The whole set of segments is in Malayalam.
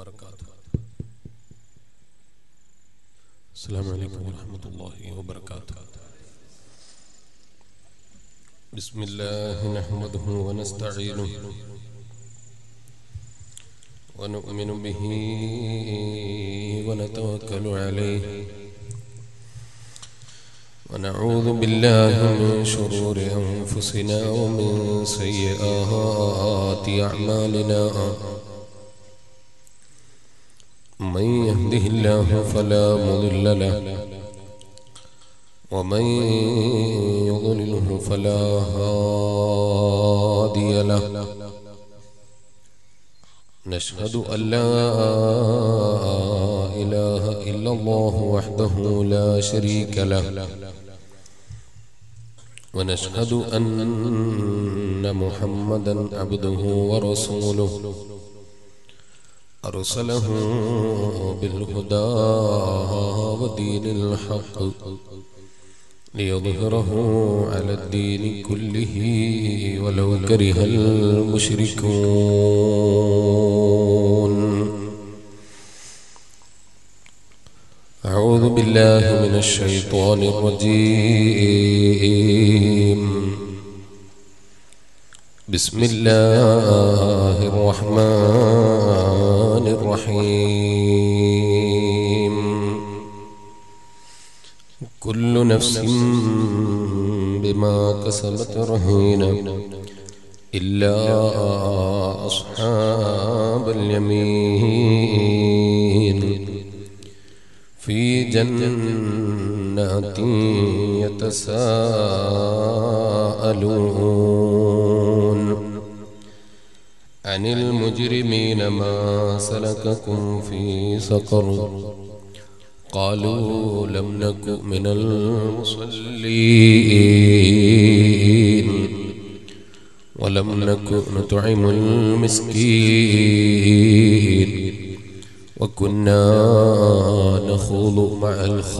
وبركاته السلام عليكم ورحمة الله وبركاته بسم الله نحمده ونستعينه ونؤمن به ونتوكل عليه ونعوذ بالله من شرور أنفسنا ومن سيئات أعمالنا من يهده الله فلا مضل له ومن يضلله فلا هادي له نشهد أن لا إله إلا الله وحده لا شريك له ونشهد أن محمدا عبده ورسوله أرسله بالهدى ودين الحق ليظهره على الدين كله ولو كره المشركون أعوذ بالله من الشيطان الرجيم بسم الله الرحمن الرحيم كل نفس بما كسبت رهينة إلا أصحاب اليمين في جنات يتساءلون عن المجرمين ما سلككم في سقر قالوا لم نك من المصلين ولم نك نطعم المسكين وكنا نخوض مع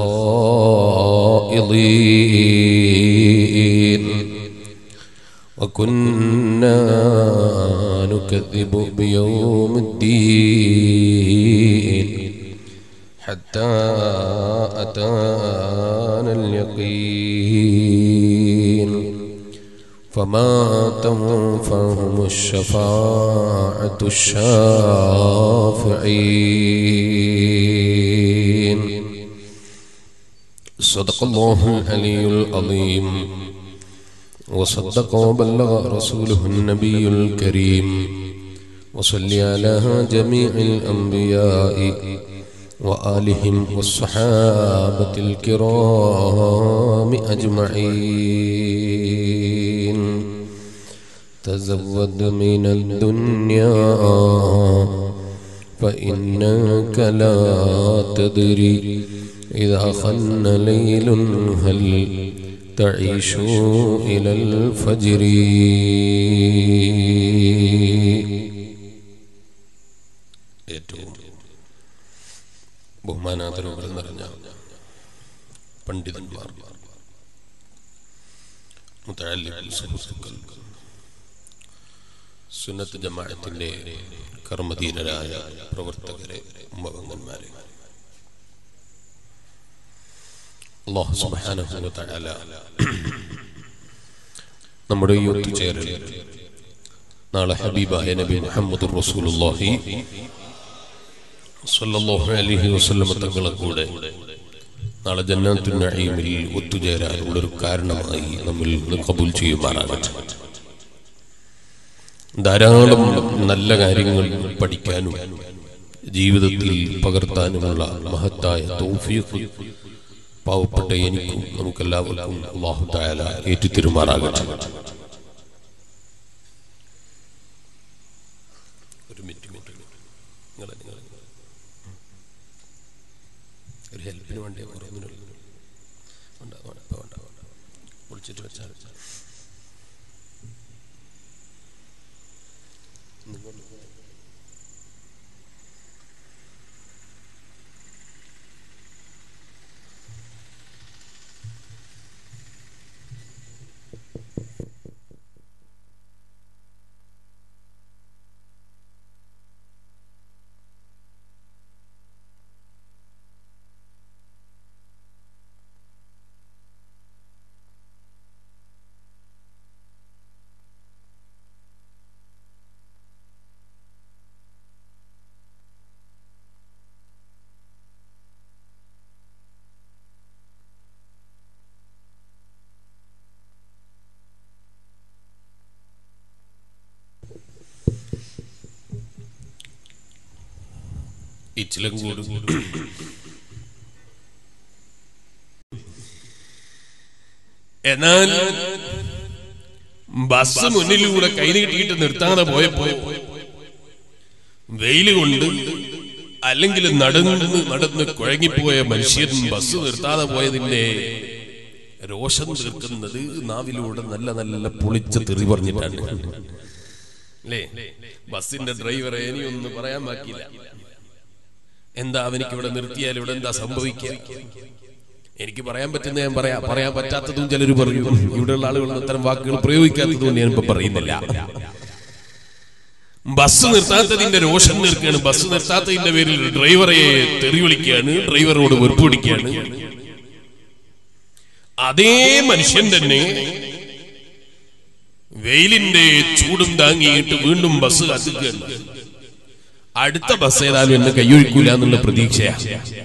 الخائضين وكنا نكذب بيوم الدين حتى أتانا اليقين فما تنفعهم الشفاعة الشافعين صدق الله العلي العظيم وصدق وبلغ رسوله النبي الكريم وصل على جميع الأنبياء وآلهم والصحابة الكرام أجمعين تزود من الدنيا فإنك لا تدري إذا خن ليل هل تعيش إلى الفجر ഏറ്റവും ബഹുമാനാദരവുകൾ നിറഞ്ഞ പണ്ഡിതന്മാർ മുതഅല്ലിം സുഹൃത്തുക്കൾ സുന്നത്ത് ജമാഅത്തിന്റെ കർമ്മധീനരായ പ്രവർത്തകരെ ഉമ്മവങ്ങന്മാരെ അല്ലാഹു സുബ്ഹാനഹു വ തആല നമ്മുടെ ഈ ഒത്തുചേരൽ നാളെ ഹബീബായ നബി മുഹമ്മദ് റസൂലുള്ളാഹി സല്ലല്ലാഹു അലൈഹി വസല്ലം തങ്ങളെ കൂടെ നാളെ ജന്നാത്തുൽ നഈമിൽ ഒത്തുചേരാനുള്ള ഒരു കാരണമായി നമ്മിൽ നിന്ന് കബൂൽ ചെയ്യുമാറാകട്ടെ ധാരാളം നല്ല കാര്യങ്ങൾ പഠിക്കാനും ജീവിതത്തിൽ പകർത്താനുമുള്ള മഹത്തായ തൗഫീഖ് പാവപ്പെട്ട എനിക്കും നമുക്കെല്ലാവർക്കും അള്ളാഹു തായാല ഏറ്റുതിരുമാറാകട്ടെ ഒരു മിനിറ്റ് മിനിറ്റ് നിങ്ങളെ നിങ്ങളെ ഒരു ഹെൽപ്പിന് വേണ്ടി ഓരോന്നിനും വേണ്ട വേണ്ട ഇപ്പൊ വേണ്ട വേണ്ട വിളിച്ചിട്ട് വെച്ചാൽ നിങ്ങൾ ഇച്ചിലങ്കൂട് എന്നാൽ ബസ് മുന്നിലൂടെ കൈനീട്ടിയിട്ട് നിർത്താതെ പോയപ്പോ വെയില് കൊണ്ട് അല്ലെങ്കിൽ നടന്ന് നടന്ന് കുഴങ്ങിപ്പോയ മനുഷ്യൻ ബസ് നിർത്താതെ പോയതിന്റെ രോഷം തീർക്കുന്നത് നാവിലൂടെ നല്ല നല്ല പൊളിച്ച തെറി പറഞ്ഞിട്ടാണ് അല്ലേ ബസിന്റെ ഡ്രൈവറെ ഇനിയൊന്നും പറയാൻ ബാക്കിയില്ല എന്താ അവനിക്ക് ഇവിടെ നിർത്തിയാൽ ഇവിടെ എന്താ സംഭവിക്കുക എനിക്ക് പറയാൻ പറ്റുന്ന ഞാൻ പറയാ പറയാൻ പറ്റാത്തതും ചിലർ പറയും ഇവിടെയുള്ള ആളുകൾ അത്തരം വാക്കുകൾ പ്രയോഗിക്കാത്തതും ഞാനിപ്പോ പറയുന്നില്ല ബസ് നിർത്താത്തതിന്റെ രോഷം നിർക്കുകയാണ് ബസ് നിർത്താത്തതിന്റെ പേരിൽ ഡ്രൈവറെ തെറി വിളിക്കുകയാണ് ഡ്രൈവറോട് വെറുപ്പ് പിടിക്കുകയാണ് അതേ മനുഷ്യൻ തന്നെ വെയിലിന്റെ ചൂടും താങ്ങിയിട്ട് വീണ്ടും ബസ് കത്തിക്കുകയാണ് അടുത്ത ബസ് ഏതായാലും എന്നെ കൈയൊഴിക്കൂല എന്നുള്ള പ്രതീക്ഷയാ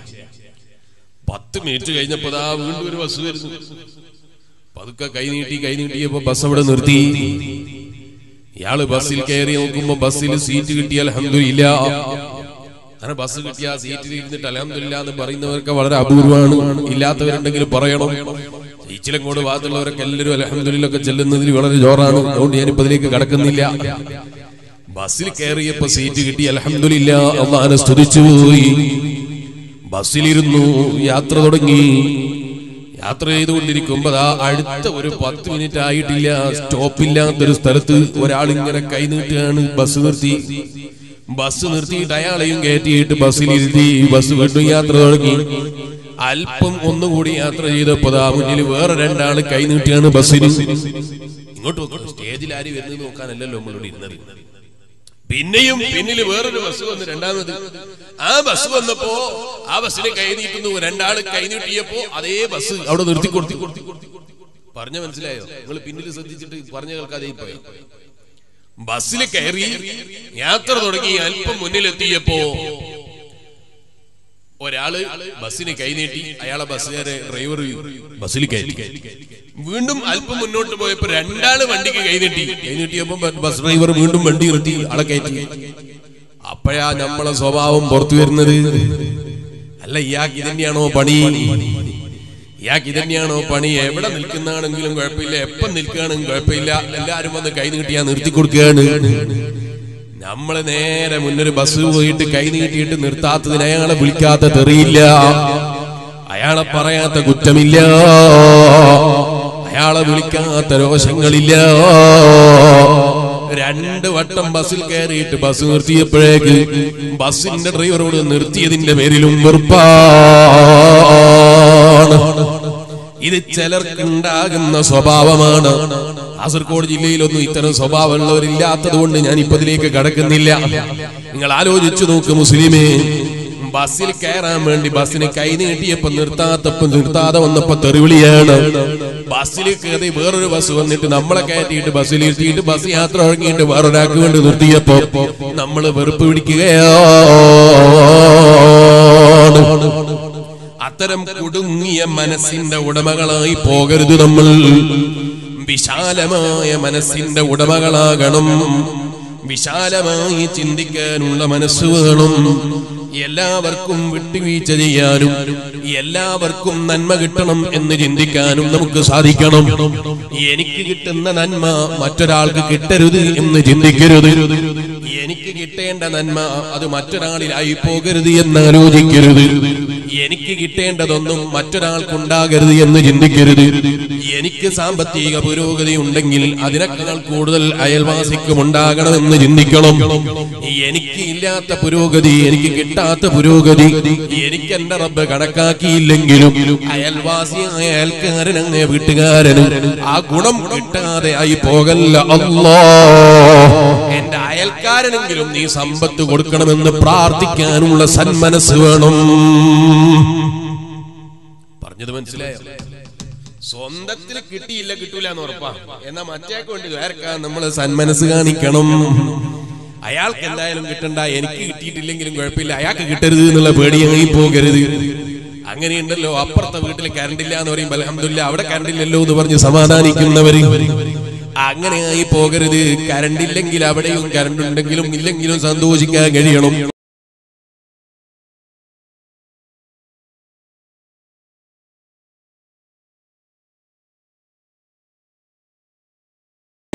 പത്ത് മിനിറ്റ് കഴിഞ്ഞപ്പോ ദാ വീണ്ടും ഒരു ബസ് വരുന്നു പതുക്കെ കൈ നീട്ടി കൈ നീട്ടിയപ്പോ ബസ് അവിടെ നിർത്തി ഇയാള് ബസ്സിൽ കയറി നോക്കുമ്പോ ബസ്സിൽ സീറ്റ് കിട്ടിയ അലഹമില്ല അങ്ങനെ ബസ് കിട്ടിയ ആ സീറ്റിൽ ഇരുന്നിട്ട് അലഹമില്ല എന്ന് പറയുന്നവർക്ക് വളരെ അപൂർവമാണ് ഇല്ലാത്തവരുണ്ടെങ്കിൽ പറയണം ഈച്ചിലങ്ങോട് ഭാഗത്തുള്ളവരൊക്കെ എല്ലാവരും അലഹമില്ലൊക്കെ ചെല്ലുന്നതിൽ വളരെ ജോറാണ് അതുകൊണ്ട് ഞാനിപ്പോ അതിലേക്ക് കടക്കുന്നില്ല ബസ്സിൽ കയറിയപ്പോ സീറ്റ് കിട്ടി അലഹമില്ല അള്ളാനെ സ്തുതിച്ചു പോയി ബസ്സിലിരുന്നു യാത്ര തുടങ്ങി യാത്ര ചെയ്തുകൊണ്ടിരിക്കുമ്പോ ദാ അടുത്ത ഒരു പത്ത് മിനിറ്റ് ആയിട്ടില്ല സ്റ്റോപ്പില്ലാത്തൊരു സ്ഥലത്ത് ഒരാൾ ഇങ്ങനെ കൈ നീട്ടുകയാണ് ബസ് നിർത്തി ബസ് നിർത്തിയിട്ട് അയാളെയും കയറ്റിയിട്ട് ബസ്സിലിരുത്തി ബസ് വീണ്ടും യാത്ര തുടങ്ങി അല്പം ഒന്നുകൂടി യാത്ര ചെയ്തപ്പോ ദാ മുന്നിൽ വേറെ രണ്ടാള് കൈ നീട്ടിയാണ് ബസ്സിന് ഇങ്ങോട്ട് നോക്കട്ടെ സ്റ്റേജിൽ ആര് വരുന്നത് നോക്കാനല്ലല്ലോ നമ്മളിവിടെ ഇരുന്നത് പിന്നെയും പിന്നിൽ വേറൊരു ബസ് വന്ന് രണ്ടാമത് ആ ബസ് വന്നപ്പോ ആ ബസ്സിനെ കൈ നീട്ടുന്നു രണ്ടാള് കൈ നീട്ടിയപ്പോ അതേ ബസ് അവിടെ നിർത്തി കൊടുത്തി കൊടുത്തി കൊടുത്തി പറഞ്ഞ മനസ്സിലായോ നിങ്ങൾ പിന്നിൽ ശ്രദ്ധിച്ചിട്ട് പറഞ്ഞ കേൾക്കാതെ പോയോ ബസ്സിൽ കയറി യാത്ര തുടങ്ങി അല്പം മുന്നിലെത്തിയപ്പോ ഒരാള് ബസ്സിന് കൈനീട്ടി അയാളെ ബസ്സുകാരെ ഡ്രൈവർ ബസ്സിൽ കയറ്റി വീണ്ടും അല്പം മുന്നോട്ട് പോയപ്പോ രണ്ടാള് വണ്ടിക്ക് കൈനീട്ടി കൈനീട്ടിയപ്പോ ബസ് ഡ്രൈവർ വീണ്ടും വണ്ടി നിർത്തി ആളെ കയറ്റി അപ്പോഴാ നമ്മളെ സ്വഭാവം പുറത്തു വരുന്നത് അല്ല ഇയാൾക്ക് ഇതന്നെയാണോ പണി ഇയാൾക്ക് ഇതന്നെയാണോ പണി എവിടെ നിൽക്കുന്നതാണെങ്കിലും കുഴപ്പമില്ല എപ്പം നിൽക്കുകയാണെങ്കിലും കുഴപ്പമില്ല എല്ലാരും വന്ന് കൈ നീട്ടിയാ നിർത്തി കൊടുക്കുകയാണ് നമ്മള് നേരെ മുന്നൊരു ബസ് പോയിട്ട് കൈ നീട്ടിയിട്ട് നിർത്താത്തതിന് അയാളെ വിളിക്കാത്ത തെറിയില്ല അയാളെ പറയാത്ത കുറ്റമില്ല അയാളെ വിളിക്കാത്ത രോഷങ്ങളില്ല രണ്ട് വട്ടം ബസ്സിൽ കയറിയിട്ട് ബസ് നിർത്തിയപ്പോഴേക്ക് ബസ്സിന്റെ ഡ്രൈവറോട് നിർത്തിയതിന്റെ പേരിലും വെറുപ്പാണ് ഇത് ചിലർക്കുണ്ടാകുന്ന സ്വഭാവമാണ് കാസർഗോഡ് ജില്ലയിലൊന്നും ഇത്തരം സ്വഭാവമുള്ളവരില്ലാത്തത് കൊണ്ട് ഞാൻ ഇപ്പൊ ഇതിലേക്ക് കടക്കുന്നില്ല നിങ്ങൾ ആലോചിച്ചു നോക്ക് മുസ്ലിമേ ബസ്സിൽ കയറാൻ വേണ്ടി ബസ്സിന് കൈ നീട്ടിയപ്പോ നിർത്താത്തപ്പോ നിർത്താതെ വന്നപ്പോ തെറിവിളിയാണ് ബസ്സിൽ കയറി വേറൊരു ബസ് വന്നിട്ട് നമ്മളെ കയറ്റിയിട്ട് ബസ്സിൽ ഇരുത്തിയിട്ട് ബസ് യാത്ര തുടങ്ങിയിട്ട് വേറൊരാൾക്ക് വേണ്ടി നിർത്തിയപ്പോ നമ്മള് വെറുപ്പ് പിടിക്കുകയാണ് അത്തരം കുടുങ്ങിയ മനസ്സിന്റെ ഉടമകളായി പോകരുത് നമ്മൾ വിശാലമായ മനസ്സിന്റെ ഉടമകളാകണം വിശാലമായി ചിന്തിക്കാനുള്ള മനസ്സ് വേണം എല്ലാവർക്കും വിട്ടുവീഴ്ച ചെയ്യാനും എല്ലാവർക്കും നന്മ കിട്ടണം എന്ന് ചിന്തിക്കാനും നമുക്ക് സാധിക്കണം എനിക്ക് കിട്ടുന്ന നന്മ മറ്റൊരാൾക്ക് കിട്ടരുത് എന്ന് ചിന്തിക്കരുത് എനിക്ക് കിട്ടേണ്ട നന്മ അത് മറ്റൊരാളിലായി പോകരുത് എന്ന് ആലോചിക്കരുത് എനിക്ക് കിട്ടേണ്ടതൊന്നും മറ്റൊരാൾക്കുണ്ടാകരുത് എന്ന് ചിന്തിക്കരുത് എനിക്ക് സാമ്പത്തിക പുരോഗതി ഉണ്ടെങ്കിൽ അതിനേക്കാൾ കൂടുതൽ അയൽവാസിക്കും ഉണ്ടാകണമെന്ന് ചിന്തിക്കണം എനിക്ക് ഇല്ലാത്ത പുരോഗതി എനിക്ക് കിട്ടാത്ത പുരോഗതി എനിക്ക് എന്റെ റബ്ബ് കണക്കാക്കിയില്ലെങ്കിലും അയൽവാസിയായ അയൽക്കാരൻ അങ്ങനെ വീട്ടുകാരനും ആ ഗുണം കിട്ടാതെ ആയി പോകല്ല അല്ലോ എന്റെ അയൽക്കാരനെങ്കിലും നീ സമ്പത്ത് കൊടുക്കണമെന്ന് പ്രാർത്ഥിക്കാനുള്ള സന്മനസ് വേണം പറഞ്ഞത് മനസ്സിലായോ സ്വന്തത്തിൽ കിട്ടിയില്ല കിട്ടൂല എന്ന് ഉറപ്പാ എന്നാ മറ്റേക്ക് വേണ്ടി വേർക്കാൻ നമ്മൾ സന്മനസ് കാണിക്കണം അയാൾക്ക് എന്തായാലും കിട്ടണ്ട എനിക്ക് കിട്ടിയിട്ടില്ലെങ്കിലും കുഴപ്പമില്ല അയാൾക്ക് കിട്ടരുത് എന്നുള്ള പേടിയായി പോകരുത് അങ്ങനെയുണ്ടല്ലോ അപ്പുറത്തെ വീട്ടിൽ കറണ്ട് ഇല്ല എന്ന് പറയുമ്പോൾ അലഹമില്ല അവിടെ കറണ്ട് ഇല്ലല്ലോ എന്ന് പറഞ്ഞ് സമാധാനിക്കുന്നവര് അങ്ങനെയായി പോകരുത് കറണ്ട് ഇല്ലെങ്കിൽ അവിടെയും കറണ്ട് ഉണ്ടെങ്കിലും ഇല്ലെങ്കിലും സന്തോഷിക്കാൻ കഴിയണം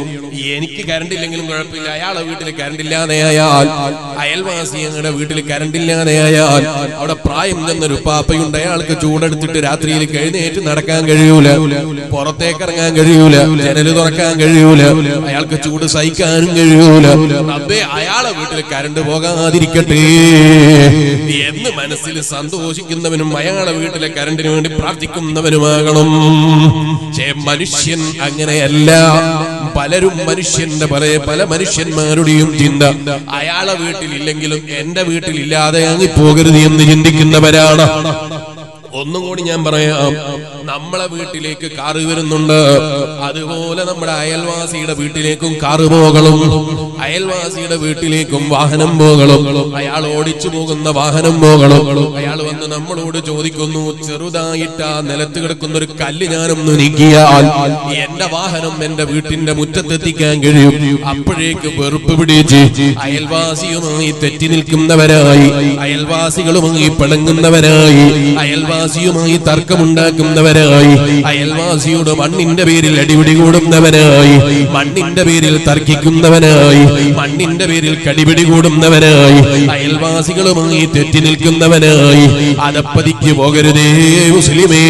എനിക്ക് കറണ്ട് ഇല്ലെങ്കിലും കുഴപ്പമില്ല അയാളെ വീട്ടിൽ കറണ്ട് ഇല്ലാതെയായാൽ അയൽവാസി ഞങ്ങളുടെ വീട്ടിൽ കറണ്ട് ഇല്ലാതെയായാൽ അവിടെ പ്രായം ചെന്നൊരു പാപ്പയുണ്ട് അയാൾക്ക് ചൂടെടുത്തിട്ട് രാത്രിയിൽ എഴുന്നേറ്റ് നടക്കാൻ കഴിയൂല പുറത്തേക്ക് ഇറങ്ങാൻ കഴിയൂല ജനല് തുറക്കാൻ കഴിയൂല അയാൾക്ക് ചൂട് സഹിക്കാനും കഴിയൂല റബ്ബേ അയാളെ വീട്ടിൽ കറണ്ട് പോകാതിരിക്കട്ടെ എന്ന് മനസ്സിൽ സന്തോഷിക്കുന്നവനും അയാളെ വീട്ടിലെ കറണ്ടിന് വേണ്ടി പ്രാർത്ഥിക്കുന്നവനുമാകണം പക്ഷേ മനുഷ്യൻ അങ്ങനെയല്ല പലരും മനുഷ്യന്റെ പല പല മനുഷ്യന്മാരുടെയും ചിന്ത അയാളെ വീട്ടിലില്ലെങ്കിലും എന്റെ വീട്ടിലില്ലാതെ അങ്ങി പോകരുത് എന്ന് ചിന്തിക്കുന്നവരാണ് ഒന്നും കൂടി ഞാൻ പറയാം നമ്മളെ വീട്ടിലേക്ക് കാറ് വരുന്നുണ്ട് അതുപോലെ നമ്മുടെ അയൽവാസിയുടെ വീട്ടിലേക്കും കാറ് പോകണം അയൽവാസിയുടെ വീട്ടിലേക്കും വാഹനം പോകണം അയാൾ ഓടിച്ചു പോകുന്ന വാഹനം പോകണം അയാൾ വന്ന് നമ്മളോട് ചോദിക്കുന്നു ചെറുതായിട്ട് ആ നിലത്ത് കിടക്കുന്ന ഒരു കല്ല് ഞാനൊന്ന് നീക്കിയാൽ എന്റെ വാഹനം എന്റെ വീട്ടിന്റെ മുറ്റത്തെത്തിക്കാൻ കഴിയും അപ്പോഴേക്ക് വെറുപ്പ് പിടിച്ച് അയൽവാസിയുമായി തെറ്റി നിൽക്കുന്നവരായി അയൽവാസികളുമായി പിണങ്ങുന്നവരായി അയൽവാസിയുമായി തർക്കമുണ്ടാക്കുന്നവരായി അയൽവാസിയോട് മണ്ണിന്റെ പേരിൽ അടിപിടി കൂടുന്നവനായി മണ്ണിന്റെ പേരിൽ തർക്കിക്കുന്നവനായി മണ്ണിന്റെ പേരിൽ കടിപിടി കൂടുന്നവനായി അയൽവാസികളുമായി തെറ്റി നിൽക്കുന്നവനായി അതപ്പതിക്ക് പോകരുതേ മുസ്ലിമേ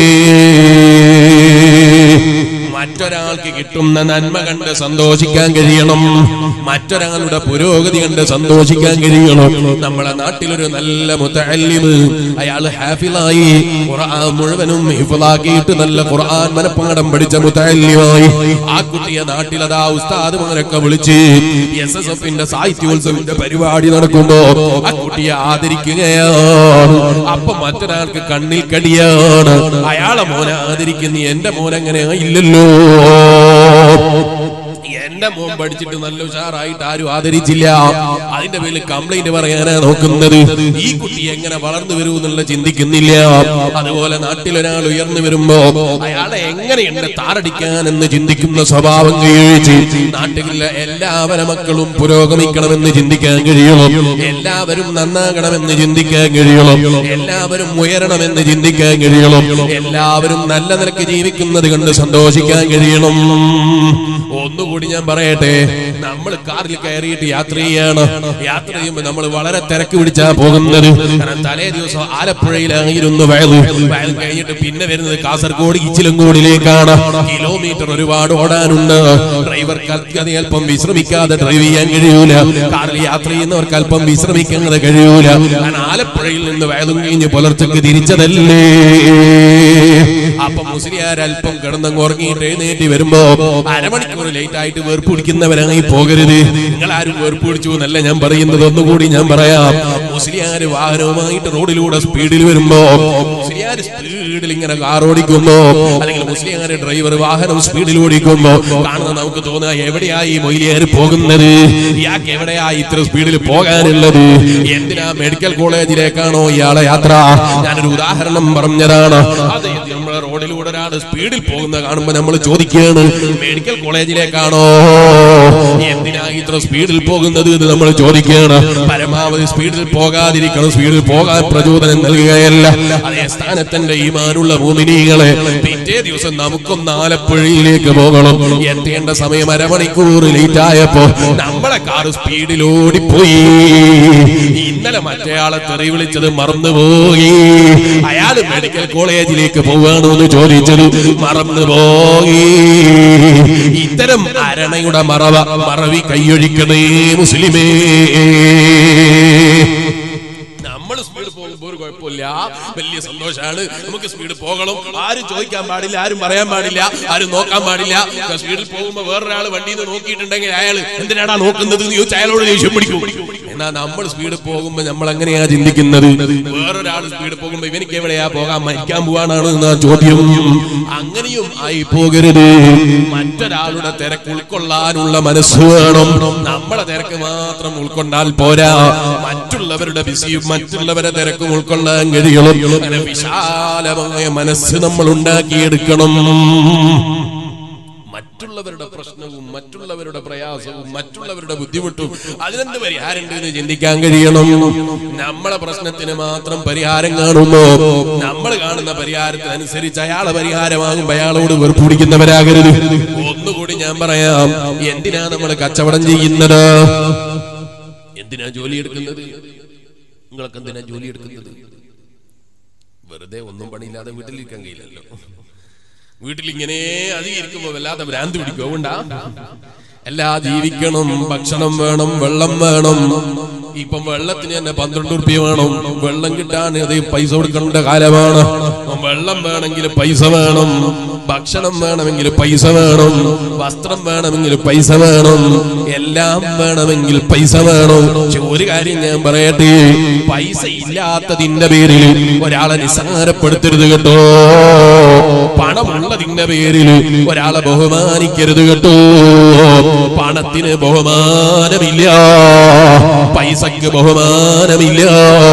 മറ്റൊരാൾക്ക് കിട്ടുന്ന നന്മ കണ്ട് സന്തോഷിക്കാൻ കഴിയണം മറ്റൊരാളുടെ പുരോഗതി കണ്ട് സന്തോഷിക്കാൻ കഴിയണം നമ്മളെ നാട്ടിലൊരു നല്ല മുത്തല്ലിമ് അയാൾ ഹാഫിലായി ഖുർആൻ മുഴുവനും ഹിഫലാക്കിയിട്ട് നല്ല ഖുർആൻ മനപ്പാഠം പഠിച്ച മുത്തല്ലിമായി ആ കുട്ടിയെ നാട്ടിൽ അതാ ഉസ്താദുമാരൊക്കെ വിളിച്ച് എസ് എസ് എഫിന്റെ സാഹിത്യോത്സവിന്റെ പരിപാടി നടക്കുമ്പോ ആ കുട്ടിയെ ആദരിക്കുകയാണ് അപ്പൊ മറ്റൊരാൾക്ക് കണ്ണിൽ കടിയാണ് അയാളെ മോനെ ആദരിക്കുന്ന എന്റെ മോൻ അങ്ങനെ ഇല്ലല്ലോ എന്റെ മോൻ പഠിച്ചിട്ട് നല്ല ഉഷാറായിട്ട് ആരും ആദരിച്ചില്ല അതിന്റെ പേരിൽ കംപ്ലൈന്റ് പറയാനാ നോക്കുന്നത് ഈ കുട്ടി എങ്ങനെ വളർന്നു വരൂ എന്നുള്ള ചിന്തിക്കുന്നില്ല അതുപോലെ നാട്ടിലൊരാൾ ഉയർന്നു വരുമ്പോ അയാളെ എങ്ങനെയുണ്ട് താറടിക്കാൻ എന്ന് ചിന്തിക്കുന്ന സ്വഭാവം കഴിച്ച് നാട്ടിലെ എല്ലാവരുടെ മക്കളും പുരോഗമിക്കണമെന്ന് ചിന്തിക്കാൻ കഴിയണം എല്ലാവരും നന്നാകണമെന്ന് ചിന്തിക്കാൻ കഴിയണം എല്ലാവരും ഉയരണമെന്ന് ചിന്തിക്കാൻ കഴിയണം എല്ലാവരും നല്ല നിലക്ക് ജീവിക്കുന്നത് കണ്ട് സന്തോഷിക്കാൻ കഴിയണം ഒന്നുകൂടി ഞാൻ പറയട്ടെ നമ്മൾ കാറിൽ കയറിയിട്ട് യാത്ര ചെയ്യാണ് യാത്ര ചെയ്യുമ്പോൾ നമ്മൾ വളരെ തിരക്ക് പിടിച്ചാ പോകുന്നത് കാരണം തലേ ദിവസം ആലപ്പുഴയിലായിരുന്നു വയൽ വയൽ കഴിഞ്ഞിട്ട് പിന്നെ വരുന്നത് കാസർഗോഡ് ഇച്ചിലങ്കോടിലേക്കാണ് കിലോമീറ്റർ ഒരുപാട് ഓടാനുണ്ട് ഡ്രൈവർക്ക് അത് അല്പം വിശ്രമിക്കാതെ ഡ്രൈവ് ചെയ്യാൻ കഴിയൂല കാറിൽ യാത്ര ചെയ്യുന്നവർക്ക് അല്പം വിശ്രമിക്കുന്നത് കഴിയൂല കാരണം ആലപ്പുഴയിൽ നിന്ന് വയലും കഴിഞ്ഞ് പുലർച്ചക്ക് തിരിച്ചതല്ലേ അപ്പൊ മുസ്ലിയാർ അല്പം കിടന്നങ്ങ് ഉറങ്ങിയിട്ട് എഴുന്നേറ്റ് വരുമ്പോ അരമണിക്കൂർ ലേറ്റ് ആയിട്ട് വേർപ്പ് പിടിക്കുന്നവരായി പോകരുത് നിങ്ങൾ ആരും വേർപ്പ് പിടിച്ചു എന്നല്ല ഞാൻ പറയുന്നത് ഒന്നുകൂടി ഞാൻ പറയാം മുസ്ലിയാർ വാഹനവുമായിട്ട് റോഡിലൂടെ സ്പീഡിൽ വരുമ്പോ മുസ്ലിയാർ സ്പീഡിൽ ഇങ്ങനെ കാർ ഓടിക്കുമ്പോ അല്ലെങ്കിൽ മുസ്ലിയാർ ഡ്രൈവർ വാഹനം സ്പീഡിൽ ഓടിക്കുമ്പോ കാണുന്ന നമുക്ക് തോന്നുക എവിടെയായി മൊയിലിയാർ പോകുന്നത് ഇയാൾക്ക് എവിടെയായി ഇത്ര സ്പീഡിൽ പോകാനുള്ളത് എന്തിനാ മെഡിക്കൽ കോളേജിലേക്കാണോ ഇയാളെ യാത്ര ഞാനൊരു ഉദാഹരണം പറഞ്ഞതാണ് അത് നമ്മുടെ റോഡിലൂടെ ഒരാൾ സ്പീഡിൽ പോകുന്ന കാണുമ്പോ നമ്മൾ ചോദിക്കുകയാണ് മെഡിക്കൽ കോളേജിലേക്കാണോ എന്തിനാ ഇത്ര സ്പീഡിൽ പോകുന്നത് എന്ന് നമ്മൾ ചോദിക്കുകയാണ് പരമാവധി സ്പീഡിൽ പോകാതിരിക്കണം സ്പീഡിൽ പോകാൻ പ്രചോദനം നൽകുകയല്ല അതേ സ്ഥാനത്തിന്റെ ഈമാനുള്ള ഭൂമിനികളെ പിറ്റേ ദിവസം നമുക്കൊന്ന് ആലപ്പുഴയിലേക്ക് പോകണം എത്തേണ്ട സമയം അരമണിക്കൂർ ലേറ്റ് ആയപ്പോ നമ്മളെ കാറ് സ്പീഡിൽ ഓടിപ്പോയി ഇന്നലെ മറ്റേയാളെ തെറി വിളിച്ചത് മറന്നുപോയി അയാൾ മെഡിക്കൽ കോളേജിലേക്ക് പോവാണോ എന്ന് ചോദിച്ചത് മറന്നുപോയി ഇത്തരം അരണയുടെ മറവ മറവി കൈയൊഴിക്കണേ മുസ്ലിമേ നമ്മൾ സ്പീഡ് പോകുമ്പോൾ ഒരു കുഴപ്പമില്ല വലിയ സന്തോഷമാണ് നമുക്ക് സ്പീഡ് പോകണം ആരും ചോദിക്കാൻ പാടില്ല ആരും പറയാൻ പാടില്ല ആരും നോക്കാൻ പാടില്ല സ്പീഡിൽ പോകുമ്പോൾ വേറൊരാൾ വണ്ടിയിൽ നിന്ന് നോക്കിയിട്ടുണ്ടെങ്കിൽ അയാൾ എന്തിനാടാ നോക്കുന്നത് എന്ന് ചോദിച്ചാൽ അയാളോട് ദേഷ്യം പിടിക്കും എന്നാ നമ്മൾ സ്പീഡ് പോകുമ്പോൾ നമ്മൾ എങ്ങനെയാ ചിന്തിക്കുന്നത് വേറൊരാൾ സ്പീഡ് പോകുമ്പോൾ ഇവനിക്ക് എവിടെയാ പോകാൻ മരിക്കാൻ പോവാനാണ് എന്നാ ചോദ്യം അങ്ങനെയും ആയി പോകരുത് മറ്റൊരാളുടെ തിരക്ക് ഉൾക്കൊള്ളാനുള്ള മനസ്സ് വേണം നമ്മളെ തിരക്ക് മാത്രം ഉൾക്കൊണ്ടാൽ പോരാ മറ്റുള്ളവരുടെ ബിസിയും മറ്റുള്ളവരെ തിരക്കും ഉൾക്കൊള്ളാൻ കഴിയണം അങ്ങനെ വിശാലമായ മനസ്സ് നമ്മൾ ഉണ്ടാക്കിയെടുക്കണം മറ്റുള്ളവരുടെ പ്രശ്നവും മറ്റുള്ളവരുടെ പ്രയാസവും മറ്റുള്ളവരുടെ ബുദ്ധിമുട്ടും അതിനെന്ത് പരിഹാരമുണ്ട് എന്ന് ചിന്തിക്കാൻ കഴിയണം നമ്മളെ പ്രശ്നത്തിന് മാത്രം പരിഹാരം കാണുമ്പോ നമ്മൾ കാണുന്ന പരിഹാരത്തിനനുസരിച്ച് അയാളെ പരിഹാരമാകുമ്പോ അയാളോട് വെറുപ്പ് പിടിക്കുന്നവരാകരുത് ഒന്നുകൂടി ഞാൻ പറയാം എന്തിനാ നമ്മൾ കച്ചവടം ചെയ്യുന്നത് എന്തിനാ ജോലി എടുക്കുന്നത് നിങ്ങൾക്ക് എന്തിനാ ജോലി എടുക്കുന്നത് വെറുതെ ഒന്നും പണിയില്ലാതെ വീട്ടിലിരിക്കാൻ കഴിയില്ലല്ലോ വീട്ടിൽ ഇങ്ങനെ അധികം ഇരിക്കുമ്പോ വല്ലാതെ ഭ്രാന്ത് പിടിക്കും അതുകൊണ്ടാ എല്ലാ ജീവിക്കണം ഭക്ഷണം വേണം വെള്ളം വേണം ഇപ്പം വെള്ളത്തിന് തന്നെ പന്ത്രണ്ട് റുപ്യ വേണം വെള്ളം കിട്ടാൻ അത് പൈസ കൊടുക്കേണ്ട കാലമാണ് വെള്ളം വേണമെങ്കിൽ പൈസ വേണം ഭക്ഷണം വേണമെങ്കിൽ പൈസ വേണം വസ്ത്രം വേണമെങ്കിൽ പൈസ വേണം എല്ലാം വേണമെങ്കിൽ പൈസ വേണം പക്ഷെ ഒരു കാര്യം ഞാൻ പറയട്ടെ പൈസ ഇല്ലാത്തതിന്റെ പേരിൽ ഒരാളെ നിസ്സാരപ്പെടുത്തരുത് കേട്ടോ പണമുള്ളതിന്റെ പേരിൽ ഒരാളെ ബഹുമാനിക്കരുത് കേട്ടോ പണത്തിന് ബഹുമാനമില്ല പൈസക്ക് ബഹുമാനമില്ല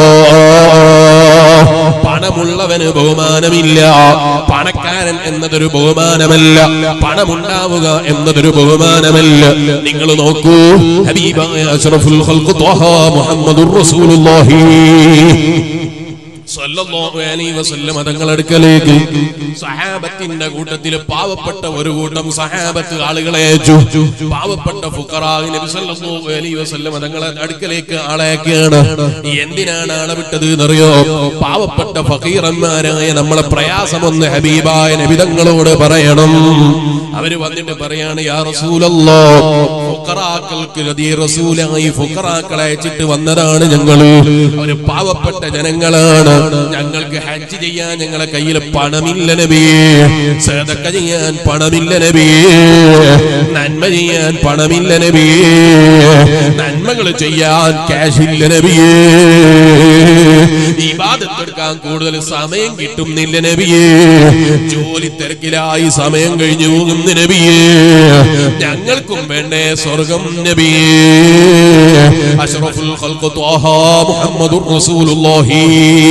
പണമുള്ളവന് ബഹുമാനമില്ല പണക്കാരൻ എന്നതൊരു ബഹുമാനമല്ല പണമുണ്ടാവുക എന്നതൊരു ബഹുമാനമല്ല നിങ്ങൾ നോക്കൂ ഹബീബായ അഷ്റഫുൽ ഖൽഖ് ത്വഹ മുഹമ്മദുർ റസൂലുള്ളാഹി സല്ലല്ലാഹു അലൈഹി വസല്ലം തങ്ങളടുക്കലേക്ക് സഹാബത്തിന്റെ കൂട്ടത്തിൽ പാവപ്പെട്ട ഒരു കൂട്ടം സഹാബത്ത് ആളുകളെ അയച്ചു പാവപ്പെട്ട ഫുഖറാഹി നബി സല്ലല്ലാഹു അലൈഹി വസല്ലം തങ്ങളെ അടുക്കലേക്ക് ആളയക്കുകയാണ് എന്തിനാണ് ആളെ വിട്ടത് എന്നറിയോ പാവപ്പെട്ട ഫക്കീറന്മാരായ നമ്മളെ പ്രയാസമൊന്ന് ഹബീബായ നബി തങ്ങളോട് പറയണം അവര് വന്നിട്ട് പറയാണ് യാ റസൂലല്ലോ ഫുഖറാക്കൾക്ക് നദീ റസൂലായി ഫുഖറാക്കളെ അയച്ചിട്ട് വന്നതാണ് ഞങ്ങള് അവര് പാവപ്പെട്ട ജനങ്ങളാണ് ഞങ്ങൾക്ക് ഹജ്ജ് ചെയ്യാൻ ഞങ്ങളെ കയ്യിൽ പണമില്ല നബിയേ സദക്ക ചെയ്യാൻ പണമില്ല നബിയേ നന്മ ചെയ്യാൻ പണമില്ല നബിയേ നന്മകൾ ചെയ്യാൻ ക്യാഷ് ഇല്ല നബിയേ ഇബാദത്തെടുക്കാൻ കൂടുതൽ സമയം കിട്ടുന്നില്ല നബിയേ ജോലി തിരക്കിലായി സമയം കഴിഞ്ഞു പോകുന്ന നബിയേ ഞങ്ങൾക്കും വേണ്ടേ സ്വർഗം നബിയേ അഷ്റഫുൽ ഖൽഖ് ത്വാഹ മുഹമ്മദുർ റസൂലുള്ളാഹി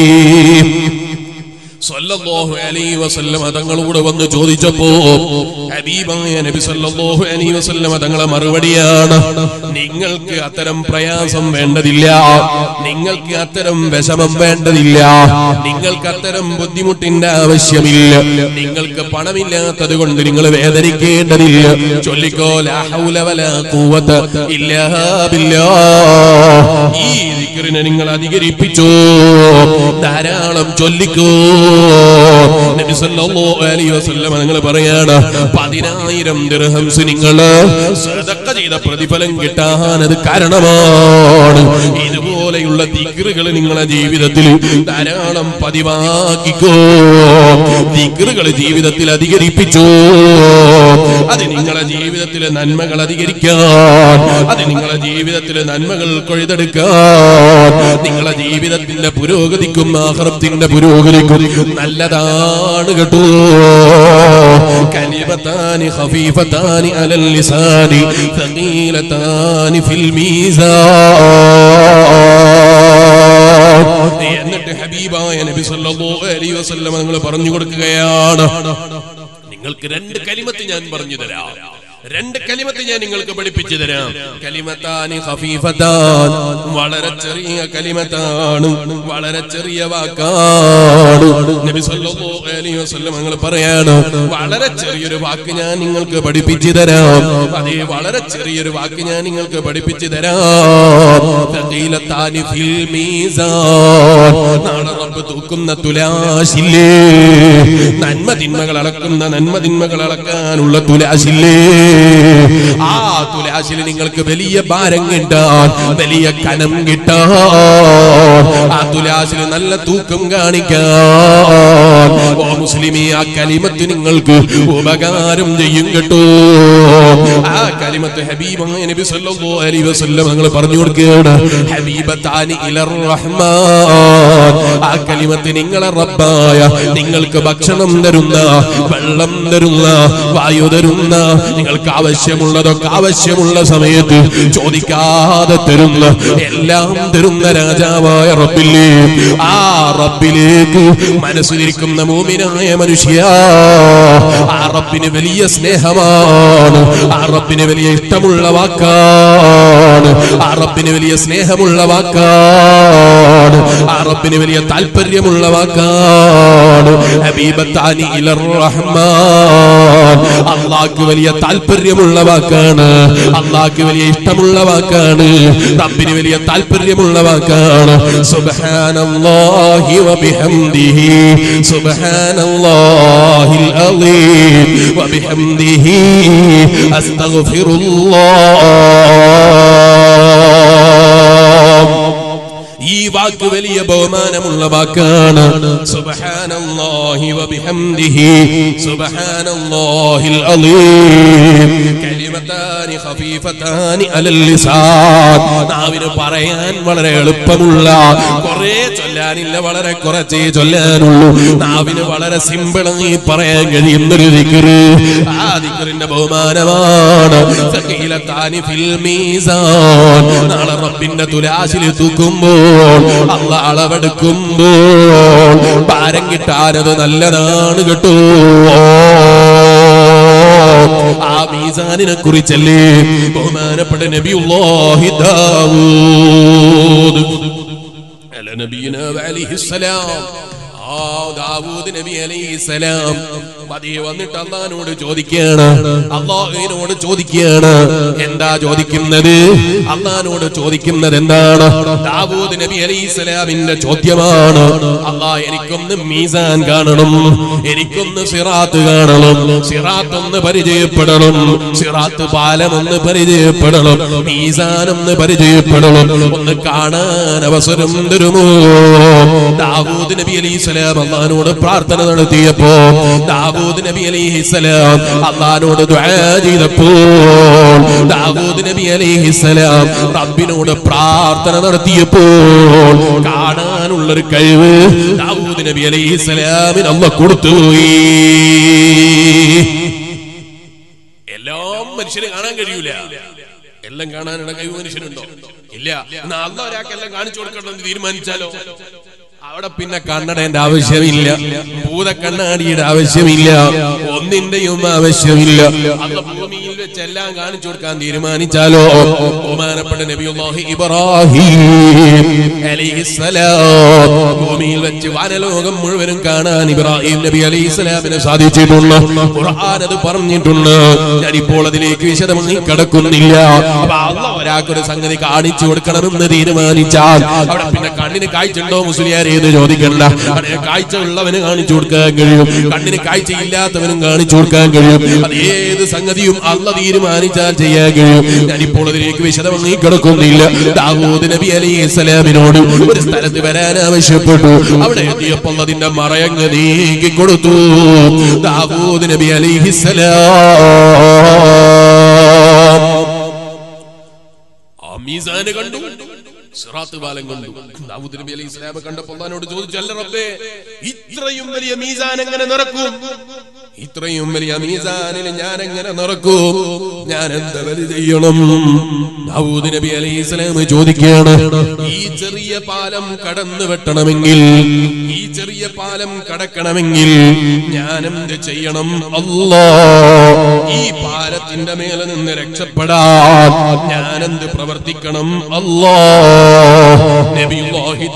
സല്ലല്ലാഹു അലൈഹി വസല്ലം തങ്ങളോട് വന്ന് ചോദിച്ചപ്പോ ഹബീബായ നബി സല്ലല്ലാഹു അലൈഹി വസല്ലം തങ്ങളെ മറുപടിയാണ് നിങ്ങൾക്ക് അത്തരം പ്രയാസം വേണ്ടതില്ല നിങ്ങൾക്ക് അത്തരം വിഷമം വേണ്ടതില്ല നിങ്ങൾക്ക് അത്തരം ബുദ്ധിമുട്ടിന്റെ ആവശ്യമില്ല നിങ്ങൾക്ക് പണമില്ലാത്തത് കൊണ്ട് നിങ്ങൾ വേദനിക്കേണ്ടതില്ല ചൊല്ലിക്കോ ലാ ഹൗല വലാ ഖുവത ഇല്ലാ ബില്ലാഹ് ഈ ദിക്റിനെ നിങ്ങൾ അധികരിപ്പിച്ചു ധാരാളം ചൊല്ലിക്കോ നബി സല്ലല്ലാഹു അലൈഹി വസല്ലം നിങ്ങൾ പറയാണ് പതിനായിരം ദിർഹംസ് നിങ്ങൾ സദഖ ചെയ്ത പ്രതിഫലം കിട്ടാൻ അത് കാരണമാണ് ഇതുപോലെയുള്ള ദിക്റുകൾ നിങ്ങളെ ജീവിതത്തിൽ ധാരാളം പതിവാക്കിക്കോ ദിക്റുകൾ ജീവിതത്തിൽ അധികരിപ്പിച്ചു അത് നിങ്ങളെ ജീവിതത്തിലെ നന്മകൾ അധികരിക്കാൻ അത് നിങ്ങളെ ജീവിതത്തിലെ നന്മകൾ കൊഴുതെടുക്കാൻ നിങ്ങളെ ജീവിതത്തിന്റെ പുരോഗതിക്കും ആഹ്റത്തിന്റെ പുരോഗതിക്കും നല്ലതാണ് കേട്ടോ കലിമത്താനി ഖഫീഫത്താനി അലൽ ലിസാനി ثقيلتان ഫിൽ മീസാൻ എന്നിട്ട് ഹബീബായ നബി സല്ലല്ലാഹു അലൈഹി വസല്ലം നിങ്ങൾ പറഞ്ഞു കൊടുക്കുകയാണ് നിങ്ങൾക്ക് രണ്ട് കലിമത്ത് ഞാൻ പറഞ്ഞു തരാം രണ്ട് കലിമത്ത് ഞാൻ നിങ്ങൾക്ക് പഠിപ്പിച്ചു തരാം കലിമത്താനി ഖഫീഫത്താൻ വളരെ ചെറിയ കലിമത്താണ് വളരെ ചെറിയ വാക്കാണ് നബി സല്ലല്ലാഹു അലൈഹി വസല്ലം നിങ്ങൾ പറയാണ് വളരെ ചെറിയൊരു വാക്ക് ഞാൻ നിങ്ങൾക്ക് പഠിപ്പിച്ചു തരാം അതേ വളരെ ചെറിയൊരു വാക്ക് ഞാൻ നിങ്ങൾക്ക് പഠിപ്പിച്ചു തരാം ثقيلتان في الميزان നാളെ റബ്ബ് തൂക്കുന്ന തുലാശില്ലേ നന്മ തിന്മകൾ അളക്കുന്ന നന്മ തിന്മകൾ അളക്കാനുള്ള തുലാശില്ലേ ആ തുലാശിൽ നിങ്ങൾക്ക് വലിയ ഭാരം കിട്ടാൻ വലിയ കനം കിട്ടാൻ ആ തുലാശിൽ നല്ല തൂക്കം കാണിക്കാൻ ഓ മുസ്ലിമി ആ കലിമത്ത് നിങ്ങൾക്ക് ഉപകാരം ചെയ്യും കേട്ടോ ആ കലിമത്ത് ഹബീബായ നബി സല്ലല്ലാഹു അലൈഹി വസല്ലം നിങ്ങൾ പറഞ്ഞു കൊടുക്കുകയാണ് ഹബീബത്താനി ഇലർ റഹ്മാൻ ആ കലിമത്ത് നിങ്ങളെ റബ്ബായ നിങ്ങൾക്ക് ഭക്ഷണം തരുന്ന വെള്ളം തരുന്ന വായു തരുന്ന നിങ്ങൾ നിങ്ങൾക്ക് ആവശ്യമുള്ളതൊക്കെ ആവശ്യമുള്ള സമയത്ത് ചോദിക്കാതെ തരുന്ന എല്ലാം തരുന്ന രാജാവായ റബ്ബില്ലേ ആ റബ്ബിലേക്ക് മനസ്സിലിരിക്കുന്ന മൂമിനായ മനുഷ്യ ആ റബ്ബിന് വലിയ സ്നേഹമാണ് ആ റബ്ബിന് വലിയ ഇഷ്ടമുള്ള വാക്കാണ് ആ റബ്ബിന് വലിയ സ്നേഹമുള്ള വാക്കാണ് ആ റബ്ബിന് വലിയ താല്പര്യമുള്ള വാക്കാണ് ഹബീബത്താനി ഇലർ റഹ്മാൻ അള്ളാഹ്ക്ക് വലിയ താല്പര്യമുള്ള വാക്കാണ് അള്ളാഹ്ക്ക് വലിയ ഇഷ്ടമുള്ള വാക്കാണ് റബ്ബിന് വലിയ താല്പര്യമുള്ള വാക്കാണ് സുബ്ഹാനല്ലാഹി വബിഹംദിഹി സുബ്ഹാനല്ലാഹിൽ അലീം വബിഹംദിഹി അസ്തഗ്ഫിറുല്ലാഹ് ഈ വാക്ക് വലിയ ബഹുമാനമുള്ള വാക്കാണ് സുബ്ഹാനല്ലാഹി വബിഹംദിഹി സുബ്ഹാനല്ലാഹിൽ അലീം കലിമതാനി ഖഫീഫതാനി അലൽ ലിസാൻ നാവിന് പറയാൻ വളരെ എളുപ്പമുള്ള കുറേ ചൊല്ലാനില്ല വളരെ കുറച്ചേ ചൊല്ലാനുള്ളൂ നാവിന് വളരെ സിമ്പിളായി പറയാൻ കഴിയുന്ന ഒരു ദിക്റ് ആ ദിക്റിന്റെ ബഹുമാനമാണ് സഖീലത്താനി ഫിൽ മീസാൻ നാളെ റബ്ബിന്റെ തുലാശിൽ തൂക്കുമ്പോൾ അള്ള അളവെടുക്കുമ്പോൾ ഭാരം കിട്ടാനത് നല്ലതാണ് കേട്ടോ ആ മീസാനിനെ കുറിച്ചല്ലേ ബഹുമാനപ്പെട്ട നബിയുല്ലാഹി ദാവൂദ് അല നബീന അലൈഹിസ്സലാം ആ ദാവൂദ് നബി അലൈഹിസ്സലാം പതിയെ വന്നിട്ട് അള്ളഹാനോട് ചോദിക്കുകയാണ് അള്ളാഹുവിനോട് ചോദിക്കുകയാണ് എന്താ ചോദിക്കുന്നത് അള്ളഹാനോട് ചോദിക്കുന്നത് എന്താണ് ദാവൂദ് നബി അലൈഹിസ്സലാമിന്റെ ചോദ്യമാണ് അള്ളാ എനിക്കൊന്ന് മീസാൻ കാണണം എനിക്കൊന്ന് സിറാത്ത് കാണണം സിറാത്ത് ഒന്ന് പരിചയപ്പെടണം സിറാത്ത് പാലം ഒന്ന് പരിചയപ്പെടണം മീസാൻ ഒന്ന് പരിചയപ്പെടണം ഒന്ന് കാണാൻ അവസരം തരുമോ ദാവൂദ് നബി അലൈഹി സ്വലാം അള്ളഹാനോട് പ്രാർത്ഥന നടത്തിയപ്പോ ദാവൂദ് നബി അലൈഹി സ്വലാം അള്ളഹാനോട് ദുആ ചെയ്തപ്പോൾ ദാവൂദ് നബി അലൈഹി സ്വലാം റബ്ബിനോട് പ്രാർത്ഥന നടത്തിയപ്പോൾ കാണാനുള്ളൊരു കഴിവ് ദാവൂദ് നബി അലൈഹി സ്വലാമിന് അള്ള കൊടുത്തുപോയി എല്ലാം മനുഷ്യന് കാണാൻ കഴിയൂല എല്ലാം കാണാനുള്ള കഴിവ് മനുഷ്യനുണ്ടോ ഇല്ല എന്നാ അല്ല ഒരാൾക്കെല്ലാം കാണിച്ചു കൊടുക്കണമെന്ന് തീരുമാനിച്ചാലോ അവിടെ പിന്നെ കണ്ണടേന്റെ ആവശ്യമില്ല ഭൂതക്കണ്ണാടിയുടെ ആവശ്യമില്ല ഒന്നിന്റെയും ആവശ്യമില്ല അല്ല ഭൂമിയിൽ വെച്ച് എല്ലാം കാണിച്ചു കൊടുക്കാൻ തീരുമാനിച്ചാലോ ബഹുമാനപ്പെട്ട നബിയുല്ലാഹി ഇബ്രാഹിം അലൈഹിസ്സലാം ഭൂമിയിൽ വെച്ച് വാനലോകം മുഴുവനും കാണാൻ ഇബ്രാഹിം നബി അലൈഹിസ്സലാമിന് സാധിച്ചിട്ടുണ്ട് ഖുർആൻ അത് പറഞ്ഞിട്ടുണ്ട് ഞാനിപ്പോൾ അതിലേക്ക് വിശദമായി കടക്കുന്നില്ല അപ്പൊ അല്ല ഒരാൾക്കൊരു സംഗതി കാണിച്ചു കൊടുക്കണമെന്ന് തീരുമാനിച്ചാൽ അവിടെ പിന്നെ കണ്ണിന് കാഴ്ചയുണ്ടോ മുസ്ലിയാരെ എന്ന് ചോദിക്കണ്ട അവിടെ കാഴ്ച ഉള്ളവന് കാണിച്ചു കൊടുക്കാൻ കഴിയും കണ്ണിന് കാഴ്ച ഇല്ലാത്തവനും കാണിച്ചു കൊടുക്കാൻ കഴിയും അത് ഏത് സംഗതിയും അല്ല തീരുമാനിച്ചാൽ ചെയ്യാൻ കഴിയും ഞാനിപ്പോൾ അതിലേക്ക് വിശദമായി കിടക്കുന്നില്ല ദാവൂദ് നബി അലൈഹി സ്വലാമിനോട് ഒരു സ്ഥലത്ത് വരാൻ ആവശ്യപ്പെട്ടു അവിടെ എത്തിയപ്പോൾ അതിന്റെ മറയങ്ങ് നീക്കി കൊടുത്തു ദാവൂദ് നബി അലൈഹി സ്വലാം ആ മീസാന് കണ്ടു സിറാത്ത് പാലം കണ്ടു ദാവൂദ് നബി അലൈഹി സ്വലാം കണ്ടപ്പോൾ അള്ളാഹിനോട് ചോദിച്ചു അല്ല റബ്ബേ ഇത്രയും വലിയ മീസാൻ എങ്ങനെ നിറക്കും ഇത്രയും വലിയ മീസാനിൽ ഞാൻ എങ്ങനെ നിറക്കും ഞാൻ എന്താ വരി ചെയ്യണം ദാവൂദ് നബി അലൈഹി സ്വലാം ചോദിക്കുകയാണ് ഈ ചെറിയ പാലം കടന്നു വെട്ടണമെങ്കിൽ ഈ ചെറിയ പാലം കടക്കണമെങ്കിൽ ഞാൻ എന്ത് ചെയ്യണം അല്ലാ ഈ പാലത്തിന്റെ മേലെ നിന്ന് രക്ഷപ്പെടാൻ ഞാൻ എന്ത് പ്രവർത്തിക്കണം അല്ലാ നബിയുല്ലാഹി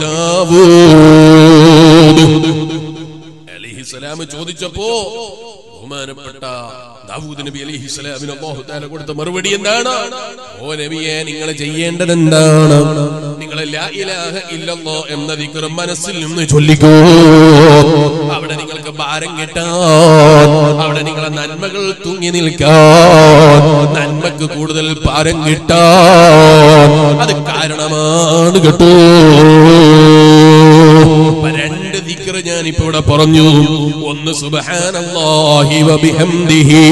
ദാവൂദ് അലൈഹിസ്സലാം ചോദിച്ചപ്പോ ബഹുമാനപ്പെട്ട ദാവൂദ് നബി അലൈഹി സ്വലാമിന് അല്ലാഹു തആല കൊടുത്ത മറുപടി എന്താണ് ഓ നബിയെ നിങ്ങൾ ചെയ്യേണ്ടത് എന്താണ് നിങ്ങൾ ലാ ഇലാഹ ഇല്ലല്ലാ എന്ന ദിക്ർ മനസ്സിൽ നിന്ന് ചൊല്ലിക്കോ അവിടെ നിങ്ങൾക്ക് ഭാരം കിട്ടാൻ അവിടെ നിങ്ങളെ നന്മകൾ തൂങ്ങി നിൽക്കാൻ നന്മക്ക് കൂടുതൽ ഭാരം കിട്ടാൻ അത് കാരണമാണ് കേട്ടോ അപ്പൊ രണ്ട് ദിക്ർ ഞാൻ ഇപ്പൊ ഇവിടെ പറഞ്ഞു ഒന്ന് സുബ്ഹാനല്ലാഹി വബിഹംദിഹി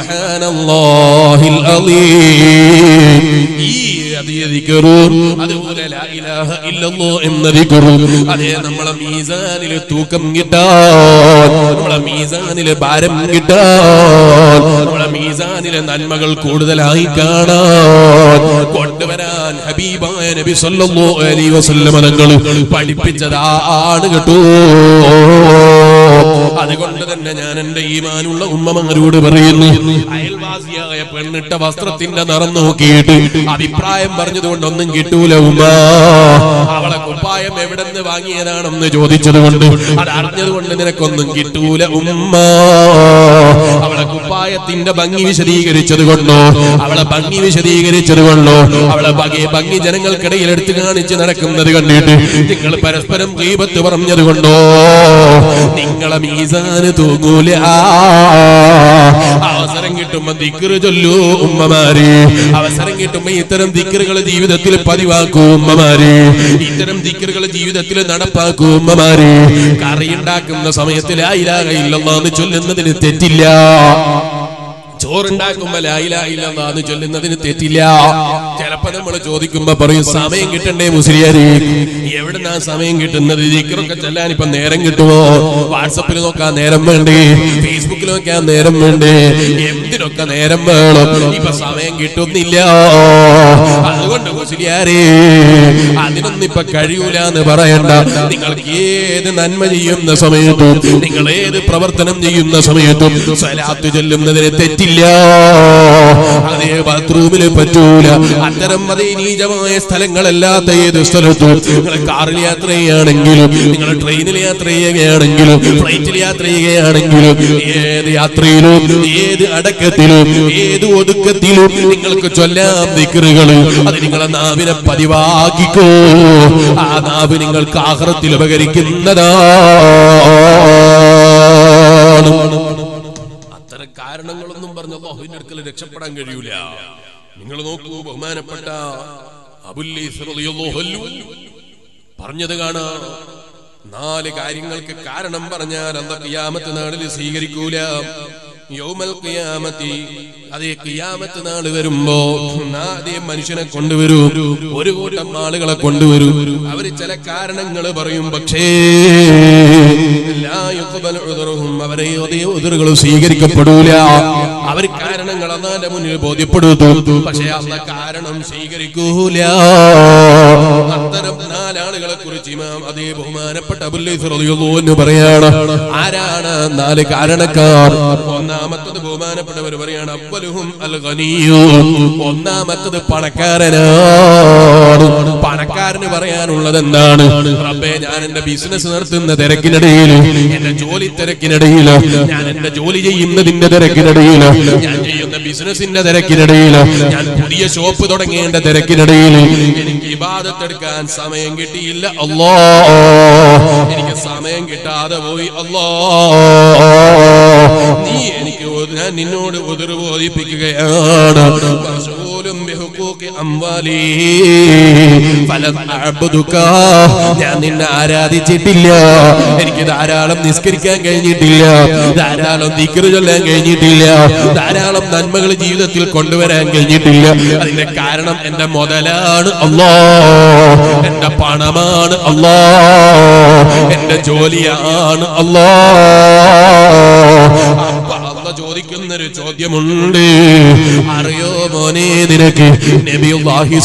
സുബ്ഹാനല്ലാഹിൽ അലീം ഈ അതേ ദിക്റും അതുപോലെ അതുപോലെ ലാ ഇലാഹ ഇല്ലല്ലാ എന്ന ദിക്റ് അതേ നമ്മളെ മീസാനിൽ തൂക്കം കിട്ടാൻ നമ്മളെ മീസാനിൽ ഭാരം കിട്ടാൻ നമ്മളെ മീസാനിലെ നന്മകൾ കൂടുതലായി കാണാൻ കൊണ്ടുവരാൻ ഹബീബായ നബി സല്ലല്ലാഹു അലൈഹി വസല്ലം തങ്ങൾ പഠിപ്പിച്ചതാണ് കേട്ടോ അതുകൊണ്ട് തന്നെ ഞാൻ എന്റെ ഈമാനുള്ള ഉമ്മമാരോട് പറയുന്നു അയൽവാസിയായ പെണ്ണിട്ട വസ്ത്രത്തിന്റെ നിറം നോക്കിയിട്ട് അഭിപ്രായം പറഞ്ഞതുകൊണ്ട് ഒന്നും കിട്ടൂല ഉമ്മ അവളെ കുപ്പായം എവിടെ നിന്ന് വാങ്ങിയതാണെന്ന് ചോദിച്ചത് കൊണ്ട് അത് അറിഞ്ഞതുകൊണ്ട് നിനക്കൊന്നും കിട്ടൂല ഉമ്മ അവളെ കുപ്പായത്തിന്റെ ഭംഗി വിശദീകരിച്ചത് കൊണ്ടോ അവളെ ഭംഗി വിശദീകരിച്ചത് കൊണ്ടോ അവളെ ഭംഗി ഭംഗി ജനങ്ങൾക്കിടയിൽ എടുത്തു കാണിച്ച് നടക്കുന്നത് കണ്ടിട്ട് നിങ്ങൾ പരസ്പരം ഗീപത്ത് പറഞ്ഞത് കൊണ്ടോ നിങ്ങളെ മീസാന് തൂങ്ങൂല അവസരം കിട്ടുമ്പോ ദിക്കറ് ചൊല്ലൂ ഉമ്മമാര് അവസരം കിട്ടുമ്പോ ഇത്തരം ദിക്കറുകൾ ജീവിതത്തിൽ പതിവാക്കൂ ഉമ്മമാര് ഇത്തരം ദിക്കറുകൾ ജീവിതത്തിൽ നടപ്പാക്കൂ ഉമ്മമാര് കറി ഉണ്ടാക്കുന്ന സമയത്ത് ലായിലാകയില്ലെന്ന് ചൊല്ലുന്നതിന് തെറ്റില്ല ചോറുണ്ടാക്കുമ്പോ ലായിലായില്ലെന്ന് ചൊല്ലുന്നതിന് തെറ്റില്ല ചിലപ്പോ നമ്മൾ ചോദിക്കുമ്പോ പറയും സമയം കിട്ടണ്ടേ മുസ്ലിയാര് എവിടുന്നാ സമയം കിട്ടുന്നത് ദിക്കറൊക്കെ ചെല്ലാൻ ഇപ്പൊ നേരം കിട്ടുമോ വാട്സപ്പിൽ നോക്കാൻ നേരം വേണ്ടേ ഫേസ്ബുക്കിൽ നോക്കാൻ നേരം വേണ്ടേ എന്തിനൊക്കെ നേരം വേണം ഇപ്പൊ സമയം കിട്ടുന്നില്ല അതുകൊണ്ട് മുസ്ലിയാരേ അതിനൊന്നും ഇപ്പൊ കഴിയൂല എന്ന് പറയണ്ട നിങ്ങൾക്ക് ഏത് നന്മ ചെയ്യുന്ന സമയത്തും നിങ്ങൾ ഏത് പ്രവർത്തനം ചെയ്യുന്ന സമയത്തും സ്വലാത്ത് ചെല്ലുന്നതിന് തെറ്റില്ല അതേ ബാത്റൂമിൽ പറ്റൂല അത്തരം അതേ നീചമായ സ്ഥലങ്ങളല്ലാത്ത ഏത് സ്ഥലത്തും നിങ്ങൾ കാറിൽ യാത്ര ചെയ്യുകയാണെങ്കിലും നിങ്ങൾ ട്രെയിനിൽ യാത്ര ചെയ്യുകയാണെങ്കിലും ഫ്ലൈറ്റിൽ യാത്ര ചെയ്യുകയാണെങ്കിലും ഏത് യാത്രയിലും ഏത് അടക്കത്തിലും ഏത് ഒതുക്കത്തിലും നിങ്ങൾക്ക് ചൊല്ലാം ദിക്കറുകൾ അത് നിങ്ങളെ നാവിനെ പതിവാക്കിക്കോ ആ നാവ് നിങ്ങൾക്ക് ആഹ്റത്തിൽ ഉപകരിക്കുന്നതാണ് അത്തരം കാരണങ്ങളൊന്നും പറഞ്ഞ അള്ളാഹുവിന്റെ അടുക്കൽ രക്ഷപ്പെടാൻ കഴിയൂല നിങ്ങൾ നോക്കൂ ബഹുമാനപ്പെട്ട അബുല്ലീസ് റളിയല്ലാഹു അൻഹു പറഞ്ഞത് കാണാ നാല് കാര്യങ്ങൾക്ക് കാരണം പറഞ്ഞാൽ അല്ല കിയാമത്ത് നാളിൽ സ്വീകരിക്കൂല യൗമൽ ഖിയാമത്തി അതേ കിയാമത്ത് നാള് വരുമ്പോ അതേ മനുഷ്യനെ കൊണ്ടുവരൂ ഒരു കൂട്ടം ആളുകളെ കൊണ്ടുവരൂ അവര് ചില കാരണങ്ങൾ പറയും പക്ഷേ ലാ യുഖ്ബൽ ഉദ്റുഹും. അവരെ അതേ ഉദറുകൾ സ്വീകരിക്കപ്പെടൂല അവർ കാരണങ്ങൾ അന്നാന്റെ മുന്നിൽ ബോധ്യപ്പെടുത്തു പക്ഷേ അന്ന കാരണം സ്വീകരിക്കൂല അത്തരം നാലാളുകളെ കുറിച്ച് ഇമാം അതേ ബഹുമാനപ്പെട്ട അബുല്ലൈസ് റളിയല്ലാഹു അൻഹു പറയാണ് ആരാണ് നാല് കാരണക്കാർ ഒന്നാമത്തത് ബഹുമാനപ്പെട്ടവർ പറയാണ് അവലുഹും അൽ ഗനിയു ഒന്നാമത്തത് പണക്കാരനാണ് പണക്കാരന് പറയാനുള്ളത് എന്താണ് റബ്ബേ ഞാൻ എന്റെ ബിസിനസ് നടത്തുന്ന തിരക്കിനിടയിൽ എന്റെ ജോലി തിരക്കിനിടയിൽ ഞാൻ എന്റെ ജോലി ചെയ്യുന്നതിന്റെ തിരക്കിനിടയിൽ ഞാൻ ചെയ്യുന്ന ബിസിനസിന്റെ തിരക്കിനിടയിൽ ഞാൻ പുതിയ ഷോപ്പ് തുടങ്ങേണ്ട തിരക്കിനിടയിൽ എനിക്ക് ഇബാദത്തെടുക്കാൻ സമയം കിട്ടിയില്ല അല്ലോ എനിക്ക് സമയം കിട്ടാതെ പോയി അല്ലോ നീ എനിക്ക് ഒ- ഞാൻ നിന്നോട് ഉതിർ ബോധിപ്പിക്കുകയാണ് മശൂലും ബിഹുഖൂഖി അംവാലി ഫലം അഅ്ബുദുക. ഞാൻ നിന്നെ ആരാധിച്ചിട്ടില്ല എനിക്ക് ധാരാളം നിസ്കരിക്കാൻ കഴിഞ്ഞിട്ടില്ല ധാരാളം ദിക്റ് ചൊല്ലാൻ കഴിഞ്ഞിട്ടില്ല ധാരാളം നന്മകൾ ജീവിതത്തിൽ കൊണ്ടുവരാൻ കഴിഞ്ഞിട്ടില്ല അതിന്റെ കാരണം എന്റെ മുതലാണ് അല്ലോ എന്റെ പണമാണ് അല്ലോ എന്റെ ജോലിയാണ് അല്ലോ അപ്പൊ അള്ള ചോദിക്കുന്നൊരു ചോദ്യമുണ്ട് അറിയോ മോനെ നിനക്ക് നബിയുല്ലാഹി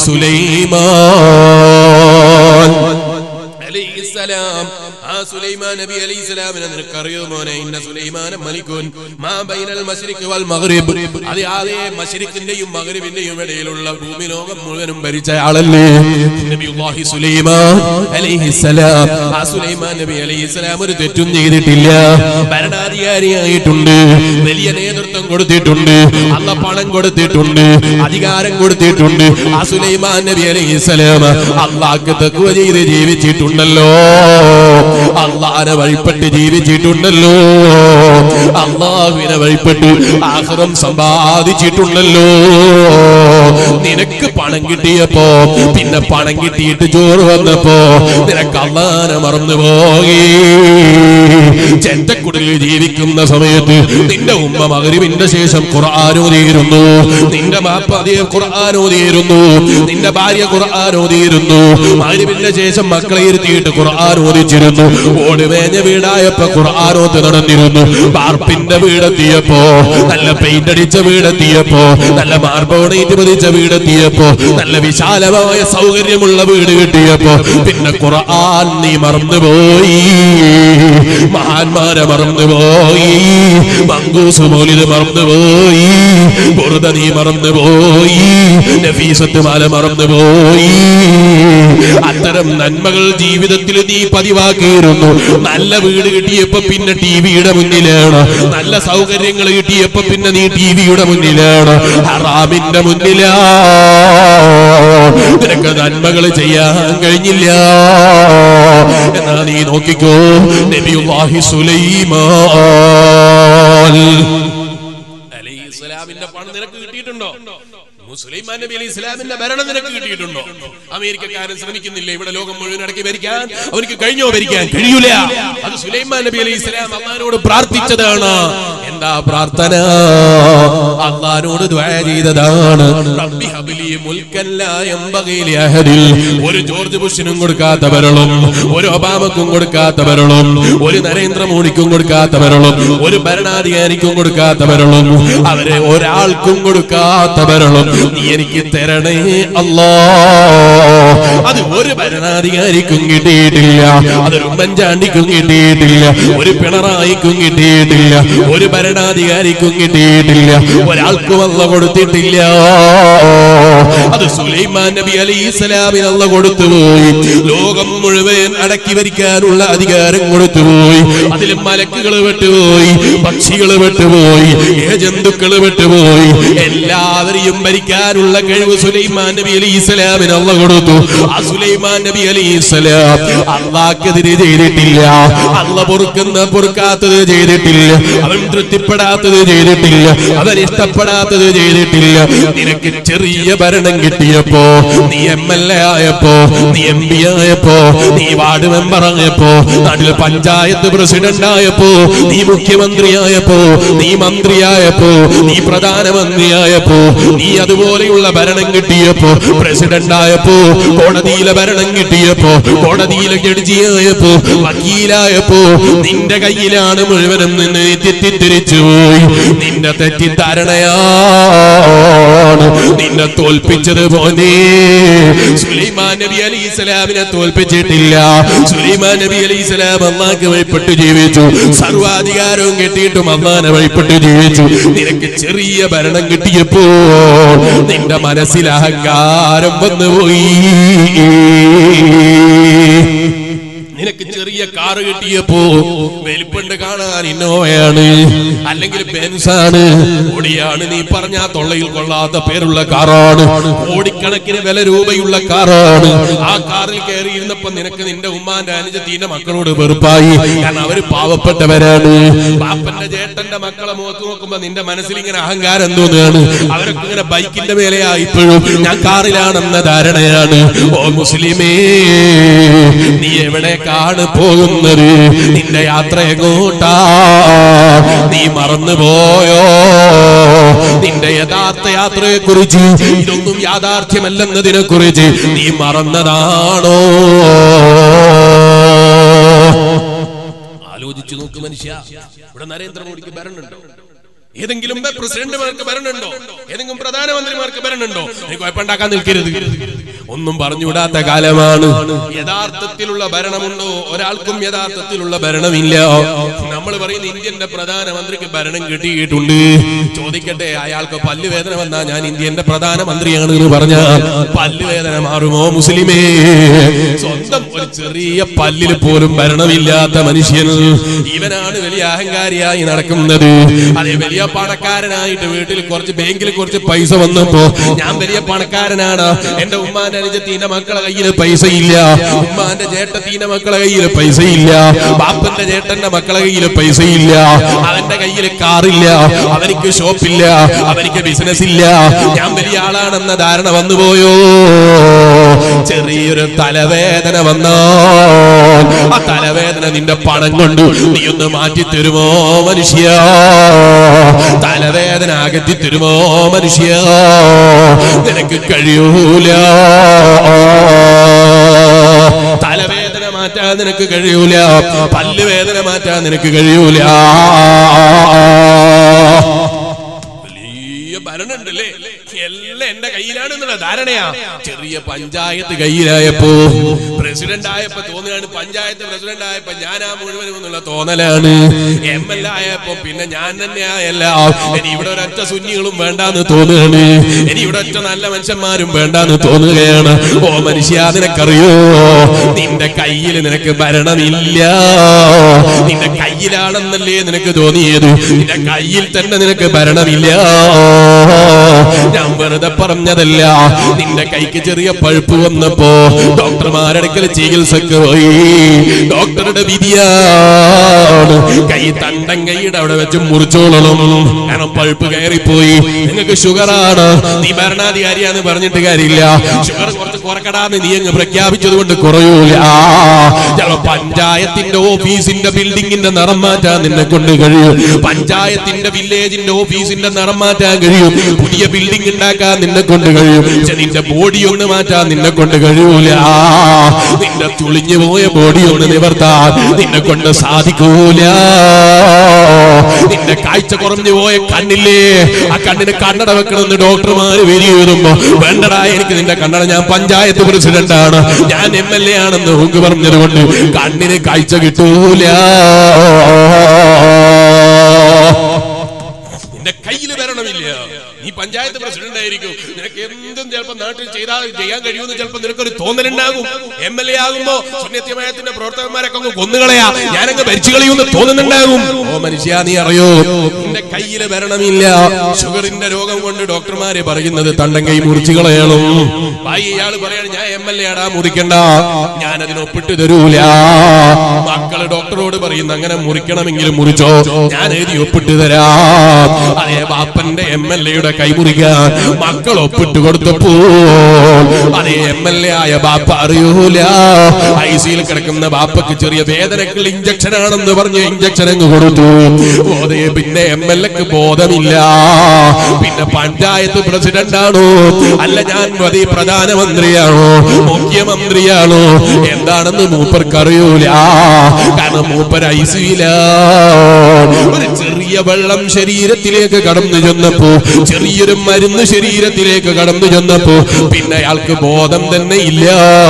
സുലൈമാൻ അലൈഹിസ്സലാം ആ സുലൈമാൻ നബി അലൈഹിസ്സലാമിനെ നിനക്കറിയോ മോനെ ഇന്ന സുലൈമാന മലിക്കുൻ മാ ബൈനൽ മശ്രിഖ് വൽ മഗ്രിബ് അത് അതേ മശ്രിഖിന്റെയും മഗ്രിബിന്റെയും ഇടയിലുള്ള ഭൂമി ലോകം മുഴുവനും ഭരിച്ച ആളല്ലേ നബിയുല്ലാഹി സുലൈമാൻ അലൈഹിസ്സലാം ആ സുലൈമാൻ നബി അലൈഹിസ്സലാം ഒരു തെറ്റും ചെയ്തിട്ടില്ല ഭരണാധികാരിയായിട്ടുണ്ട് വലിയ നേതൃത്വം കൊടുത്തിട്ടുണ്ട് അല്ല പണം കൊടുത്തിട്ടുണ്ട് അധികാരം കൊടുത്തിട്ടുണ്ട് ആ സുലൈമാൻ നബി അലൈഹിസ്സലാം അള്ളാഹ്ക്ക് തക്കുവ ചെയ്ത് ജീവിച്ചിട്ടുണ്ടല്ലോ ജീവിച്ചിട്ടുണ്ടല്ലോ അള്ളാനെ വഴിപ്പെട്ട് ജീവിച്ചിട്ടുണ്ടല്ലോ അള്ളാഹുവിനെ വഴിപ്പെട്ട് ആഹ്റം സമ്പാദിച്ചിട്ടുണ്ടല്ലോ നിനക്ക് പണം കിട്ടിയപ്പോ പിന്നെ പണം കിട്ടിയിട്ട് ചോറ് വന്നപ്പോ നിനക്ക് അള്ളാനെ മറന്നുപോയി ചെറ്റക്കുടലിൽ ജീവിക്കുന്ന സമയത്ത് നിന്റെ ഉമ്മ മകരിവിന്റെ ശേഷം ഖുർആാനോദിയിരുന്നു നിന്റെ മാപ്പ അതേ ഖുർആാനോദിയിരുന്നു നിന്റെ ഭാര്യ ഖുർആാനോദിയിരുന്നു മകരിവിന്റെ ശേഷം മക്കളെ ഇരുത്തിയിട്ട് ഖുർആാനോദിച്ചിരുന്നു ഓടുവേഞ്ഞ വീടായപ്പോ ഖുർആാനോത്ത് നടന്നിരുന്നു പാർപ്പിന്റെ വീടെത്തിയപ്പോ നല്ല പെയിന്റ് അടിച്ച വീടെത്തിയപ്പോ നല്ല മാർബോണേറ്റ് പതിച്ച വീടെത്തിയപ്പോ നല്ല വിശാലമായ സൗകര്യമുള്ള വീട് കിട്ടിയപ്പോ പിന്നെ ഖുർആൻ നീ മറന്നുപോയി മഹാന്മാരെ മറന്നുപോയി മങ്കൂസ് മൗലിദ് മറന്നുപോയി ബുറുദ നീ മറന്നുപോയി നഫീസത്ത് മാല മറന്നുപോയി അത്തരം നന്മകൾ ജീവിതത്തിൽ നീ പതിവാക്കിയിരുന്നു നല്ല വീട് കിട്ടിയപ്പോ പിന്നെ ടിവിയുടെ മുന്നിലാണ് നല്ല സൗകര്യങ്ങൾ കിട്ടിയപ്പോ പിന്നെ നീ ടിവിയുടെ മുന്നിലാണ് ഹറാമിന്റെ മുന്നിലാ നിനക്ക് നന്മകൾ ചെയ്യാൻ കഴിഞ്ഞില്ല എന്നാ നീ നോക്കിക്കോ നബിയുല്ലാഹി സുലൈമാൻ അലൈഹി ഇസ്ലാമിന്റെ പണം നിനക്ക് കിട്ടിയിട്ടുണ്ടോ സുലൈമാൻ നബി അലൈഹി ഇസ്ലാമിന്റെ ഭരണം നിനക്ക് കിട്ടിയിട്ടുണ്ടോ അമേരിക്കക്കാരൻ ശ്രമിക്കുന്നില്ല ഇവിടെ ലോകം മുഴുവൻ അടക്കി ഭരിക്കാൻ അവർക്ക് കഴിഞ്ഞോ ഭരിക്കാൻ കഴിയൂല അത് സുലൈമാൻ നബി അലൈഹി ഇസ്ലാം അള്ളഹാനോട് പ്രാർത്ഥിച്ചതാണ് എന്താ പ്രാർത്ഥന അള്ളഹാനോട് ദ്വാ ചെയ്തതാണ് റബ്ബി ഹബ്ലി മുൽക്കൻ ലാ യംബഗി ലി അഹദിൽ. ഒരു ജോർജ് ബുഷിനും കൊടുക്കാത്തവരളും ഒരു ഒബാമക്കും കൊടുക്കാത്തവരളും ഒരു നരേന്ദ്രമോദിക്കും കൊടുക്കാത്തവരളും ഒരു ഭരണാധികാരിക്കും കൊടുക്കാത്തവരളും അവരെ ഒരാൾക്കും കൊടുക്കാത്തവരളും നീ എനിക്ക് തരണേ അല്ലാ അത് ഒരു ഭരണാധികാരിക്കും കിട്ടിയിട്ടില്ല അതൊരു ഉമ്മൻചാണ്ടിക്കും കിട്ടിയിട്ടില്ല ഒരു പിണറായിക്കും കിട്ടിയിട്ടില്ല ഒരു ഭരണാധികാരിക്കും കിട്ടിയിട്ടില്ല ഒരാൾക്കും അല്ല കൊടുത്തിട്ടില്ല അത് സുലൈമാൻ നബി അലൈഹി സ്വലാമിന് അല്ല കൊടുത്തുപോയി ലോകം മുഴുവൻ അടക്കി ഭരിക്കാനുള്ള അധികാരം കൊടുത്തുപോയി അതിൽ മലക്കുകൾ വിട്ടുപോയി പക്ഷികൾ വിട്ടുപോയി ജന്തുക്കൾ വിട്ടുപോയി എല്ലാവരെയും ഭരിക്കാനുള്ള കഴിവ് സുലൈമാൻ നബി അലൈഹി സ്വലാമിന് അല്ല കൊടുത്തു ആ സുലൈമാൻ നബി അലൈഹി സ്വലാം അള്ളാഹ്ക്കെതിരെ ചെയ്തിട്ടില്ല അല്ല പൊറുക്കുന്ന പൊറുക്കാത്തത് ചെയ്തിട്ടില്ല അവൻ തൃപ്തിപ്പെടാത്തത് ചെയ്തിട്ടില്ല അവൻ ഇഷ്ടപ്പെടാത്തത് ചെയ്തിട്ടില്ല നിനക്ക് ചെറിയ ഭരണം കിട്ടിയപ്പോ നീ എം എൽ എ ആയപ്പോ നീ എം പി ആയപ്പോ നീ വാർഡ് മെമ്പർ ആയപ്പോ നാട്ടിലെ പഞ്ചായത്ത് പ്രസിഡന്റ് ആയപ്പോ നീ മുഖ്യമന്ത്രിയായപ്പോ നീ മന്ത്രിയായപ്പോ നീ പ്രധാനമന്ത്രിയായപ്പോ നീ അതുപോലെയുള്ള ഭരണം കിട്ടിയപ്പോ പ്രസിഡന്റ് ആയപ്പോ കോടതിയിലെ ഭരണം കിട്ടിയപ്പോ കോടതിയിലെ ജഡ്ജിയായപ്പോ വക്കീലായപ്പോ നിന്റെ കയ്യിലാണ് മുഴുവനും നിന്ന് തെറ്റിദ്ധരിച്ചു പോയി നിന്റെ തെറ്റിദ്ധാരണയാണ് നിന്നെ തോൽപ്പിച്ചത് പോലെ സുലൈമാൻ നബി അലി ഇസ്ലാമിനെ തോൽപ്പിച്ചിട്ടില്ല സുലൈമാൻ നബി അലി ഇസ്ലാം അള്ളാഹ്ക്ക് വഴിപ്പെട്ട് ജീവിച്ചു സർവാധികാരവും കിട്ടിയിട്ടും അള്ളാനെ വഴിപ്പെട്ട് ജീവിച്ചു നിനക്ക് ചെറിയ ഭരണം കിട്ടിയപ്പോ നിന്റെ മനസ്സിൽ അഹങ്കാരം വന്നുപോയി നിനക്ക് ചെറിയ കാറ് കിട്ടിയപ്പോ വലിപ്പണ്ട് കാണാൻ ഇന്നോവയാണ് അല്ലെങ്കിൽ ബെൻസാണ് ഓടിയാണ് നീ പറഞ്ഞ ആ തൊള്ളയിൽ കൊള്ളാത്ത പേരുള്ള കാറാണ് കോടിക്കണക്കിന് വില രൂപയുള്ള കാറാണ് ആ കാറിൽ കയറിയിരുന്നപ്പോ നിനക്ക് നിന്റെ ഉമ്മാന്റെ അനുജത്തിന്റെ മക്കളോട് വെറുപ്പായി കാരണം അവര് പാവപ്പെട്ടവരാണ് പാപ്പന്റെ ചേട്ടന്റെ മക്കളെ മുഖത്ത് നോക്കുമ്പോ നിന്റെ മനസ്സിൽ ഇങ്ങനെ അഹങ്കാരം തോന്നുകയാണ് അവരൊക്കെ ഇങ്ങനെ ബൈക്കിന്റെ മേലെയാ ഇപ്പോഴും ഞാൻ കാറിലാണെന്ന ധാരണയാണ് ഓ മുസ്ലിമേ നീ എവിടേക്കാണ് പോകുന്നത് നിന്റെ യാത്ര എങ്ങോട്ടാ നീ മറന്നുപോയോ നിന്റെ യഥാർത്ഥ യാത്രയെ കുറിച്ച് ഇതൊന്നും യാഥാർത്ഥ്യമല്ലെന്നതിനെ കുറിച്ച് നീ മറന്നതാണോ ആലോചിച്ചു നോക്ക് മനുഷ്യ ഇവിടെ നരേന്ദ്രമോദിക്ക് ഭരണുണ്ടോ ഏതെങ്കിലും പ്രസിഡന്റുമാർക്ക് ഭരണുണ്ടോ ഏതെങ്കിലും പ്രധാനമന്ത്രിമാർക്ക് ഭരണുണ്ടോ നീ കുഴപ്പമുണ്ടാക്കാൻ നിൽക്കരുത് ഒന്നും പറഞ്ഞുവിടാത്ത കാലമാണ് യഥാർത്ഥത്തിലുള്ള ഭരണമുണ്ടോ ഒരാൾക്കും യഥാർത്ഥത്തിലുള്ള ഭരണമില്ല നമ്മൾ പറയുന്ന ഇന്ത്യന്റെ പ്രധാനമന്ത്രിക്ക് ഭരണം കിട്ടിയിട്ടുണ്ട് ചോദിക്കട്ടെ അയാൾക്ക് പല്ലുവേദന വന്നാ ഞാൻ ഇന്ത്യന്റെ പ്രധാനമന്ത്രിയാണ് എന്ന് പറഞ്ഞാൽ പല്ലുവേദന മാറുമോ മുസ്ലിമേ സ്വന്തം ഒരു ചെറിയ പല്ലിൽ പോലും ഭരണമില്ലാത്ത മനുഷ്യൻ ഇവനാണ് വലിയ അഹങ്കാരിയായി നടക്കുന്നത് അതെ വലിയ പണക്കാരനായിട്ട് വീട്ടിൽ കുറച്ച് ബാങ്കിൽ കുറച്ച് പൈസ വന്നപ്പോ ഞാൻ വലിയ പണക്കാരനാണ് എന്റെ ഉമ്മാന്റെ അനുജത്തിന്റെ മക്കളെ കയ്യിൽ പൈസ ഇല്ല ഉമ്മാന്റെ ചേട്ടത്തിന്റെ മക്കളെ കയ്യിൽ പൈസ ഇല്ല ബാപ്പന്റെ ചേട്ടന്റെ മക്കളെ കയ്യിൽ പൈസ ഇല്ല അവന്റെ കയ്യിൽ കാറില്ല അവനിക്ക് ഷോപ്പില്ല അവനിക്ക് ബിസിനസ് ഇല്ല ഞാൻ വലിയ ആളാണെന്ന ധാരണ വന്നുപോയോ ചെറിയൊരു തലവേദന വന്നോ ആ തലവേദന നിന്റെ പണം കൊണ്ട് നീ ഒന്ന് മാറ്റി തരുമോ മനുഷ്യ തലവേദന അകറ്റി തരുമോ മനുഷ്യ നിനക്ക് കഴിയൂല തലവേദന മാറ്റാൻ നിനക്ക് കഴിയൂല പല്ലുവേദന മാറ്റാൻ നിനക്ക് കഴിയൂല വലിയ ഭരണുണ്ടല്ലേ എല്ലാം എന്റെ കയ്യിലാണ് എന്നുള്ള ധാരണയാ ചെറിയ പഞ്ചായത്ത് കയ്യിലായപ്പോ പ്രസിഡന്റ് ആയപ്പോ തോന്നുകയാണ് പഞ്ചായത്ത് പ്രസിഡന്റ് ആയപ്പോ ഞാനാ മുഴുവനും എന്നുള്ള തോന്നലാണ് എം എൽ എ ആയപ്പോ പിന്നെ ഞാൻ തന്നെ ആയല്ല ഇനി ഇവിടെ ഒരൊറ്റ സുന്നികളും വേണ്ടാന്ന് തോന്നുകയാണ് ഇനി ഇവിടെ ഒറ്റ നല്ല മനുഷ്യന്മാരും വേണ്ടാന്ന് തോന്നുകയാണ് ഓ മനുഷ്യ നിനക്കറിയോ നിന്റെ കയ്യിൽ നിനക്ക് ഭരണമില്ല നിന്റെ കയ്യിലാണെന്നല്ലേ നിനക്ക് തോന്നിയത് നിന്റെ കയ്യിൽ തന്നെ നിനക്ക് ഭരണമില്ല ഞാൻ വെറുതെ പറഞ്ഞതല്ല നിന്റെ കൈക്ക് ചെറിയ പഴുപ്പ് വന്നപ്പോ ഡോക്ടർമാരടുക്കൽ ചികിത്സക്ക് പോയി ഡോക്ടറുടെ വിധിയാണ് കൈ തണ്ടൻ കൈയുടെ അവിടെ വെച്ച് മുറിച്ചോളണം കാരണം പഴുപ്പ് കയറിപ്പോയി നിങ്ങൾക്ക് ഷുഗറാണ് നീ ഭരണാധികാരിയാന്ന് പറഞ്ഞിട്ട് കാര്യമില്ല ഷുഗർ കുറച്ച് കുറക്കടാന്ന് നീ അങ്ങ് പ്രഖ്യാപിച്ചത് കൊണ്ട് കുറയൂല ചില പഞ്ചായത്തിന്റെ ഓഫീസിന്റെ ബിൽഡിങ്ങിന്റെ നിറം മാറ്റാൻ നിന്നെ കൊണ്ട് കഴിയും പഞ്ചായത്തിന്റെ വില്ലേജിന്റെ ഓഫീസിന്റെ നിറം മാറ്റാൻ കഴിയും പുതിയ ബിൽഡിംഗ് ഉണ്ടാക്കാൻ നിന്നെ കൊണ്ട് കഴിയും പക്ഷെ നിന്റെ ബോഡി ഒന്ന് മാറ്റാൻ നിന്നെ കൊണ്ട് കഴിയൂല നിന്റെ തുളിഞ്ഞു പോയ ബോഡി ഒന്ന് നിവർത്താൻ നിന്നെ കൊണ്ട് സാധിക്കൂല നിന്റെ കാഴ്ച കുറഞ്ഞു പോയ കണ്ണില്ലേ ആ കണ്ണിന് കണ്ണട വെക്കണമെന്ന് ഡോക്ടർമാര് വരികയുമ്പോ വേണ്ടടാ എനിക്ക് നിന്റെ കണ്ണട ഞാൻ പഞ്ചായത്ത് പ്രസിഡന്റ് ആണ് ഞാൻ എം എൽ എ ആണെന്ന് ഹുങ്ക് പറഞ്ഞത് കൊണ്ട് കണ്ണിന് കാഴ്ച കിട്ടൂല നിന്റെ കയ്യിൽ വരണമില്ല നീ പഞ്ചായത്ത് പ്രസിഡന്റ് ആയിരിക്കും നിനക്ക് എന്തും ചിലപ്പോൾ നാട്ടിൽ ചെയ്താൽ ചെയ്യാൻ കഴിയുമെന്ന് ചിലപ്പോൾ നിനക്കൊരു തോന്നലുണ്ടാകും എം എൽ എ ആകുമ്പോ സുന്യത്യമായത്തിന്റെ പ്രവർത്തകന്മാരൊക്കെ അങ്ങ് കൊന്നുകളയാ ഞാനങ്ങ് ഭരിച്ചു കളയുമെന്ന് തോന്നുന്നുണ്ടാകും ഓ മനുഷ്യ നീ അറിയോ നിന്റെ കയ്യിൽ വരണമില്ല ഷുഗറിന്റെ രോഗം കൊണ്ട് ഡോക്ടർമാര് പറയുന്നത് തണ്ടൻ കൈ മുറിച്ചു കളയണം ഭായി ഇയാള് പറയാണ് ഞാൻ എം എൽ എ ആടാ മുറിക്കണ്ട ഞാൻ അതിന് ഒപ്പിട്ട് തരൂല മക്കള് ഡോക്ടറോട് പറയുന്ന അങ്ങനെ മുറിക്കണമെങ്കിലും മുറിച്ചോ ഞാൻ എഴുതി ഒപ്പിട്ട് തരാം അതേ ബാപ്പന്റെ എം എൽ എയുടെ കൈ മുറിക്കാൻ മക്കൾ ഒപ്പിട്ട് കൊടുത്തപ്പോൾ അതേ എം എൽ എ ആയ ബാപ്പ അറിയൂല ഐ സിയിൽ കിടക്കുന്ന ബാപ്പക്ക് ചെറിയ വേദനക്കുള്ള ഇഞ്ചക്ഷൻ ആണെന്ന് പറഞ്ഞ് ഇഞ്ചക്ഷൻ അങ്ങ് കൊടുത്തു അതേ പിന്നെ എം എൽ എക്ക് ബോധമില്ല പിന്നെ പഞ്ചായത്ത് പ്രസിഡന്റ് ആണോ അല്ല ഞാൻ മതി പ്രധാനമന്ത്രിയാണോ മുഖ്യമന്ത്രിയാണോ എന്താണെന്ന് മൂപ്പർക്ക് അറിയൂല കാരണം മൂപ്പർ ഐ സിയില ഒരു ചെറിയ വെള്ളം ശരീരത്തിലേക്ക് കടന്നു ചെന്നപ്പോ ചെറിയൊരു മരുന്ന് ശരീരത്തിലേക്ക് കടന്നു ചെന്നപ്പോ പിന്നെ അയാൾക്ക് ബോധം തന്നെ ഇല്ല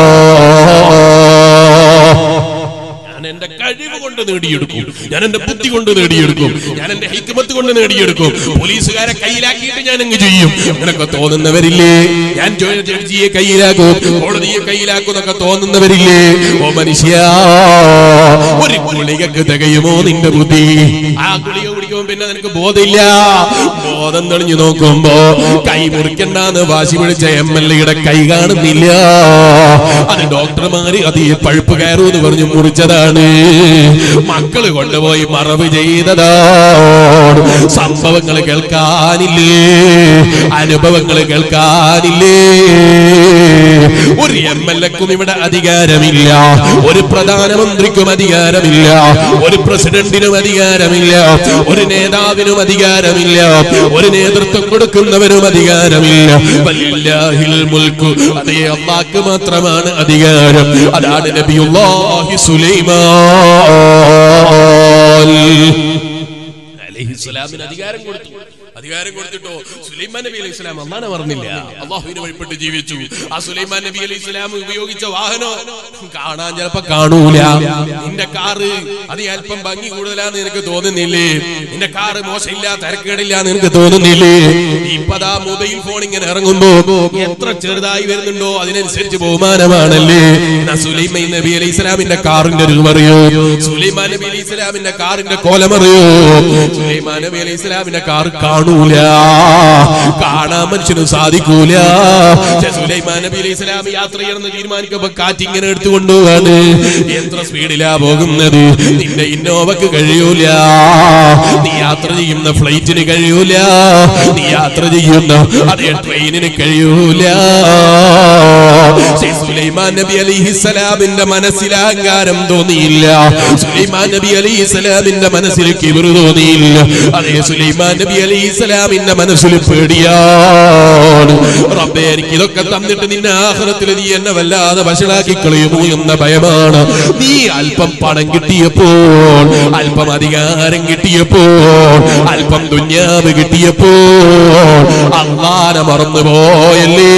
ഞാൻ എന്റെ കഴിവ് കൊണ്ട് നേടിയെടുക്കും ഞാൻ എന്റെ ബുദ്ധി കൊണ്ട് നേടിയെടുക്കും ഞാൻ എന്റെ ഹിക്മത്ത് കൊണ്ട് നേടിയെടുക്കും പോലീസുകാരെ കയ്യിലാക്കിയിട്ട് ഞാൻ അങ്ങ് ചെയ്യും അങ്ങനൊക്കെ തോന്നുന്നവരില്ലേ ഞാൻ ജോ- ജഡ്ജിയെ കയ്യിലാക്കും കോടതിയെ കയ്യിലാക്കും എന്നൊക്കെ തോന്നുന്നവരില്ലേ ഓ മനുഷ്യ ഒരു ഗുളികക്ക് തികയുമോ നിന്റെ ബുദ്ധി ആ ഗുളിക കുടിക്കുമ്പോ പിന്നെ നിനക്ക് ബോധമില്ല ബോധം തെളിഞ്ഞു നോക്കുമ്പോ കൈ മുറിക്കണ്ടെന്ന് വാശി പിടിച്ച എം എൽ എയുടെ കൈ കാണുന്നില്ല അത് ഡോക്ടർമാര് അത് ഈ പഴുപ്പ് കയറൂ എന്ന് പറഞ്ഞു മുറിച്ചതാണ് മക്കള് കൊണ്ടുപോയി മറവ് ചെയ്തതാണ് സംഭവങ്ങൾ കേൾക്കാനില്ലേ അനുഭവങ്ങൾ കേൾക്കാനില്ലേ ഒരു എം എൽ എക്കും ഇവിടെ അധികാരമില്ല ഒരു പ്രധാനമന്ത്രിക്കും അധികാരമില്ല ഒരു പ്രസിഡന്റിനും അധികാരമില്ല ഒരു നേതാവിനും അധികാരമില്ല ഒരു നേതൃത്വം കൊടുക്കുന്നവനും അധികാരമില്ല വലില്ലാഹിൽ മുൽക്കു അതേ അള്ളാഹ്ക്ക് മാത്രമാണ് അധികാരം അതാണ് നബിയുല്ലാഹി സുലൈമാൻ അലൈഹിസ്സലാമിന് അധികാരം കൊടുത്തു അധികാരം കൊടുത്തിട്ടോ സുലൈമാൻ നബി അലൈഹി സ്വലാം അള്ളാനെ പറഞ്ഞില്ല അള്ളാഹുവിന് വഴിപ്പെട്ട് ജീവിച്ചു ആ സുലൈമാൻ നബി അലൈഹി സ്വലാം ഉപയോഗിച്ച വാഹനോ കാണാൻ ചിലപ്പോ കാണൂല നിന്റെ കാറ് അത് അല്പം ഭംഗി കൂടുതലാന്ന് നിനക്ക് തോന്നുന്നില്ലേ നിന്റെ കാറ് മോശമില്ല തിരക്കേടില്ല എന്ന് നിനക്ക് തോന്നുന്നില്ലേ ഇപ്പതാ മൊബൈൽ ഫോൺ ഇങ്ങനെ ഇറങ്ങുമ്പോ എത്ര ചെറുതായി വരുന്നുണ്ടോ അതിനനുസരിച്ച് ബഹുമാനമാണല്ലേ എന്നാ സുലൈമാൻ നബി അലൈഹി സ്വലാമിന്റെ കാറിന്റെ രൂപം അറിയോ സുലൈമാൻ നബി അലൈഹി സ്വലാമിന്റെ കാറിന്റെ കോലം അറിയോ സുലൈമാൻ നബി അലൈഹി സ്വലാമിന്റെ കാർ കാണൂല കാണൂല കാണാൻ മനുഷ്യന് സാധിക്കൂല പക്ഷേ സുലൈമാൻ നബി അലൈഹി സ്വലാം യാത്ര ചെയ്യണമെന്ന് തീരുമാനിക്കുമ്പോ കാറ്റ് ഇങ്ങനെ എടുത്തുകൊണ്ടുപോവാണ് എത്ര സ്പീഡിലാ പോകുന്നത് നിന്റെ ഇന്നോവക്ക് കഴിയൂല നീ യാത്ര ചെയ്യുന്ന ഫ്ലൈറ്റിന് കഴിയൂല നീ യാത്ര ചെയ്യുന്ന അതേ ട്രെയിനിന് കഴിയൂല പക്ഷേ സുലൈമാൻ നബി അലിഹിസലാമിന്റെ മനസ്സിൽ അഹങ്കാരം തോന്നിയില്ല സുലൈമാൻ നബി അലിഹിസലാമിന്റെ മനസ്സിൽ കിബിർ തോന്നിയില്ല അതേ സുലൈമാൻ നബി അലിഹിസലാമിന്റെ മനസ്സിൽ പേടിയാണ് റബ്ബേ എനിക്ക് ഇതൊക്കെ തന്നിട്ട് നിന്നെ ആഹ്റത്തിൽ നീ എന്നെ വല്ലാതെ വഷളാക്കി കളയുമോ എന്ന ഭയമാണ് നീ അല്പം പണം കിട്ടിയപ്പോൾ അല്പം അധികാരം കിട്ടിയപ്പോൾ അല്പം ദുന്യാവ് കിട്ടിയപ്പോൾ അള്ളാനെ മറന്നുപോയല്ലേ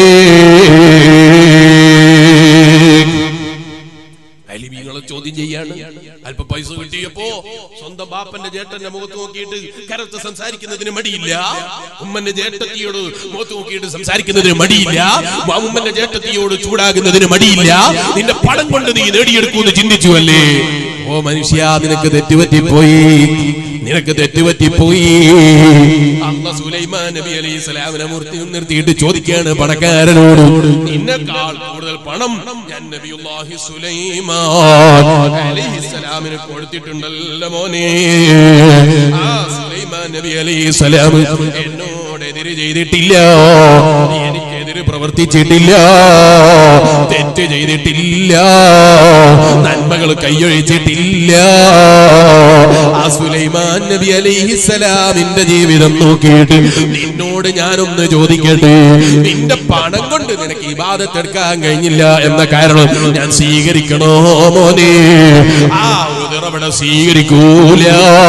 അലിമികളെ ചോദ്യം ചെയ്യാണ് അല്പം പൈസ കിട്ടിയപ്പോ സ്വന്തം ബാപ്പന്റെ ചേട്ടന്റെ മുഖത്ത് നോക്കിയിട്ട് കരത്ത് സംസാരിക്കുന്നതിന് മടിയില്ല ഉമ്മന്റെ ചേട്ടത്തിയോട് മുഖത്ത് നോക്കിയിട്ട് സംസാരിക്കുന്നതിന് മടിയില്ല ഉമ്മന്റെ ചേട്ടത്തിയോട് ചൂടാകുന്നതിന് മടിയില്ല നിന്റെ പണം കൊണ്ട് നീ നേടിയെടുക്കുമെന്ന് ചിന്തിച്ചു അല്ലേ ഓ മനുഷ്യ നിനക്ക് തെറ്റുപറ്റിപ്പോയി നിനക്ക് തെറ്റുപറ്റിപ്പോയി അള്ള സുലൈമാൻ നബി അലൈഹി സ്വലാമിനെ മൂർത്തി നിർത്തിയിട്ട് ചോദിക്കാണ് പണക്കാരനോട് നിന്നെക്കാൾ കൂടുതൽ പണം ഞാൻ നബിയുല്ലാഹി സുലൈമാൻ അലൈഹി സ്വലാമിന് കൊടുത്തിട്ടുണ്ടല്ലോ മോനെ ആ സുലൈമാൻ നബി അലൈഹി സ്വലാം എന്നോട് എതിര് ചെയ്തിട്ടില്ല എനിക്കെതിര് പ്രവർത്തിച്ചിട്ടില്ല തെറ്റ് ചെയ്തിട്ടില്ല നന്മകൾ കൈയൊഴിച്ചിട്ടില്ല ആ സുലൈമാൻ നബി അലൈഹിസലാമിന്റെ ജീവിതം നോക്കിയിട്ട് നിന്നോട് ഞാനൊന്ന് ചോദിക്കട്ടെ നിന്റെ പണം കൊണ്ട് നിനക്ക് ഇബാദത്തെടുക്കാൻ കഴിഞ്ഞില്ല എന്ന കാരണം ഞാൻ സ്വീകരിക്കണോ മോനെ ആ ഉതിറവിടെ സ്വീകരിക്കൂല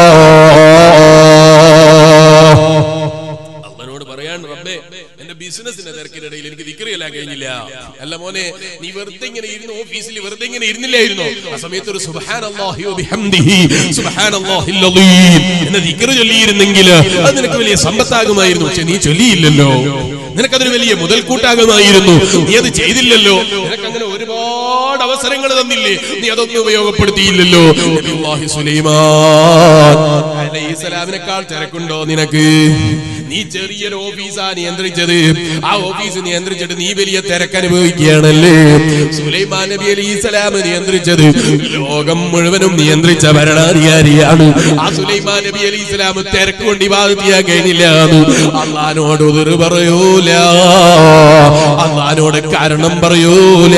അള്ളനോട് പറയാൻ റബ്ബേ എന്റെ ബിസിനസിന്റെ തിരക്കിനിടയിൽ എനിക്ക് ദിക്കറിയല്ലാൻ കഴിഞ്ഞില്ല അല്ല മോനെ നീ വെറുതെ ഇങ്ങനെ ഇരുന്ന് ഓഫീസിൽ വെറുതെ ഇങ്ങനെ ഇരുന്നില്ലായിരുന്നോ ആ സമയത്ത് ഒരു സുബ്ഹാനല്ലാഹി വബിഹംദിഹി സുബ്ഹാനല്ലാഹിൽ അലീം എന്ന ദിക്റ് ചൊല്ലിയിരുന്നെങ്കിൽ അത് നിനക്ക് വലിയ സമ്പത്താകുമായിരുന്നു പക്ഷെ നീ ചൊല്ലിയില്ലല്ലോ നിനക്കതൊരു വലിയ മുതൽക്കൂട്ടാകുമായിരുന്നു നീ അത് ചെയ്തില്ലല്ലോ നിനക്ക് അങ്ങനെ ഒരുപാട് അവസരങ്ങൾ തന്നില്ലേ നീ അതൊന്നും ഉപയോഗപ്പെടുത്തിയില്ലല്ലോ നബിയുല്ലാഹി സുലൈമാൻ അലൈഹിസ്സലാമിനേക്കാൾ തിരക്കുണ്ടോ നിനക്ക് നീ ചെറിയൊരു ഓഫീസാ നിയന്ത്രിച്ചത് ആ ഓഫീസ് നിയന്ത്രിച്ചിട്ട് നീ വലിയ തിരക്ക് അനുഭവിക്കുകയാണല്ലേ സുലൈമാൻ നബി അലി ഇസ്ലാം നിയന്ത്രിച്ചത് ലോകം മുഴുവനും നിയന്ത്രിച്ച ഭരണാധികാരിയാണ് ആ സുലൈമാൻ നബി അലി ഇസ്ലാം തിരക്ക് കൊണ്ട് ഇവാദത്തിയാൻ കഴിഞ്ഞില്ല അള്ളഹാനോട് ഉതിർ പറയൂല അള്ളഹാനോട് കാരണം പറയൂല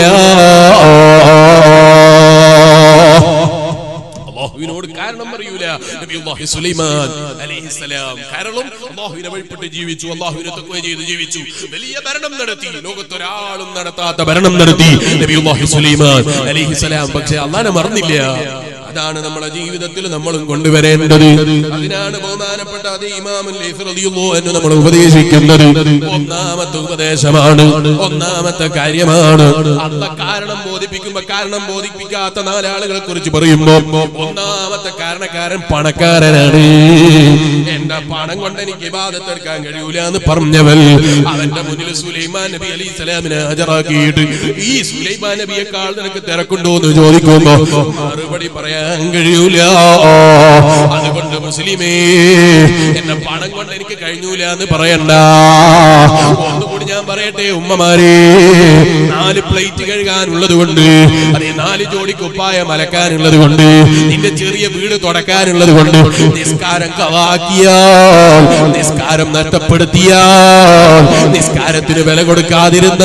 അള്ളാഹുവിനോട് കാരണം പറയൂല നബിയുല്ലാഹി സുലൈമാൻ അലൈഹിസ്സലാം കാരണം അള്ളാഹുവിനെ വഴിപ്പെട്ട് ജീവിച്ചു അള്ളാഹുവിനെ തക്വ ചെയ്ത് ജീവിച്ചു വലിയ ഭരണം നടത്തി ലോകത്തൊരാളും നടത്താത്ത ഭരണം നടത്തി നബിയുല്ലാഹി സുലൈമാൻ അലൈഹിസ്സലാം പക്ഷെ അള്ളാനെ മറന്നില്ല അതാണ് നമ്മുടെ ജീവിതത്തിൽ നമ്മളും കൊണ്ടുവരേണ്ടത് അതിനാണ് ബഹുമാനപ്പെട്ട അതേ ഇമാമുൽ ലൈഫ് റളിയല്ലാഹു അൻഹു നമ്മൾ ഉപദേശിക്കുന്നത് ഒന്നാമത്തെ ഉപദേശമാണ് ഒന്നാമത്തെ കാര്യമാണ് അള്ള കാരണം ബോധിപ്പിക്കുമ്പോ കാരണം ബോധിപ്പിക്കാത്ത നാലാളുകളെ കുറിച്ച് പറയുമ്പോ ഒന്നാമത്തെ കാരണക്കാരൻ പണക്കാരനാണ് എന്റെ പണം കൊണ്ട് എനിക്ക് ഇബാദത്തെടുക്കാൻ കഴിയൂല എന്ന് പറഞ്ഞവൻ അവന്റെ മുന്നിൽ സുലൈമാൻ നബി അലി സ്വലാമിനെ ഹാജരാക്കിയിട്ട് ഈ സുലൈമാൻ നബിയെക്കാൾ നിനക്ക് തിരക്കുണ്ടോ എന്ന് ചോദിക്കുമ്പോ മറുപടി പറയാൻ കഴിയൂല അതുകൊണ്ട് മുസ്ലിമേ എന്നെ പണം കൊണ്ട് എനിക്ക് കഴിഞ്ഞൂല എന്ന് പറയണ്ട ഒന്നുകൂടി ഞാൻ പറയട്ടെ ഉമ്മമാരെ നാല് പ്ലേറ്റ് കഴുകാനുള്ളത് കൊണ്ട് അതെ നാല് ജോഡി കുപ്പായം അലക്കാനുള്ളത് കൊണ്ട് നിന്റെ ചെറിയ വീട് തുടക്കാനുള്ളത് കൊണ്ട് നിസ്കാരം കവാക്കിയാൽ നിസ്കാരം നഷ്ടപ്പെടുത്തിയാൽ നിസ്കാരത്തിന് വില കൊടുക്കാതിരുന്നാൽ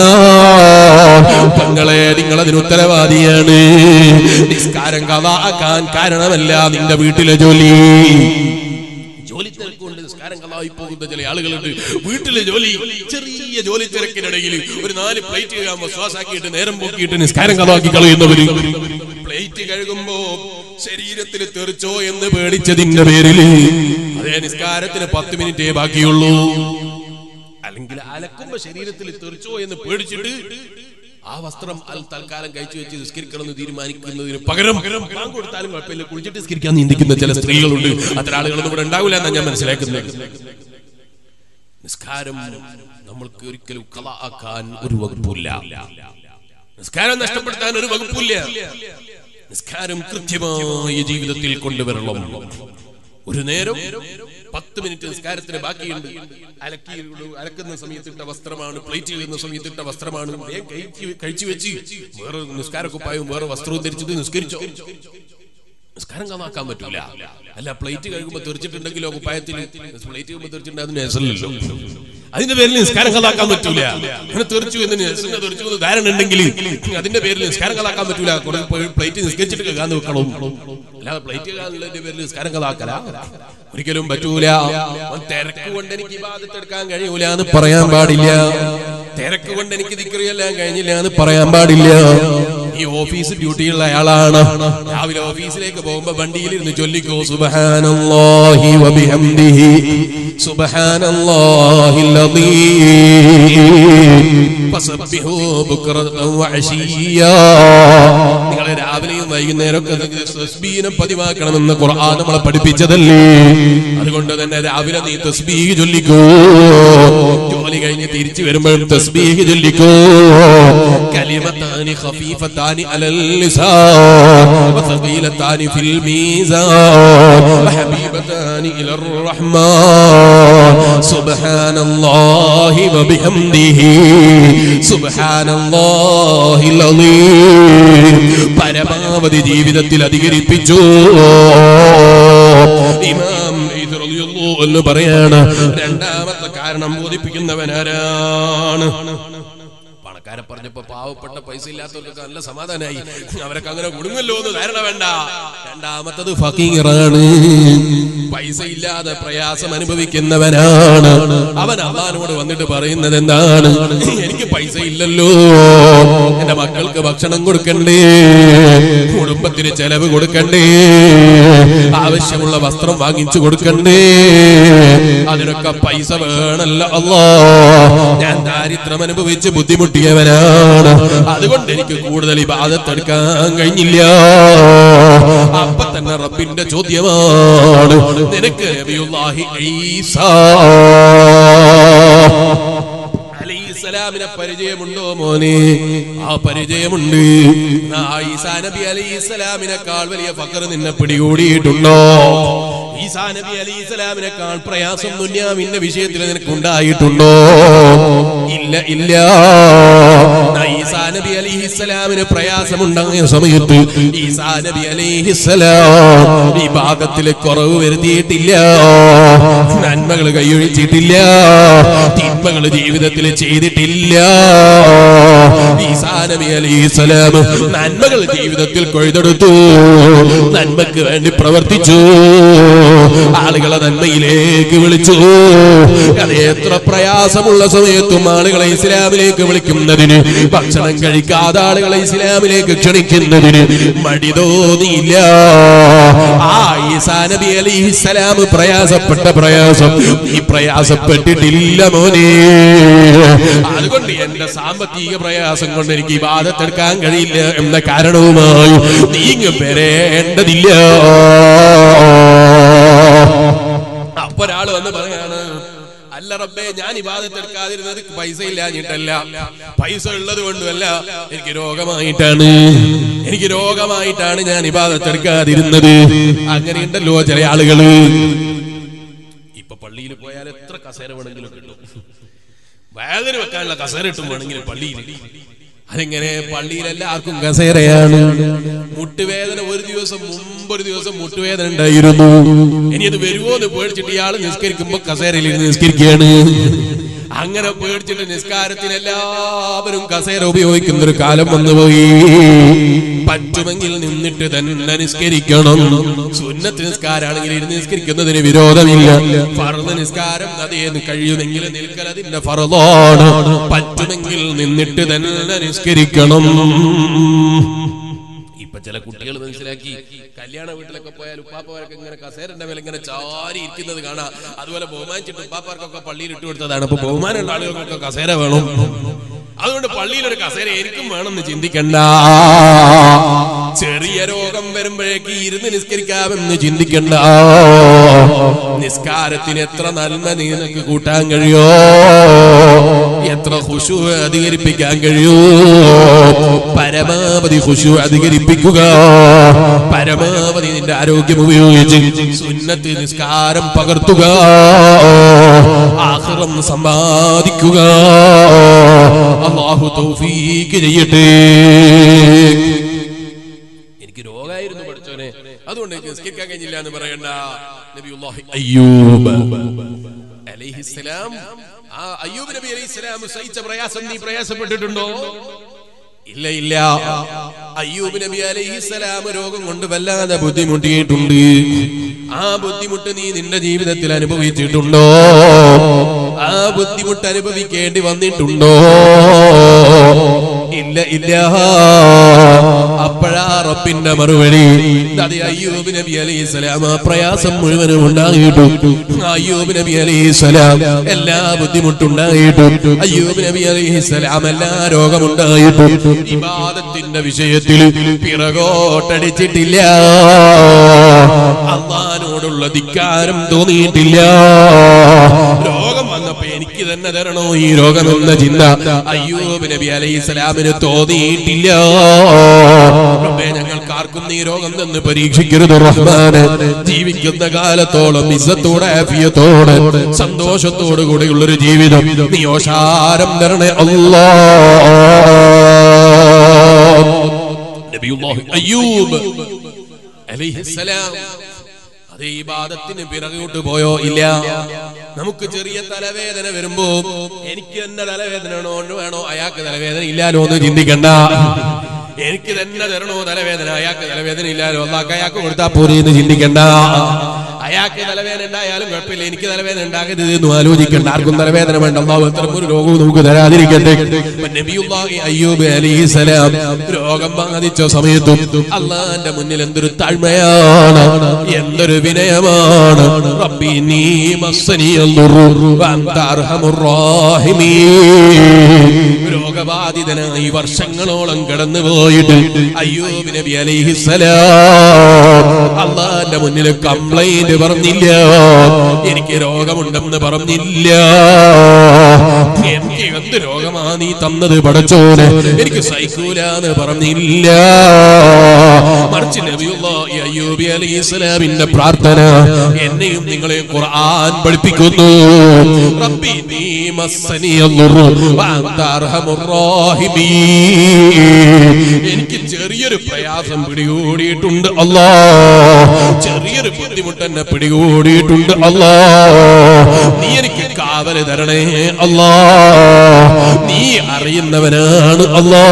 പെങ്ങളെ നിങ്ങൾ അതിന് ഉത്തരവാദിയാണ് നിസ്കാരം കവാക്കാൻ കാരണമല്ല നിന്റെ വീട്ടിലെ ജോലി ജോലി തിരക്കുകൊണ്ട് നിസ്കാരം കളായി പോകുന്ന ചില ആളുകളുണ്ട് വീട്ടിലെ ജോലി ചെറിയ ജോലി തിരക്കിനിടയിൽ ഒരു നാല് പ്ലേറ്റ് കഴുകാൻ ശ്വാസാക്കിയിട്ട് നേരം പോക്കിയിട്ട് നിസ്കാരം കളാക്കി കളയുന്നവര് പ്ലേറ്റ് കഴുകുമ്പോ ശരീരത്തിൽ തെറിച്ചോ എന്ന് പേടിച്ചതിന്റെ പേരിൽ അതേ നിസ്കാരത്തിന് പത്ത് മിനിറ്റേ ബാക്കിയുള്ളൂ അല്ലെങ്കിൽ അലക്കുമ്പോ ശരീരത്തിൽ തെറിച്ചോ എന്ന് പേടിച്ചിട്ട് ആ വസ്ത്രം അൽ തൽക്കാലം കഴിച്ചു വെച്ച് നിസ്കരിക്കണമെന്ന് തീരുമാനിക്കുന്നതിന് പകരം ബാങ്ക് കൊടുത്താലും കുഴപ്പമില്ല കുളിച്ചിട്ട് നിസ്കരിക്കാൻ നീന്തിക്കുന്ന ചില സ്ത്രീകളുണ്ട് അത്തരം ആളുകളൊന്നും ഇവിടെ ഉണ്ടാവില്ല എന്നാണ് ഞാൻ മനസ്സിലാക്കുന്നത് നിസ്കാരം നമ്മൾക്ക് ഒരിക്കലും കല ആക്കാൻ ഒരു വകുപ്പില്ല നിസ്കാരം നഷ്ടപ്പെടുത്താൻ ഒരു വകുപ്പില്ല നിസ്കാരം കൃത്യമായ ജീവിതത്തിൽ കൊണ്ടുവരണം ഒരു നേരം പത്ത് മിനിറ്റ് നിസ്കാരത്തിന് ബാക്കിയുണ്ട് അലക്കി അലക്കുന്ന സമയത്തിട്ട വസ്ത്രമാണ് പ്ലേറ്റ് ചെയ്യുന്ന സമയത്തിട്ട വസ്ത്രമാണ് വേഗം കഴിച്ച് കഴിച്ചു വെച്ച് വേറെ നിസ്കാര കുപ്പായവും വേറെ വസ്ത്രവും ധരിച്ചിട്ട് നിസ്കരിച്ചോ നിസ്കാരം കാണാക്കാൻ പറ്റൂല അല്ല പ്ലേറ്റ് കഴുകുമ്പോ തെറിച്ചിട്ടുണ്ടെങ്കിലോ കുപ്പായത്തിൽ പ്ലേറ്റ് കഴുകുമ്പോ തെറിച്ചിട്ടുണ്ടെങ്കിൽ അതിന് നെസലല്ലോ അതിന്റെ പേരിൽ നിസ്കാരം കലാക്കാൻ പറ്റൂല അങ്ങനെ തെറിച്ചു എന്ന് നെസിനെ തെറിച്ചു എന്ന് ധാരണ ഉണ്ടെങ്കിൽ അതിന്റെ പേരിൽ നിസ്കാരം കലാക്കാൻ പറ്റൂല കുറെ പ്ലേറ്റ് നിസ്കരിച്ചിട്ട് കേൾക്കാൻ വെക്കണം അല്ലാതെ പ്ലേറ്റ് കേൾക്കാനുള്ളതിന്റെ പേരിൽ നിസ്കാരം കലാക്കല ഒരിക്കലും പറ്റൂല അവൻ തിരക്ക് കൊണ്ട് എനിക്ക് ഇബാദത്തെടുക്കാൻ കഴിയൂല എന്ന് പറയാൻ പാടില്ല തിരക്ക് കൊണ്ട് എനിക്ക് ദിക്കറിയെല്ലാം കഴിഞ്ഞില്ല എന്ന് പറയാൻ പാടില്ല ഈ ഓഫീസ് ഡ്യൂട്ടിയുള്ള അയാളാണ് രാവിലെ ഓഫീസിലേക്ക് പോകുമ്പോ വണ്ടിയിൽ ഇരുന്ന് ചൊല്ലിക്കോ സുബ്ഹാനല്ലാഹി വബിഹംദിഹി സുബ്ഹാനല്ലാഹിൽ അദീം ഫസബ്ബിഹു ബുക്റതൻ വഅശിയ്യാ നിങ്ങൾ രാവിലെയും വൈകുന്നേരം ഒക്കെ തസ്ബീഹിനെ പതിവാക്കണമെന്ന് ഖുർആൻ നമ്മളെ പഠിപ്പിച്ചതല്ലേ അതുകൊണ്ട് തന്നെ രാവിലെ നീ തസ്ബീഹ് ചൊല്ലിക്കോ ജോലി കഴിഞ്ഞ് തിരിച്ചു വരുമ്പോഴും തസ്ബീഹ് ചൊല്ലിക്കോ കലിമത്താനി ഖഫീഫത്താനി അലൽ ലിസാൻ വസഖീലത്താനി ഫിൽ മീസാൻ വഹബീബത്താനി ഇലർ റഹ്മാൻ സുബ്ഹാനല്ലാഹി വബിഹംദിഹി സുബ്ഹാനല്ലാഹിൽ അലീം പരമാവധി ജീവിതത്തിൽ അധികരിപ്പിച്ചു ഇമാം ഇത് റളിയല്ലാഹു എന്ന് പറയാണ് രണ്ടാമത്തെ കാരണം ബോധിപ്പിക്കുന്നവനാരാണ് പണക്കാരെ പറഞ്ഞപ്പോ പാവപ്പെട്ട പൈസ ഇല്ലാത്തവർക്കൊക്കെ നല്ല സമാധാനായി അവരൊക്കെ അങ്ങനെ കുടുങ്ങല്ലോ എന്ന് ധാരണ വേണ്ട രണ്ടാമത്തത് ഫക്കീറാണ് പൈസ ഇല്ലാതെ പ്രയാസം അനുഭവിക്കുന്നവനാണ് അവൻ അള്ളഹാനോട് വന്നിട്ട് പറയുന്നത് എന്താണ് എനിക്ക് പൈസ ഇല്ലല്ലോ എന്റെ മക്കൾക്ക് ഭക്ഷണം കൊടുക്കണ്ടേ കുടുംബത്തിന് ചെലവ് കൊടുക്കണ്ടേ ആവശ്യമുള്ള വസ്ത്രം വാങ്ങിച്ചു കൊടുക്കണ്ടേ അതിനൊക്കെ പൈസ വേണല്ലോ അല്ലോ ഞാൻ ദാരിദ്ര്യം അനുഭവിച്ച് ബുദ്ധിമുട്ടിയവനാണ് അതുകൊണ്ട് എനിക്ക് കൂടുതൽ ഈ ബാധത്തെടുക്കാൻ കഴിഞ്ഞില്ല അപ്പൊ തന്നെ റബ്ബിന്റെ ചോദ്യമാണ് നിനക്ക് നബിയുല്ലാഹി ഈസാ അലൈഹിസ്സലാമിനെ പരിചയമുണ്ടോ മോനെ ആ പരിചയമുണ്ട് ആ ഈസാ നബി അലൈഹിസ്സലാമിനെക്കാൾ വലിയ ഫക്കർ നിന്നെ പിടികൂടിയിട്ടുണ്ടോ ഈസാ നബി അലൈഹിസ്സലാമിനെക്കാൾ പ്രയാസം ദുന്യാവിന്റെ വിഷയത്തിൽ നിനക്ക് ഉണ്ടായിട്ടുണ്ടോ ഇല്ല ഇല്ല ആ ഈസാ നബി അലൈഹിസ്സലാമിന് പ്രയാസമുണ്ടായ സമയത്ത് ഈസാ നബി അലൈഹിസ്സലാം ഈ ഭാഗത്തിൽ കുറവ് വരുത്തിയിട്ടില്ല നന്മകൾ കൈയൊഴിച്ചിട്ടില്ല തിന്മകൾ ജീവിതത്തിൽ ചെയ്തിട്ടില്ല ഈസാ നബി അലൈഹിസ്സലാം നന്മകൾ ജീവിതത്തിൽ കൊയ്തെടുത്തു നന്മക്ക് വേണ്ടി പ്രവർത്തിച്ചു ആളുകളെ നന്മയിലേക്ക് വിളിച്ചു അത് എത്ര പ്രയാസമുള്ള സമയത്തും ആളുകളെ ഇസ്ലാമിലേക്ക് വിളിക്കുന്നതിന് ഭക്ഷണം കഴിക്കാതെ ആളുകളെ ഇസ്ലാമിലേക്ക് ക്ഷണിക്കുന്നതിന് മടി തോന്നിയില്ല ആ ഈസാ നബി അലിഹിസലാം പ്രയാസപ്പെട്ട പ്രയാസം നീ പ്രയാസപ്പെട്ടിട്ടില്ല മോനെ അതുകൊണ്ട് എന്റെ സാമ്പത്തിക പ്രയാസം കൊണ്ട് എനിക്ക് ഈ ബാധത്തെടുക്കാൻ കഴിയില്ല എന്ന കാരണവുമായി നീങ്ങ് വരേണ്ടതില്ല അപ്പൊ ഒരാള് വന്ന് പറയാണ് അല്ല റബ്ബേ ഞാൻ ഇബാദത്തെടുക്കാതിരുന്നത് പൈസ ഇല്ലാഞ്ഞിട്ടല്ല പൈസ ഉള്ളത് കൊണ്ടുമല്ല എനിക്ക് രോഗമായിട്ടാണ് എനിക്ക് രോഗമായിട്ടാണ് ഞാൻ ഇബാദത്തെടുക്കാതിരുന്നത് അങ്ങനെയുണ്ടല്ലോ ചില ആളുകള് ഇപ്പൊ പള്ളിയിൽ പോയാൽ എത്ര കസേര വേണമെങ്കിലും കിട്ടും വേദന വെക്കാനുള്ള കസേര ഇട്ടും വേണമെങ്കിൽ പള്ളിയിൽ അതെങ്ങനെ പള്ളിയിൽ എല്ലാവർക്കും കസേരയാണ് മുട്ടുവേദന ഒരു ദിവസം മുമ്പ് ഒരു ദിവസം മുട്ടുവേദന ഉണ്ടായിരുന്നു ഇനി അത് വരുമോ എന്ന് പേടിച്ചിട്ട് ഇയാൾ നിസ്കരിക്കുമ്പോ കസേരയിൽ ഇരുന്ന് നിസ്കരിക്കുകയാണ് അങ്ങനെ പേടിച്ചിട്ട് നിസ്കാരത്തിന് എല്ലാവരും കസേര ഉപയോഗിക്കുന്ന ഒരു കാലം വന്നുപോയി പറ്റുമെങ്കിൽ നിന്നിട്ട് തന്നെ നിസ്കരിക്കണം സുന്നത്ത് നിസ്കാരാണെങ്കിൽ ഇരുന്ന് നിസ്കരിക്കുന്നതിന് വിരോധമില്ല ഫർദ് നിസ്കാരം അതേ കഴിയുമെങ്കിൽ നിൽക്കൽ അതിന്റെ ഫറലാണ് പറ്റുമെങ്കിൽ നിന്നിട്ട് തന്നെ നിസ്കരിക്കണം ഇപ്പൊ ചില കുട്ടികൾ മനസ്സിലാക്കി കല്യാണ വീട്ടിലൊക്കെ പോയാൽ ഉപ്പാപ്പമാരൊക്കെ ഇങ്ങനെ കസേരന്റെ മേലെ ഇങ്ങനെ ചാരി ഇരിക്കുന്നത് കാണാം അതുപോലെ ബഹുമാനിച്ചിട്ട് ഉപ്പാപ്പാർക്കൊക്കെ പള്ളിയിൽ ഇട്ട് കൊടുത്തതാണ് അപ്പൊ ബഹുമാനമുള്ള ആളുകൾക്കൊക്കെ കസേര വേണം അതുകൊണ്ട് പള്ളിയിൽ ഒരു കസേര എനിക്കും വേണമെന്ന് ചിന്തിക്കണ്ട ചെറിയ രോഗം വരുമ്പോഴേക്ക് ഇരുന്ന് നിസ്കരിക്കാമെന്ന് ചിന്തിക്കണ്ട നിസ്കാരത്തിന് എത്ര നന്മ നിനക്ക് കൂട്ടാൻ കഴിയോ എത്ര ഖുശു അധികരിപ്പിക്കാൻ കഴിയോ പരമാവധി ഖുശു അധികരിപ്പിക്കുക പരമാവധി നിന്റെ ആരോഗ്യം ഉപയോഗിച്ച് സുന്നത്ത് നിസ്കാരം പകർത്തുക ആഹ്റം സമ്പാദിക്കുക അള്ളാഹു തൗഫീക്ക് ചെയ്യട്ടെ എനിക്ക് രോഗമായിരുന്നു പഠിച്ചോനെ അതുകൊണ്ട് എനിക്ക് നിസ്കരിക്കാൻ കഴിഞ്ഞില്ല എന്ന് പറയണ്ട നബിയുല്ലാഹി അയ്യൂബ് അലൈഹിസ്സലാം ആ അയ്യൂബ് നബി അലൈഹിസ്സലാം സഹിച്ച പ്രയാസം നീ പ്രയാസപ്പെട്ടിട്ടുണ്ടോ ഇല്ല ഇല്ല അയ്യൂബ് നബി അലൈഹിസ്സലാം രോഗം കൊണ്ട് വല്ലാതെ ബുദ്ധിമുട്ടിയിട്ടുണ്ട് ആ ബുദ്ധിമുട്ട് നീ നിന്റെ ജീവിതത്തിൽ അനുഭവിച്ചിട്ടുണ്ടോ ആ ബുദ്ധിമുട്ട് അനുഭവിക്കേണ്ടി വന്നിട്ടുണ്ടോ ഇല്ല ഇല്ല അപ്പോഴാ റബ്ബിന്റെ മറുപടി അത് അയ്യൂബ് നബി അലൈഹി സ്വലാം ആ പ്രയാസം മുഴുവനും ഉണ്ടായിട്ടും അയ്യൂബ് നബി അലൈഹി സ്വലാം എല്ലാ ബുദ്ധിമുട്ടുണ്ടായിട്ടും അയ്യൂബ് നബി അലൈഹി സ്വലാം എല്ലാ രോഗമുണ്ടായിട്ടും ഇബാദത്തിന്റെ വിഷയത്തിൽ പിറകോട്ടടിച്ചിട്ടില്ല അള്ളഹാനോടുള്ള ധിക്കാരം തോന്നിയിട്ടില്ല രോഗം വന്നപ്പോ എനിക്ക് തന്നെ തരണോ ഈ രോഗം എന്ന ചിന്ത അയ്യൂബ് നബി അലൈഹി സ്വലാമിന് തോന്നിയിട്ടില്ല റബ്ബേ, ഞങ്ങൾക്ക് ആർക്കും നീ രോഗം നിന്ന് പരീക്ഷിക്കരുത് റഹ്മാന് ജീവിക്കുന്ന കാലത്തോളം ഇസ്സത്തോടെ ആഫിയത്തോടെ സന്തോഷത്തോടു കൂടെയുള്ളൊരു ജീവിതം നീ ഓശാരം തരണേ അല്ലാ നബിയുല്ലാഹി അയ്യൂബ് അലൈഹിസ്സലാം അതേ ഈ ബാധത്തിന് പിറകോട്ട് പോയോ ഇല്ല നമുക്ക് ചെറിയ തലവേദന വരുമ്പോ എനിക്ക് തന്നെ തലവേദന വേണോ ഒന്ന് വേണോ അയാൾക്ക് തലവേദന ഇല്ലാലോ എന്ന് ചിന്തിക്കണ്ട എനിക്ക് തന്നെ തരണോ തലവേദന അയാൾക്ക് തലവേദന ഇല്ലാലോ അല്ലാക്ക് അയാൾക്ക് കൊടുത്താ പോരെ എന്ന് ചിന്തിക്കണ്ട അയാൾക്ക് തലവേദന ഉണ്ടായാലും കുഴപ്പമില്ല എനിക്ക് തലവേദന ഉണ്ടാകരുത് എന്ന് ആലോചിക്കണ്ട ആർക്കും തലവേദന വേണ്ട അള്ളാഹു അത്തരം ഒരു രോഗവും നമുക്ക് തരാതിരിക്കട്ടെ അപ്പൊ നബിയുല്ലാഹി അയ്യൂബ് അലൈഹിസ്സലാം രോഗം ബാധിച്ച സമയത്തും അള്ളാന്റെ മുന്നിൽ എന്തൊരു താഴ്മയാണ് എന്തൊരു വിനയമാണ് റബ്ബി നീ മസ്സനിയൽ ദുർറു വഅൻത അർഹമുർ റാഹിമീൻ രോഗബാധിതനായി വർഷങ്ങളോളം കടന്നു പോയിട്ട് അയ്യൂബ് നബി അലൈഹിസ്സലാം അള്ളാന്റെ മുന്നിൽ കംപ്ലൈന്റ് പറഞ്ഞില്ല എനിക്ക് രോഗമുണ്ടെന്ന് പറഞ്ഞില്ല എനിക്ക് എന്ത് രോഗമാ നീ തന്നത് പടച്ചോന് എനിക്ക് സൈക്കൂലെന്ന് പറഞ്ഞില്ല മറിച്ച് നബിയുള്ളാഹി അയ്യൂബി അലൈഹിസ്സലാമിന്റെ പ്രാർത്ഥന എന്നെയും നിങ്ങളെയും ഖുർആൻ പഠിപ്പിക്കുന്നു റബ്ബി നീ മസ്സനിയൽ ദുർറു വഅൻത അർഹമുർ റാഹിമീൻ എനിക്ക് ചെറിയൊരു പ്രയാസം പിടികൂടിയിട്ടുണ്ട് അല്ലാ ചെറിയൊരു ബുദ്ധിമുട്ട് എന്നെ പിടികൂടിയിട്ടുണ്ട് അല്ലാ നീ എനിക്ക് കാവല് തരണേ അല്ലാ നീ അറിയുന്നവനാണ് അല്ലാ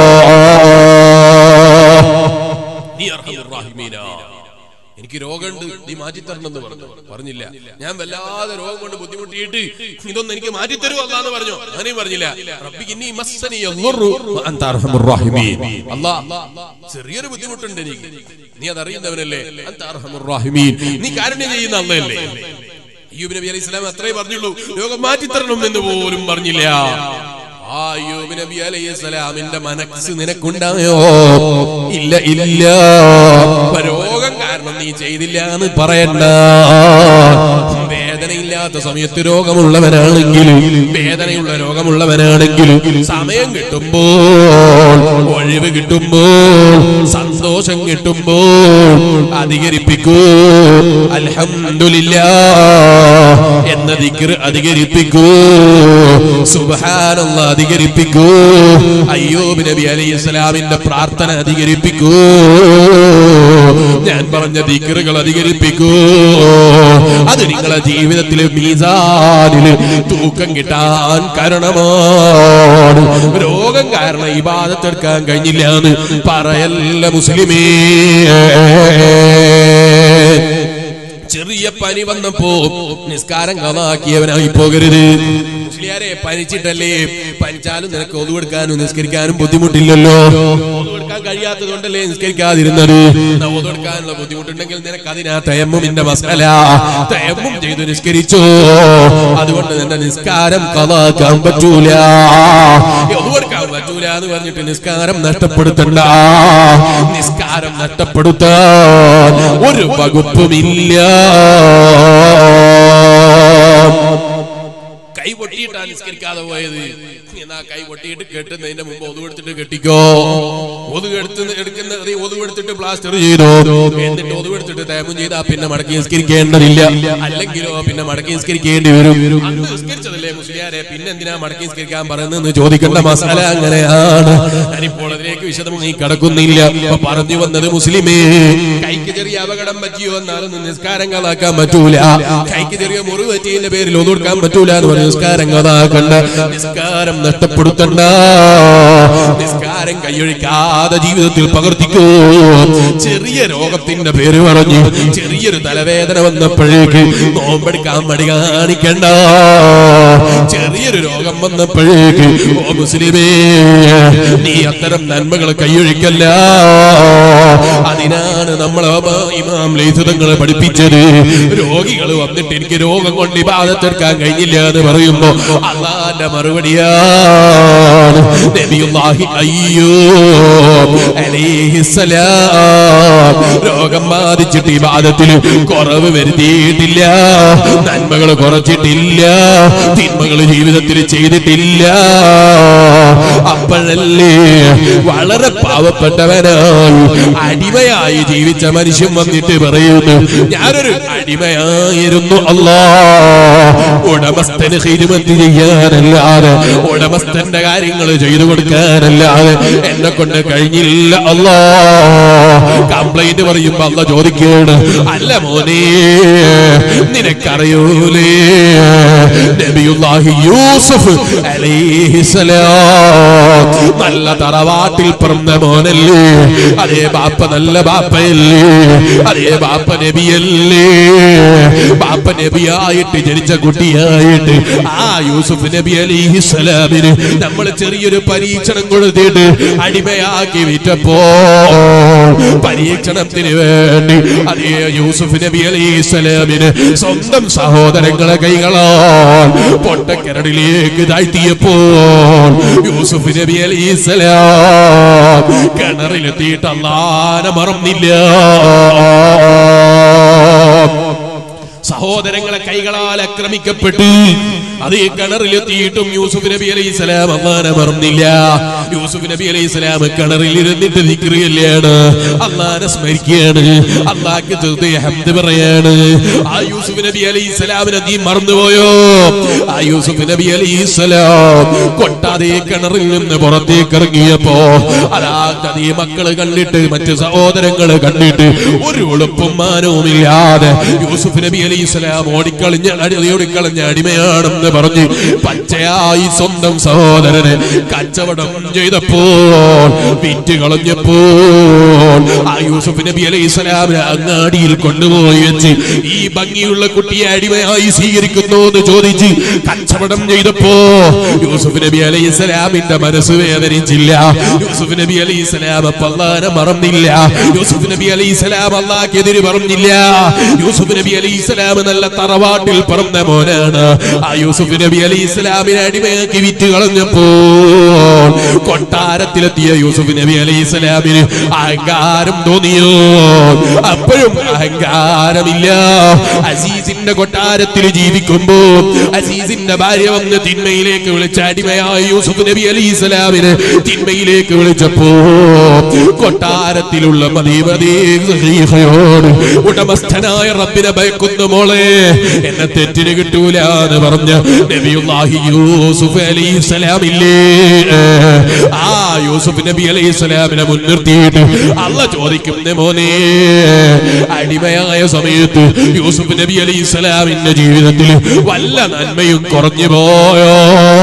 നീ അർഹമുർ റാഹിമീനാ എനിക്ക് രോഗമുണ്ട് നീ മാറ്റിത്തരണമെന്ന് പറഞ്ഞു പറഞ്ഞില്ല ഞാൻ വല്ലാതെ രോഗം കൊണ്ട് ബുദ്ധിമുട്ടിയിട്ട് ഇതൊന്നും എനിക്ക് മാറ്റിത്തരുമോ അല്ലാന്ന് പറഞ്ഞു അങ്ങനെയും പറഞ്ഞില്ല റബ്ബിക്ക് ഇന്നീ മസ്സനി യദ്ദുറു വഅൻത അർഹമുർ റാഹിമീൻ അല്ലാ ചെറിയൊരു ബുദ്ധിമുട്ടുണ്ട് എനിക്ക് നീ അതറിയുന്നവനല്ലേ അൻത അർഹമുർ റാഹിമീൻ നീ കാരുണ്യം ചെയ്യുന്ന അല്ലല്ലേ അയ്യൂബ് നബി അലൈഹി സ്വലാം അത്രേ പറഞ്ഞുള്ളൂ രോഗം മാറ്റിത്തരണം എന്ന് പോലും പറഞ്ഞില്ല ആ അയ്യൂബ് നബി അലൈഹി സ്വലാമിന്റെ മനസ്സ് നിനക്കുണ്ടായോ ഇല്ല ഇല്ല രോഗം കാരണം നീ ചെയ്തില്ല എന്ന് പറയണ്ട വേദനയില്ലാത്ത സമയത്ത് രോഗമുള്ളവനാണെങ്കിൽ വേദനയുള്ള രോഗമുള്ളവനാണെങ്കിൽ സമയം കിട്ടുമ്പോൾ ഒഴിവ് കിട്ടുമ്പോൾ സന്തോഷം കിട്ടുമ്പോൾ അധികരിപ്പിക്കൂ അൽഹംദുലില്ലാ എന്ന ദിക്ർ അധികരിപ്പിക്കൂ സുബ്ഹാനല്ലാഹ് അധികരിപ്പിക്കൂ അയ്യൂബ് നബി അലൈഹി സ്വലാമിന്റെ പ്രാർത്ഥന അധികരിപ്പിക്കൂ ഞാൻ പറഞ്ഞ ദിക്റുകൾ അധികരിപ്പിക്കൂ അത് നിങ്ങളെ ജീവിതത്തിലെ മീസാനില് തൂക്കം കിട്ടാൻ കാരണമാണ് രോഗം കാരണം ഈ ബാധത്തെടുക്കാൻ കഴിഞ്ഞില്ല എന്ന് പറയല്ല മുസ്ലിമേ ചെറിയ പനി വന്നപ്പോ നിസ്കാരം കഥാക്കിയവനായി പോകരുത് മുസ്ലിയാരെ പനിച്ചിട്ടല്ലേ പനിച്ചാലും നിനക്ക് ഒതുവെടുക്കാനും നിസ്കരിക്കാനും ബുദ്ധിമുട്ടില്ലല്ലോ ഒതുവെടുക്കാൻ ഒതുവെടുക്കാൻ കഴിയാത്തത് കൊണ്ടല്ലേ നിസ്കരിക്കാതിരുന്നത് എന്നാ ഒതുവെടുക്കാനുള്ള ബുദ്ധിമുട്ടുണ്ടെങ്കിൽ നിനക്ക് അതിനാ തയമ്മുമിന്റെ മസാല തയമ്മും ചെയ്ത് നിസ്കരിച്ചു അതുകൊണ്ട് നിന്റെ നിസ്കാരം കലാക്കാൻ പറ്റൂല ഒതുവെടുക്കാൻ പറ്റൂല എന്ന് പറഞ്ഞിട്ട് നിസ്കാരം നഷ്ടപ്പെടുത്തണ്ട നിസ്കാരം നഷ്ടപ്പെടുത്താൻ ഒരു വകുപ്പുമില്ല കൈ പൊട്ടിയിട്ടാ നിസ്കരിക്കാതെ പോയത് എന്നാ കൈ പൊട്ടിയിട്ട് കെട്ടുന്നതിന്റെ മുമ്പ് ഒതുവെടുത്തിട്ട് കെട്ടിക്കോ ഒതുവെടുത്ത് എടുക്കുന്ന ഒതുവെടുത്തിട്ട് പ്ലാസ്റ്റർ ചെയ്തോ എന്നിട്ട് ഒതുവെടുത്തിട്ട് തേമം ചെയ്താ പിന്നെ മടക്കി നിസ്കരിക്കേണ്ടതില്ല അല്ലെങ്കിലോ പിന്നെ മടക്കി നിസ്കരിക്കേണ്ടി വരും അന്ന് നിസ്കരിച്ചതല്ലേ മുസ്ലിയാരെ പിന്നെ എന്തിനാ മടക്കി നിസ്കരിക്കാൻ പറയുന്നതെന്ന് ചോദിക്കേണ്ട മസാല അങ്ങനെയാണ് ഞാനിപ്പോൾ അതിലേക്ക് വിശദമായി കടക്കുന്നില്ല അപ്പൊ പറഞ്ഞു വന്നത് മുസ്ലിമേ കൈക്ക് ചെറിയ അപകടം പറ്റിയോ എന്നാലും നിസ്കാരം കളാക്കാൻ പറ്റൂല കൈക്ക് ചെറിയ മുറിവ് പറ്റിയതിന്റെ പേരിൽ ഒതുകൊടുക്കാൻ പറ്റൂല എന്ന് പറഞ്ഞ് നിസ്കാരം കഥാക്കണ്ട നിസ്കാരം നഷ്ടപ്പെടുത്തണ്ട നിസ്കാരം കൈയൊഴിക്കാതെ ജീവിതത്തിൽ പകർത്തിക്കൂ ചെറിയ രോഗത്തിന്റെ പേര് പറഞ്ഞു ചെറിയൊരു തലവേദന വന്നപ്പോഴേക്ക് നോമ്പെടുക്കാൻ മടി കാണിക്കണ്ട ചെറിയൊരു രോഗം വന്നപ്പോഴേക്ക് ഓ മുസ്ലിമേ നീ അത്തരം നന്മകൾ കൈയൊഴിക്കല്ല അതിനാണ് നമ്മൾ ഇമാം ലൈസതങ്ങളെ പഠിപ്പിച്ചത് രോഗികൾ വന്നിട്ട് എനിക്ക് രോഗം കൊണ്ട് ഇബാദത്തെടുക്കാൻ കഴിഞ്ഞില്ല എന്ന് പറയുമ്പോ അള്ളാന്റെ മറുപടിയാണ് നബിയുല്ലാഹി അയ്യോ അലൈഹിസ്സലാം രോഗം ബാധിച്ചിട്ട് ഇബാദത്തിൽ കുറവ് വരുത്തിയിട്ടില്ല നന്മകൾ കുറച്ചിട്ടില്ല തിന്മകൾ ജീവിതത്തിൽ ചെയ്തിട്ടില്ല അപ്പോഴല്ലേ വളരെ പാവപ്പെട്ടവനായി അടിമയായി ജീവിച്ച മനുഷ്യൻ വന്നിട്ട് പറയുന്നു ഞാനൊരു അടിമയായിരുന്നു അല്ലാ ഉടമസ്ഥന് ഹിരുമത്തി ചെയ്യാനല്ലാതെ ഉടമസ്ഥന്റെ കാര്യങ്ങൾ ചെയ്തു കൊടുക്കാനല്ലാതെ എന്നെ കൊണ്ട് കഴിഞ്ഞില്ല അല്ലാ കംപ്ലൈന്റ് പറയുമ്പോ അല്ല ചോദിക്കാണ് അല്ല മോനെ നിനക്കറിയൂലേ നബിയുല്ലാഹി യൂസഫ് അലൈഹിസ്സലാം നല്ല തറവാട്ടിൽ പിറന്ന മോനല്ലേ അതേ ബാപ്പ നല്ല ബാപ്പയല്ലേ അതേ ബാപ്പ നബിയല്ലേ ബാപ്പ നബിയായിട്ട് ജനിച്ച കുട്ടിയായിട്ട് ആ യൂസുഫ് നബി അലിഹിസ്സലാമിന് നമ്മൾ ചെറിയൊരു പരീക്ഷണം കൊടുത്തിട്ട് അടിമയാക്കി വിറ്റപ്പോ പരീക്ഷണത്തിന് വേണ്ടി അതേ യൂസുഫ് നബി അലിഹിസ്സലാമിന് സ്വന്തം സഹോദരങ്ങളെ കൈകളാൽ പൊട്ടക്കിരടിലേക്ക് താഴ്ത്തിയപ്പോൾ യൂസുഫ് നബി അലിസ്ലാം കിണറിലെത്തിയിട്ട് അള്ളാനെ മറന്നില്ല സഹോദരങ്ങളെ കൈകളാൽ ആക്രമിക്കപ്പെട്ട് അത് ഈ കിണറിലെത്തിയിട്ടും യൂസുഫ് നബി അലൈഹി സ്വലാം അള്ളാനെ മറന്നില്ല യൂസുഫ് നബി അലൈഹി സ്വലാം കിണറിൽ ഇരുന്നിട്ട് നിൽക്കുകയാണ് അള്ളാനെ സ്മരിക്കുകയാണ് അള്ളാഹ്ക്ക് തീർത്ത് ഹംദ് പറയാണ് ആ യൂസുഫ് നബി അലൈഹി സ്വലാമിനെ നീ മറന്നുപോയോ ആ യൂസുഫ് നബി അലൈഹി സ്വലാം കൊട്ടാതെ കിണറിൽ നിന്ന് പുറത്തേക്ക് ഇറങ്ങിയപ്പോ അതാ അതേ മക്കള് കണ്ടിട്ട് മറ്റ് സഹോദരങ്ങള് കണ്ടിട്ട് ഒരു ഉളുപ്പും മാനവുമില്ലാതെ യൂസുഫ് നബി അലൈഹി സ്വലാം ഓടിക്കളഞ്ഞ അടി- ഓടിക്കളഞ്ഞ അടിമയാണെന്ന് പറഞ്ഞ് പച്ചയായി സ്വന്തം സഹോദരനെ കച്ചവടം ചെയ്തപ്പോൾ വിറ്റ് കളഞ്ഞപ്പോൾ ആ യൂസുഫ് നബി അലൈഹി സ്വലാമിനെ അങ്ങാടിയിൽ കൊണ്ടുപോയി വെച്ച് ഈ ഭംഗിയുള്ള കുട്ടിയെ അടിമയായി സ്വീകരിക്കുന്നു എന്ന് ചോദിച്ച് കച്ചവടം ചെയ്തപ്പോ യൂസുഫ് നബി അലൈഹി സ്വലാമിന്റെ മനസ്സ് വേദനിച്ചില്ല യൂസുഫ് നബി അലൈഹി സ്വലാം അള്ളാനെ മറന്നില്ല യൂസുഫ് നബി അലൈഹി സ്വലാം അള്ളാഹ്ക്കെതിരെ പറഞ്ഞില്ല യൂസുഫ് നബി അലൈഹി സ്വലാം നല്ല തറവാട്ടിൽ പിറന്ന മോനാണ് ആ യൂസുഫ് നബി അലൈഹി സ്വലാമിനെ അടിമയാക്കി വിറ്റ് കളഞ്ഞപ്പോൾ കൊട്ടാരത്തിലെത്തിയ യൂസുഫ് നബി അലൈഹി സ്വലാമിന് അഹങ്കാരം തോന്നിയോ അപ്പോഴും അഹങ്കാരമില്ല അസീസിന്റെ കൊട്ടാരത്തിൽ ജീവിക്കുമ്പോ അസീസിന്റെ ഭാര്യ വന്ന് തിന്മയിലേക്ക് വിളിച്ച അടിമയായ യൂസുഫ് നബി അലൈഹി സ്വലാമിന് തിന്മയിലേക്ക് വിളിച്ചപ്പോ കൊട്ടാരത്തിലുള്ള മദീമദീയോട് ഉടമസ്ഥനായ റബ്ബിനെ ഭയക്കുന്നു മോളെ എന്നെ തെറ്റിന് കിട്ടൂല എന്ന് പറഞ്ഞ നബിയുല്ലാഹി യൂസുഫ് അലൈഹി സ്വലാമില്ലേ ആ യൂസുഫ് നബി അലൈഹി സ്വലാമിനെ മുൻനിർത്തിയിട്ട് അല്ല ചോദിക്കുന്ന മോനെ അടിമയായ സമയത്ത് യൂസുഫ് നബി അലൈഹി സ്വലാമിന്റെ ജീവിതത്തിൽ വല്ല നന്മയും കുറഞ്ഞു പോയോ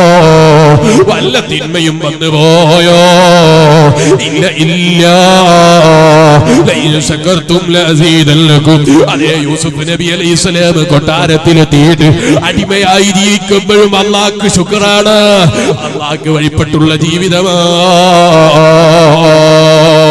വല്ല തിന്മയും വന്നു പോയോ ഇല്ല ഇല്ല ലൈൻ ശകർത്തും ലഅസീദന്നകും. അതേ യൂസുഫ് നബി അലൈഹി സ്വലാം കൊട്ടാരത്തിലെത്തിയിട്ട് അടിമയായി ജീവിക്കുമ്പോഴും അള്ളാഹ്ക്ക് ശുക്രാണ് അള്ളാഹ്ക്ക് വഴിപ്പെട്ടുള്ള ജീവിതമാണ്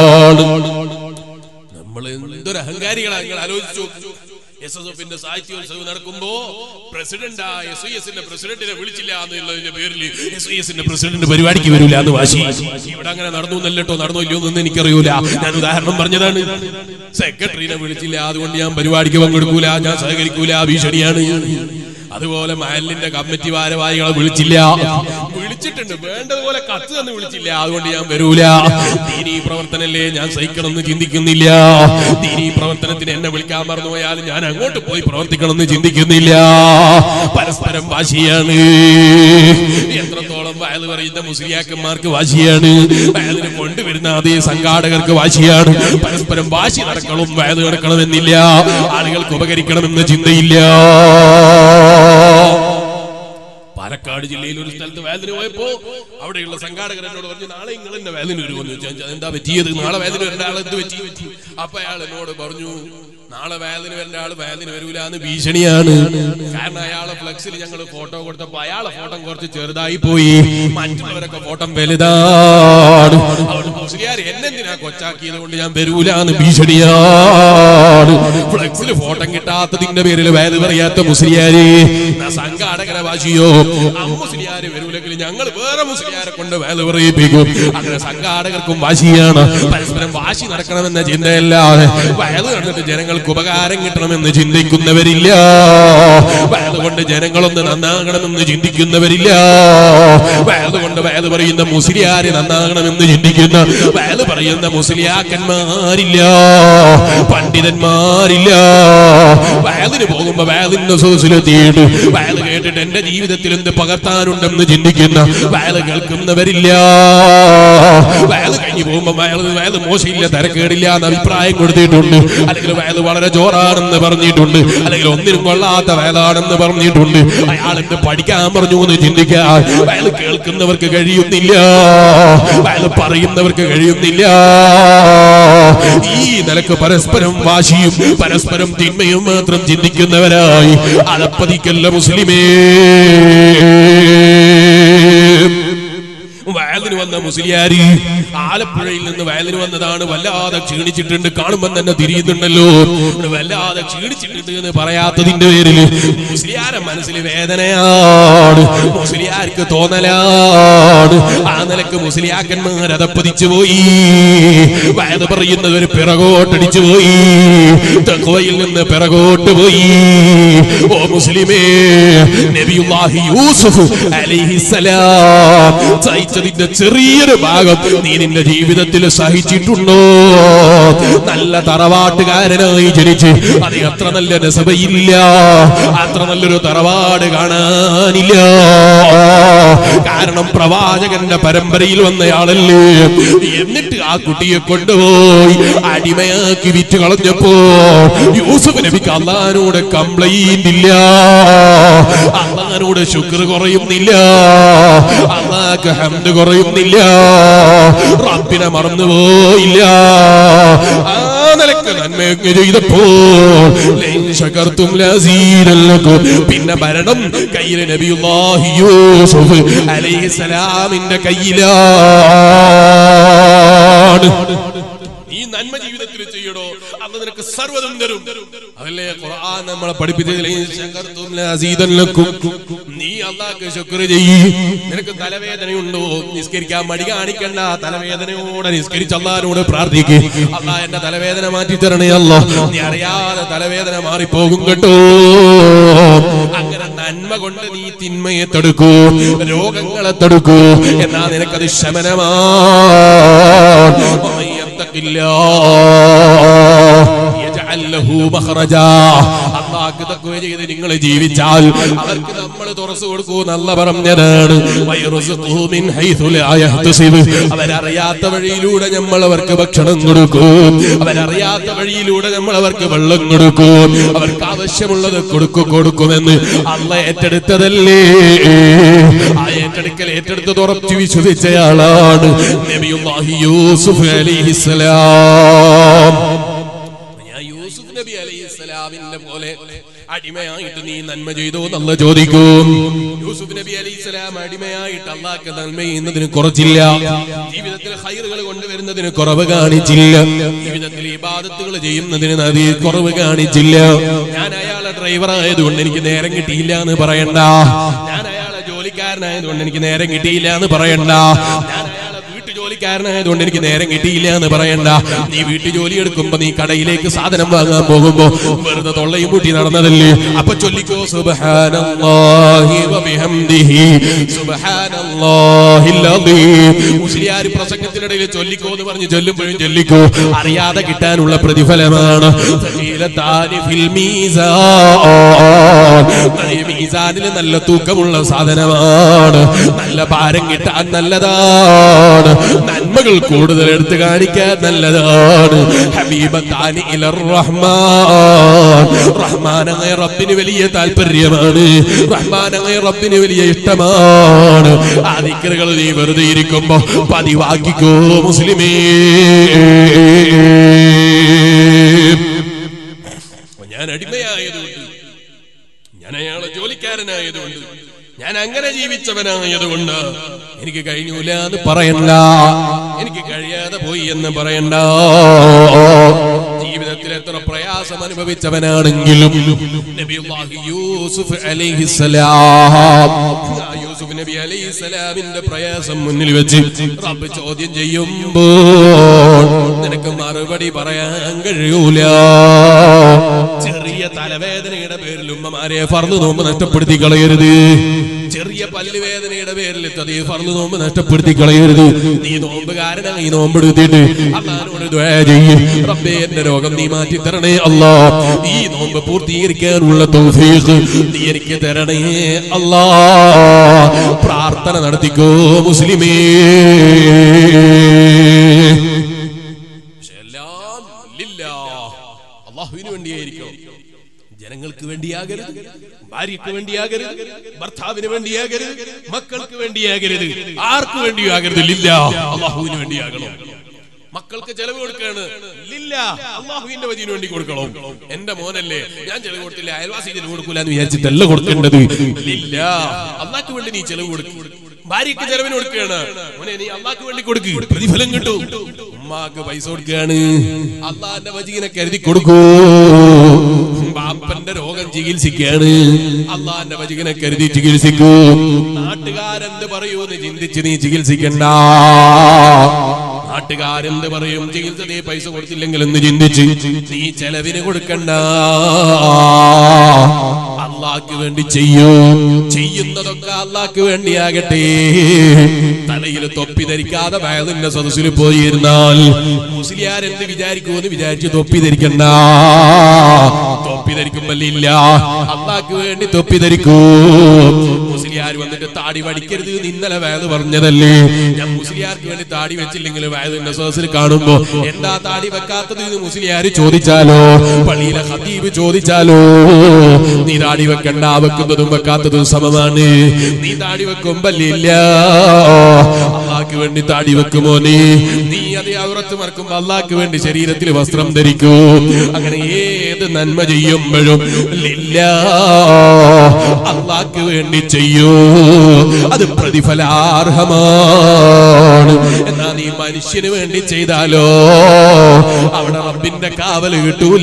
അഹങ്കാരികളാ നിങ്ങൾ ആലോചിച്ചു എസ് എസ് എഫിന്റെ സാഹിത്യോത്സവം നടക്കുമ്പോ പ്രസിഡന്റ് ആ എസ് ഐ എസിന്റെ പ്രസിഡന്റിനെ വിളിച്ചില്ല എന്നുള്ളതിന്റെ പേരിൽ എസ് ഐ എസിന്റെ പ്രസിഡന്റ് പരിപാടിക്ക് വരൂല എന്ന് വാശി ഇവിടെ അങ്ങനെ നടന്നു എന്നല്ലോ നടന്നോ ഇല്ലയോ എന്ന് എനിക്കറിയൂല ഞാൻ ഉദാഹരണം പറഞ്ഞതാണ് സെക്രട്ടറിനെ വിളിച്ചില്ല അതുകൊണ്ട് ഞാൻ പരിപാടിക്ക് പങ്കെടുക്കൂല ഞാൻ സഹകരിക്കൂല ഭീഷണിയാണ് അതുപോലെ മഹലിന്റെ കമ്മിറ്റി ഭാരവാഹികളെ വിളിച്ചില്ല വിളിച്ചിട്ടുണ്ട് വേണ്ടതുപോലെ കത്ത് തന്ന് വിളിച്ചില്ല അതുകൊണ്ട് ഞാൻ വരൂല ദീനീ പ്രവർത്തനല്ലേ ഞാൻ സഹിക്കണമെന്ന് ചിന്തിക്കുന്നില്ല ദീനീ പ്രവർത്തനത്തിന് എന്നെ വിളിക്കാൻ മറന്നുപോയാലും ഞാൻ അങ്ങോട്ട് പോയി പ്രവർത്തിക്കണമെന്ന് ചിന്തിക്കുന്നില്ല പരസ്പരം വാശിയാണ് എത്രത്തോളം വയൽ പറയുന്ന മുസ്ലിയാക്കന്മാർക്ക് വാശിയാണ് വയലിന് കൊണ്ടുവരുന്ന അതേ സംഘാടകർക്ക് വാശിയാണ് പരസ്പരം വാശി നടക്കണം വയൽ നടക്കണമെന്നില്ല ആളുകൾക്ക് ഉപകരിക്കണമെന്ന് ചിന്തയില്ല പാലക്കാട് ജില്ലയിൽ ഒരു സ്ഥലത്ത് വേദന പോയപ്പോ അവിടെയുള്ള സംഘാടകർ എന്നോട് പറഞ്ഞു നാളെ നിങ്ങൾ എന്നെ വേദന വരുമെന്ന് ചോദിച്ചാൽ എന്താ പറ്റിയത് നാളെ വേദന വരേണ്ട ആൾ എന്ത് പറ്റി അപ്പൊ അയാൾ എന്നോട് പറഞ്ഞു നാളെ വേദന വരേണ്ട ആള് വേദന വരൂല എന്ന് ഭീഷണിയാണ് കാരണം അയാളെ ഫ്ലക്സിൽ ഞങ്ങൾ ഫോട്ടോ കൊടുത്തപ്പോ അയാളെ ഫോട്ടോ കുറച്ച് ചെറുതായി പോയി മറ്റുള്ളവരൊക്കെ ഫോട്ടോ വലുതാണ് അവിടെ മുസ്ലിയാർ എന്നെന്തിനാ കൊച്ചാക്കിയത് കൊണ്ട് ഞാൻ വരൂല എന്ന് ഭീഷണിയാണ് ഫ്ലക്സിൽ ഫോട്ടോ കിട്ടാത്തതിന്റെ പേരിൽ വേദന പറയാത്ത മുസ്ലിയാര് എന്നാ സംഘാടകരെ വാശിയോ മുസ്ലിയാര് വരൂലെങ്കിൽ ഞങ്ങൾ വേറെ മുസ്ലിയാരെ കൊണ്ട് വേല പറയിപ്പിക്കും അങ്ങനെ സംഘാടകർക്കും വാശിയാണ് പരസ്പരം വാശി നടക്കണമെന്ന ചിന്തയല്ലാതെ വയത് കണ്ടിട്ട് ജനങ്ങൾക്ക് ഉപകാരം കിട്ടണമെന്ന് ചിന്തിക്കുന്നവരില്ല വയത് കൊണ്ട് ജനങ്ങളൊന്ന് നന്നാകണമെന്ന് ചിന്തിക്കുന്നവരില്ല വയത് കൊണ്ട് വയത് പറയുന്ന മുസ്ലിയാര് നന്നാകണമെന്ന് ചിന്തിക്കുന്ന വയത് പറയുന്ന മുസ്ലിയാക്കന്മാരില്ല പണ്ഡിതന്മാരില്ല വയലിന് പോകുമ്പോ വയലിന്റെ സദസ്സിലെത്തിയിട്ട് വയൽ കേട്ടിട്ട് എന്റെ ജീവിതത്തിൽ എന്ത് പകർത്താനുണ്ടെന്ന് ചിന്തിക്കുന്ന വയൽ കേൾക്കുന്നവരില്ല വയൽ കഴിഞ്ഞു പോകുമ്പോ വയൽ വയൽ മോശമില്ല തിരക്കേടില്ല എന്ന് അഭിപ്രായം കൊടുത്തിട്ടുണ്ട് അല്ലെങ്കിൽ വയൽ വളരെ ജോറാണെന്ന് പറഞ്ഞിട്ടുണ്ട് അല്ലെങ്കിൽ ഒന്നിനും കൊള്ളാത്ത വയലാണെന്ന് പറഞ്ഞിട്ടുണ്ട് അയാൾ എന്ത് പഠിക്കാൻ പറഞ്ഞു എന്ന് ചിന്തിക്കാൻ വയൽ കേൾക്കുന്നവർക്ക് കഴിയുന്നില്ല വയൽ പറയുന്നവർക്ക് കഴിയുന്നില്ല ഈ നിലക്ക് പരസ്പരം വാശിയും പരസ്പരം തിന്മയും മാത്രം ചിന്തിക്കുന്നവരായി അലപ്പതിക്കല്ല മുസ്ലിമേ വയലിന് വന്ന മുസ്ലിയാരി ആലപ്പുഴയിൽ നിന്ന് വയലിന് വന്നതാണ് വല്ലാതെ ക്ഷീണിച്ചിട്ടുണ്ട് കാണുമ്പോൾ തന്നെ തിരിയുന്നുണ്ടല്ലോ ഇവിടെ വല്ലാതെ ക്ഷീണിച്ചിട്ടുണ്ട് എന്ന് പറയാത്തതിന്റെ പേരിൽ മുസ്ലിയാരെ മനസ്സിൽ വേദനയാണ് മുസ്ലിയാർക്ക് തോന്നലാണ് ആ നിലക്ക് മുസ്ലിയാക്കന്മാർ അതപ്പതിച്ചു പോയി വയത് പറയുന്നത് ഒരു പിറകോട്ടടിച്ചു പോയി തഖ്വയിൽ നിന്ന് പിറകോട്ട് പോയി ഓ മുസ്ലിമേ നബിയുല്ലാഹി യൂസുഫ് അലൈഹിസ്സലാം സഹിച്ചതിന്റെ ചെറിയൊരു ഭാഗം നീ നിന്റെ ജീവിതത്തിൽ സഹിച്ചിട്ടുണ്ടോ നല്ല തറവാട്ടുകാരനായി ജനിച്ച് അത് അത്ര നല്ല രസഭയില്ല അത്ര നല്ലൊരു തറവാട് കാണാനില്ല കാരണം പ്രവാചകന്റെ പരമ്പരയിൽ വന്നയാളല്ലേ എന്നിട്ട് ആ കുട്ടിയെ കൊണ്ടുപോയി അടിമയാക്കി വിറ്റ് കളഞ്ഞപ്പോ യൂസുഫ് നബിക്ക് അള്ളഹാനോട് കംപ്ലൈന്റ് ഇല്ല അള്ളഹാനോട് ശുക്ർ കുറയുന്നില്ല അള്ളാഹ് ഹംദ് കുറയുന്നില്ല റബ്ബിനെ മറന്നുപോയില്ല ആ നിലക്ക് നന്മയൊക്കെ ചെയ്തപ്പോ ലൈൻ ശകർത്തും ലസീനല്ലക്കും. പിന്നെ ഭരണം കയ്യിലെ നബിയുല്ലാഹി യൂസുഫ് അലൈഹിസ്സലാമിന്റെ കയ്യിലാണ് ഈ നന്മ ജീവിതത്തിൽ ചെയ്യണോ അന്ന് നിനക്ക് സർവ്വതും തരും അതല്ലേ ഖുർആൻ നമ്മളെ പഠിപ്പിച്ചതിൽ ഈ ശകർത്തും ലസീദൻ ലക്കും. നീ അള്ളാഹ്ക്ക് ശുക്ർ ചെയ്യ് നിനക്ക് തലവേദനയുണ്ടോ നിസ്കരിക്കാൻ മടി കാണിക്കണ്ട തലവേദനയോടെ നിസ്കരിച്ച് അള്ളാഹിനോട് പ്രാർത്ഥിക്ക് അള്ളാഹ് എന്റെ തലവേദന മാറ്റി തരണേ അല്ലോ നീ അറിയാതെ തലവേദന മാറിപ്പോകും കേട്ടോ അങ്ങനെ നന്മ കൊണ്ട് നീ തിന്മയെ തടുക്കൂ രോഗങ്ങളെ തടുക്കൂ എന്നാ നിനക്കത് ശമനമാണ് നിങ്ങൾ ജീവിച്ചാൽ അവർക്ക് നമ്മൾ തുറച്ചു കൊടുക്കൂ നല്ല പറഞ്ഞതാണ് വയറുസുഖു മിൻ ഹൈഥു ലാ യഹ്തസിബ്. അവരറിയാത്ത വഴിയിലൂടെ നമ്മൾ അവർക്ക് ഭക്ഷണം കൊടുക്കും അവരറിയാത്ത വഴിയിലൂടെ നമ്മൾ അവർക്ക് വെള്ളം കൊടുക്കും അവർക്ക് ആവശ്യമുള്ളത് കൊടുക്കും കൊടുക്കുമെന്ന് അള്ള ഏറ്റെടുത്തതല്ലേ ആ ഏറ്റെടുക്കൽ ഏറ്റെടുത്ത് തുറച്ചു വിശ്വസിച്ചയാളാണ് നബിയുല്ലാഹി യൂസുഫ് അലൈഹിസ്സലാം ഞാൻ യൂസുഫ് നബി അലൈഹിസ്സലാം അലൈഹിസ്സലാമിന്റെ പോലെ അടിമയായിട്ട് നീ നന്മ ചെയ്തോ എന്നുള്ള ചോദിക്കും യൂസുഫ് നബി അലൈഹിസ്സലാം അടിമയായിട്ട് അള്ളാഹ്ക്ക് നന്മ ചെയ്യുന്നതിന് കുറച്ചില്ല ജീവിതത്തിൽ ഹൈറുകൾ കൊണ്ടുവരുന്നതിന് കുറവ് കാണിച്ചില്ല ജീവിതത്തിൽ ഇബാദത്തുകൾ ചെയ്യുന്നതിന് നദി കുറവ് കാണിച്ചില്ല ഞാൻ അയാളെ ഡ്രൈവർ ആയതുകൊണ്ട് എനിക്ക് നേരം കിട്ടിയില്ല എന്ന് പറയണ്ട ഞാൻ അയാളെ ജോലിക്കാരനായതുകൊണ്ട് എനിക്ക് നേരം കിട്ടിയില്ല എന്ന് പറയണ്ട ഞാൻ അയാളെ വീട്ടു ജോലിക്കാരനായതുകൊണ്ട് എനിക്ക് നേരം കിട്ടിയില്ല എന്ന് പറയണ്ട നീ വീട്ടു ജോലി എടുക്കുമ്പോ നീ കടയിലേക്ക് സാധനം വാങ്ങാൻ പോകുമ്പോ വെറുതെ തൊള്ളയും കൂട്ടി നടന്നതല്ലേ അപ്പൊ ചൊല്ലിക്കോ സുബ്ഹാനല്ലാഹി വബിഹംദിഹി സുബ്ഹാനല്ലാഹിൽ അദീം മുസ്ലിയാർ പ്രസംഗത്തിനിടയിൽ ചൊല്ലിക്കോ എന്ന് പറഞ്ഞ് ചൊല്ലുമ്പോഴും ചൊല്ലിക്കോ അറിയാതെ കിട്ടാനുള്ള പ്രതിഫലമാണ് സഖീലത്താനി ഫിൽ മീസാൻ ഈ മീസാനിൽ നല്ല തൂക്കമുള്ള സാധനമാണ് നല്ല ഭാരം കിട്ടാൻ നല്ലതാണ് നന്മകൾ കൂടുതൽ എടുത്ത് കാണിക്കാൻ നല്ലതാണ് ഹബീബത്താനി ഇലർ റഹ്മാൻ റഹ്മാനായ റബ്ബിന് വലിയ താല്പര്യമാണ് റഹ്മാനായ റബ്ബിന് വലിയ ഇഷ്ടമാണ് ആ ദിക്കറുകൾ നീ വെറുതെ ഇരിക്കുമ്പോ പതിവാക്കിക്കോ മുസ്ലിമേ ഞാൻ അടിമയായതുകൊണ്ട് ഞാൻ അയാളെ ജോലിക്കാരനായതുകൊണ്ട് ഞാൻ അങ്ങനെ ജീവിച്ചവനായതുകൊണ്ട് എനിക്ക് കഴിഞ്ഞൂല എന്ന് പറയണ്ട എനിക്ക് കഴിയാതെ പോയി എന്ന് പറയണ്ട ജീവിതത്തിൽ എത്ര പ്രയാസം അനുഭവിച്ചവനാണെങ്കിലും നബിയുല്ലാഹി യൂസുഫ് അലൈഹിസ്സലാം ആ യൂസുഫ് നബി അലൈഹിസ്സലാമിന്റെ പ്രയാസം മുന്നിൽ വെച്ച് റബ്ബ് ചോദ്യം ചെയ്യുമ്പോൾ നിനക്ക് മറുപടി പറയാൻ കഴിയൂല ചെറിയ തലവേദനയുടെ പേരിൽ ഉമ്മമാരെ ഫർദ് നോമ്പ് നഷ്ടപ്പെടുത്തി കളയരുത് ചെറിയ പല്ലുവേദനയുടെ പേരിൽ അതേ ഫർദ് നോമ്പ് നഷ്ടപ്പെടുത്തി കളയരുത് നീ നോമ്പുകാരനായി ഈ നോമ്പെടുത്തിട്ട് അള്ളാഹിനോട് ദുആ ചെയ്യ് റബ്ബേ എന്റെ രോഗം നീ മാറ്റി തരണേ അല്ലാ ഈ നോമ്പ് പൂർത്തീകരിക്കാനുള്ള തൗഫീഖ് നീ എനിക്ക് തരണേ അല്ലാ പ്രാർത്ഥന നടത്തിക്കോ മുസ്ലിമേ പക്ഷെ എല്ലാം ലില്ലാ. അള്ളാഹുവിന് വേണ്ടിയായിരിക്കും ജനങ്ങൾക്ക് വേണ്ടിയാകരുത് ഭാര്യക്ക് വേണ്ടിയാകരുത് ഭർത്താവിന് വേണ്ടിയാകരുത് മക്കൾക്ക് വേണ്ടിയാകരുത് ആർക്ക് വേണ്ടിയാകരുത് ലില്ല അള്ളാഹുവിന് വേണ്ടിയാകണം മക്കൾക്ക് ചെലവ് കൊടുക്കാണ് ലില്ല അള്ളാഹുവിന്റെ വചിന് വേണ്ടി കൊടുക്കണം എന്റെ മോനല്ലേ ഞാൻ ചെലവ് കൊടുത്തില്ല അയൽവാസി ചെലവ് കൊടുക്കൂല എന്ന് വിചാരിച്ചിട്ടല്ല കൊടുക്കേണ്ടത് ലില്ല അള്ളാഹ്ക്ക് വേണ്ടി നീ ചെലവ് കൊടുക്കും ഭാര്യക്ക് ചെലവിന് കൊടുക്കുകയാണ് മോനെ നീ അള്ളാഹ്ക്ക് വേണ്ടി കൊടുക്ക് പ്രതിഫലം കിട്ടും ഉമ്മാക്ക് പൈസ കൊടുക്കുകയാണ് അള്ളാന്റെ വചിനെ കരുതി കൊടുക്കൂ ബാപ്പന്റെ രോഗം ചികിത്സിക്കാണ് അള്ളാന്റെ വചികനെ കരുതി ചികിത്സിക്കൂ നാട്ടുകാരെന്ത് പറയൂന്ന് ചിന്തിച്ച് നീ ചികിത്സിക്കണ്ട നാട്ടുകാരെന്ത് പറയും ചികിത്സ നീ പൈസ കൊടുത്തില്ലെങ്കിൽ എന്ന് ചിന്തിച്ച് നീ ചെലവിന് കൊടുക്കണ്ട അള്ളാഹ്ക്ക് വേണ്ടി ചെയ്യൂ ചെയ്യുന്നതൊക്കെ അള്ളാഹ്ക്ക് വേണ്ടിയാകട്ടെ തലയിൽ തൊപ്പി ധരിക്കാതെ വയലിന്റെ സദസ്സിൽ പോയിരുന്നാൽ മുസ്ലിയാർ എന്ത് വിചാരിക്കുമെന്ന് വിചാരിച്ച് തൊപ്പി ധരിക്കണ്ട തൊപ്പി ധരിക്കുമ്പല്ല അള്ളാഹ്ക്ക് വേണ്ടി തൊപ്പി ധരിക്കൂ മുസ്ലിയാർ വന്നിട്ട് താടി വടിക്കരുത് എന്ന് ഇന്നലെ വയത് പറഞ്ഞതല്ലേ ഞാൻ മുസ്ലിയാർക്ക് വേണ്ടി താടി വെച്ചില്ലെങ്കിൽ വയതിന്റെ സദസ്സിൽ കാണുമ്പോ എന്താ താടി വെക്കാത്തത് എന്ന് മുസ്ലിയാർ ചോദിച്ചാലോ പള്ളിയിലെ ഹദീബ് ചോദിച്ചാലോ നീ താടി വെക്കണ്ട വെക്കുന്നതും വെക്കാത്തതും സമമാണ് നീ താടി വെക്കുമ്പല്ല അള്ളാഹ്ക്ക് വേണ്ടി താടി വെക്കുമോ നീ നീ അത് അവറത്ത് മറക്കുമ്പോ അള്ളാഹ്ക്ക് വേണ്ടി ശരീരത്തിൽ വസ്ത്രം ധരിക്കൂ അങ്ങനെ ഏത് നന്മ ചെയ്യുമ്പോഴും ലില്ല അള്ളാഹ്ക്ക് വേണ്ടി ചെയ്യൂ അത് പ്രതിഫലാർഹമാണ് എന്നാ നീ മനുഷ്യന് വേണ്ടി ചെയ്താലോ അവിടെ റബ്ബിന്റെ കാവല് കിട്ടൂല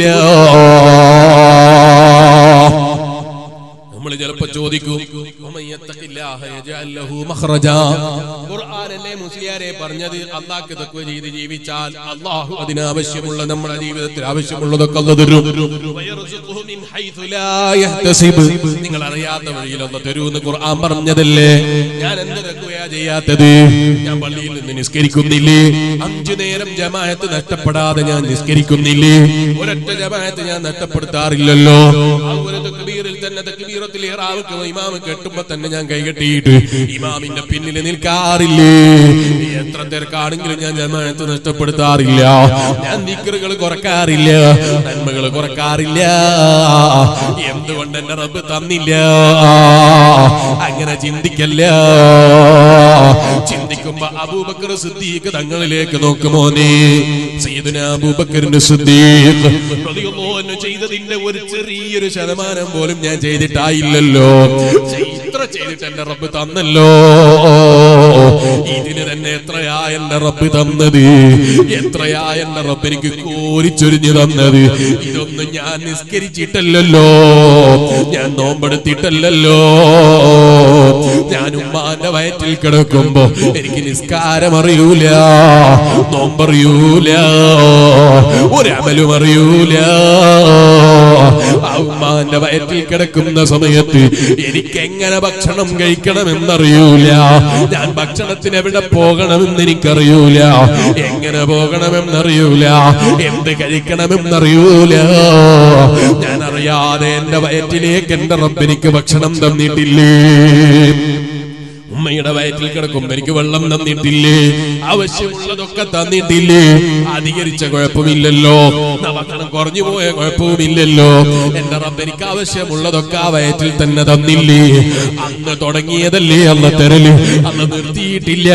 നമ്മൾ ചിലപ്പോ ചോദിക്കും "വമൻ യത്തഖില്ലാഹ യജ്അൽ ലഹു മഖ്റജാ." ഖുർആനല്ലേ മുസ്ലിയാരെ പറഞ്ഞത് അള്ളാഹ്ക്ക് തക്വ ചെയ്ത് ജീവിച്ചാൽ അള്ളാഹു അതിനാവശ്യമുള്ള നമ്മുടെ ജീവിതത്തിൽ ആവശ്യമുള്ളതൊക്കെ അല്ല തരും വയർസുഖുഹു മിൻ ഹൈഥു ലാ യഹ്തസിബ്. നിങ്ങൾ അറിയാത്ത വഴിയിൽ അല്ല തരൂന്ന് ഖുർആൻ പറഞ്ഞതല്ലേ ഞാൻ എന്ത് തക്വയാ ചെയ്യാത്തത് ഞാൻ പള്ളിയിൽ നിന്ന് നിസ്കരിക്കുന്നില്ലേ അഞ്ചു നേരം ജമാഅത്ത് നഷ്ടപ്പെടാതെ ഞാൻ നിസ്കരിക്കുന്നില്ലേ ഒരൊറ്റ ജമാഅത്ത് ഞാൻ നഷ്ടപ്പെടുത്താറില്ലല്ലോ ആ ഒരു തക്ബീറിൽ തന്നെ തക്ബീറത്തിൽ ഇഹ്റാമക്ക് ഇമാമ് കെട്ടുമ്പോ തന്നെ ഞാൻ കൈകെട്ടിയിട്ട് ഇമാമിന്റെ പിന്നിൽ നിൽക്കാറില്ലേ എത്ര തിരക്കാണെങ്കിലും ഞാൻ ജമാഅത്ത് നഷ്ടപ്പെടുത്താറില്ല ഞാൻ നിക്കറുകൾ കുറക്കാറില്ല നന്മകൾ കുറക്കാറില്ല എന്തുകൊണ്ട് എന്റെ റബ്ബ് തന്നില്ല അങ്ങനെ ചിന്തിക്കല്ല ചിന്തിക്കുമ്പോ അബൂബക്കർ സിദ്ദീഖ് തങ്ങളിലേക്ക് നോക്കുമോ നീ സയ്യിദുന അബൂബക്കറിന്റെ സിദ്ദീഖ് റളിയല്ലാഹു അൻഹു ചെയ്തതിന്റെ ഒരു ചെറിയൊരു ശതമാനം പോലും ഞാൻ ചെയ്തിട്ടായില്ലല്ലോ പക്ഷേ ഇത്ര ചെയ്തിട്ട് എന്റെ റബ്ബ് തന്നല്ലോ ഇതിന് തന്നെ എത്രയാ എന്റെ റബ്ബ് തന്നത് എത്രയാ എന്റെ റബ്ബ് എനിക്ക് കോരിച്ചൊരിഞ്ഞു തന്നത് ഇതൊന്നും ഞാൻ നിസ്കരിച്ചിട്ടല്ലല്ലോ ഞാൻ നോമ്പെടുത്തിട്ടല്ലല്ലോ ഞാൻ ഉമ്മാന്റെ വയറ്റിൽ കിടക്കുമ്പോ എനിക്ക് നിസ്കാരം അറിയൂല നോമ്പറിയൂല ഒരമലും അറിയൂല ആ ഉമ്മാന്റെ വയറ്റിൽ കിടക്കുന്ന സമയത്ത് എനിക്ക് എങ്ങനെ ഭക്ഷണം കഴിക്കണമെന്നറിയൂല ഞാൻ ഭക്ഷണത്തിന് എവിടെ പോകണമെന്ന് എനിക്കറിയൂല എങ്ങനെ പോകണമെന്നറിയൂല എന്ത് കഴിക്കണമെന്നറിയൂല ഞാൻ അറിയാതെ എന്റെ വയറ്റിലേക്ക് എന്റെ റബ്ബെനിക്ക് ഭക്ഷണം തന്നിട്ടില്ലേ ഉമ്മയുടെ വയറ്റിൽ കിടക്കുമ്പോ എനിക്ക് വെള്ളം തന്നിട്ടില്ലേ ആവശ്യമുള്ളതൊക്കെ തന്നിട്ടില്ലേ അധികരിച്ച കുഴപ്പമില്ലല്ലോ എന്നാ ഭക്ഷണം കുറഞ്ഞു പോയ കുഴപ്പവുമില്ലല്ലോ എന്റെ റബ്ബ് എനിക്ക് ആവശ്യമുള്ളതൊക്കെ ആ വയറ്റിൽ തന്നെ തന്നില്ലേ അന്ന് തുടങ്ങിയതല്ലേ അന്ന് തരല് അന്ന് നിർത്തിയിട്ടില്ല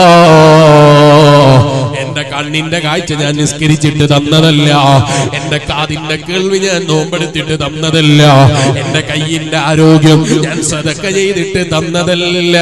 എന്റെ കണ്ണിന്റെ കാഴ്ച ഞാൻ നിസ്കരിച്ചിട്ട് തന്നതല്ല എന്റെ കാതിന്റെ കേൾവി ഞാൻ നോമ്പെടുത്തിട്ട് തന്നതല്ല എന്റെ കയ്യിന്റെ ആരോഗ്യം ഞാൻ സതക്ക ചെയ്തിട്ട് തന്നതല്ല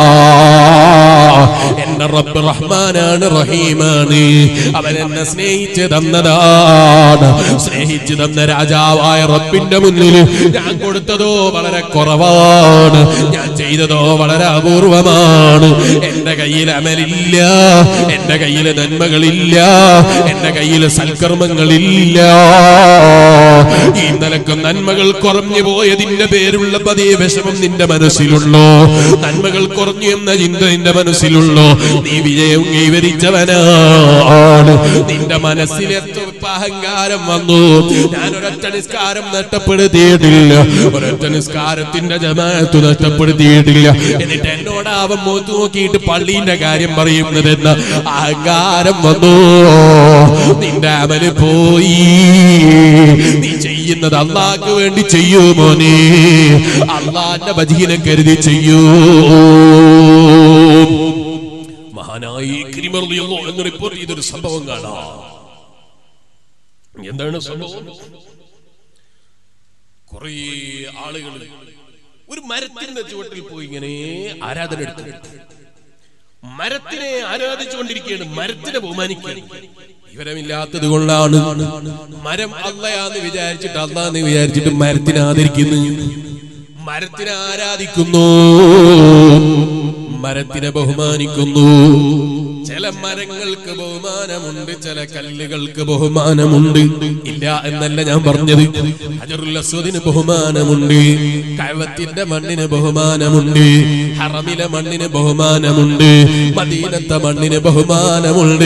എന്റെ റബ്ബ് റഹ്മാനാണ് റഹീമാണ് അവൻ എന്നെ സ്നേഹിച്ച് തന്നതാണ് സ്നേഹിച്ച് തന്ന രാജാവായ റബ്ബിന്റെ മുന്നിൽ ഞാൻ കൊടുത്തതോ വളരെ കുറവാണ് ഞാൻ ചെയ്തതോ വളരെ അപൂർവമാണ് എന്റെ കയ്യിൽ അമലില്ല എന്റെ കയ്യിൽ നന്മകളില്ല എന്റെ കയ്യിൽ സൽക്കർമ്മങ്ങളില്ല ഈ നിലക്ക് നന്മകൾ കുറഞ്ഞു പോയതിന്റെ പേരുള്ള പതിയെ വിഷമം നിന്റെ മനസ്സിലുള്ളോ നന്മകൾ കുറഞ്ഞു എന്ന ചിന്ത നിന്റെ മനസ്സിലുള്ളോ നീ വിജയം കൈവരിച്ചവനാണ് നിന്റെ മനസ്സിൽ എത്ര അഹങ്കാരം വന്നു ഞാൻ ഒരൊറ്റ നിസ്കാരം നഷ്ടപ്പെടുത്തിയിട്ടില്ല ഒരൊറ്റ നിസ്കാരത്തിന്റെ ജമാഅത്ത് നഷ്ടപ്പെടുത്തിയിട്ടില്ല എന്നിട്ട് എന്നോടാവൻ മോത്ത് നോക്കിയിട്ട് പള്ളീന്റെ കാര്യം പറയുന്നതെന്ന അഹങ്കാരം വന്നു നിന്റെ അമല് പോയി നീ ചെയ്യുന്നത് അള്ളാഹ്ക്ക് വേണ്ടി ചെയ്യൂ മോനെ അള്ളാന്റെ വജീനെ കരുതി ചെയ്യൂ മഹാനായി ക്രിമറിയോ എന്ന് റിപ്പോർട്ട് ചെയ്തൊരു സംഭവം കാണാം എന്താണ് സംഭവം കുറേ ആളുകൾ ഒരു മരത്തിന്റെ ചുവട്ടിൽ പോയി ഇങ്ങനെ ആരാധന എടുത്തു മരത്തിനെ ആരാധിച്ചുകൊണ്ടിരിക്കുകയാണ് മരത്തിനെ ബഹുമാനിക്കുകയാണ് വിവരമില്ലാത്തത് കൊണ്ടാണ് മരം അള്ളയാന്ന് വിചാരിച്ചിട്ട് അള്ളാന്ന് വിചാരിച്ചിട്ട് മരത്തിനെ ആദരിക്കുന്നു മരത്തിനെ ആരാധിക്കുന്നു മരത്തിനെ ബഹുമാനിക്കുന്നു ചില മരങ്ങൾക്ക് ബഹുമാനമുണ്ട് ചില കല്ലുകൾക്ക് ബഹുമാനമുണ്ട് ഇല്ല എന്നല്ല ഞാൻ പറഞ്ഞത് ഹജറുൽ അസ്വദിന് ബഹുമാനമുണ്ട് കഴവത്തിന്റെ മണ്ണിന് ബഹുമാനമുണ്ട് ഹറമിലെ മണ്ണിന് ബഹുമാനമുണ്ട് മദീനത്തെ മണ്ണിന് ബഹുമാനമുണ്ട്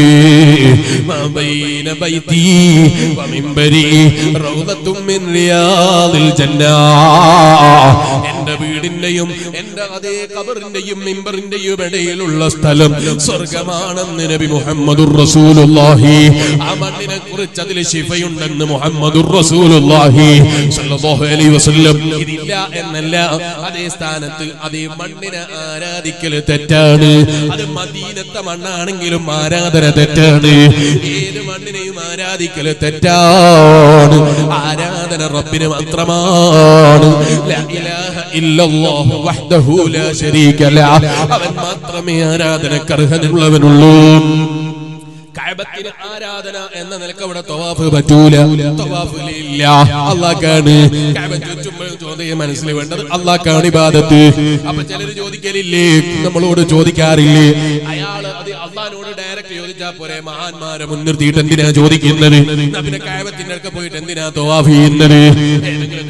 മാബൈന ബൈതി വമിൻബരി റൗദത്തും മിൻ റിയാദിൽ ജന്നാ എന്റെ വീടിന്റെയും എന്റെ അതേ കബറിന്റെയും മിമ്പറിന്റെയും ഇടയിലുള്ള സ്ഥലം സ്വർഗമാണെന്ന് നബി മുഹമ്മദുർ റസൂലുള്ളാഹി ആ മണ്ണിനെ കുറിച്ച് അതിൽ ശിഫയുണ്ടെന്ന് മുഹമ്മദുർ റസൂലുള്ളാഹി സ്വല്ലല്ലാഹു അലൈഹി വസല്ലം ഇതില്ല എന്നല്ല അതേ സ്ഥാനത്ത് അതേ മണ്ണിനെ ആരാധിക്കൽ തെറ്റാണ് അത് മദീനത്തെ മണ്ണാണെങ്കിലും ആരാധന തെറ്റാണ് ഏത് മണ്ണിനെയും ആരാധിക്കൽ തെറ്റാണ് ആരാധന റബ്ബിന് മാത്രമാണ് ലാ ഇലാഹ ഇല്ലല്ലാഹു വഹ്ദഹു ലാ ശരീക ലഹ് അവൻ മാത്രമേ ആരാധനക്കർഹനുള്ളവനുള്ളൂ കഅബത്തിന് ആരാധന എന്ന നിലക്ക് അവിടെ തവാഫ് പറ്റൂല തവാഫിലില്ല അള്ളാഹ്ക്കാണ് കഅബ ചുറ്റുമ്പോൾ ചോദ്യം മനസ്സിൽ വേണ്ടത് അള്ളാഹ്ക്കാണ് ഇബാദത്ത് അപ്പൊ ചിലര് ചോദിക്കലില്ലേ നമ്മളോട് ചോദിക്കാറില്ലേ അയാള് അത് അള്ളഹാനോട് ഡയറക്റ്റ് ചോദിച്ചാ പോരെ മഹാന്മാരെ മുൻനിർത്തിയിട്ട് എന്തിനാ ചോദിക്കുന്നത് എന്നാ പിന്നെ കഅബത്തിന്റെ അടുക്ക പോയിട്ട് എന്തിനാ തവാഫ് ചെയ്യുന്നത് ഏതെങ്കിലും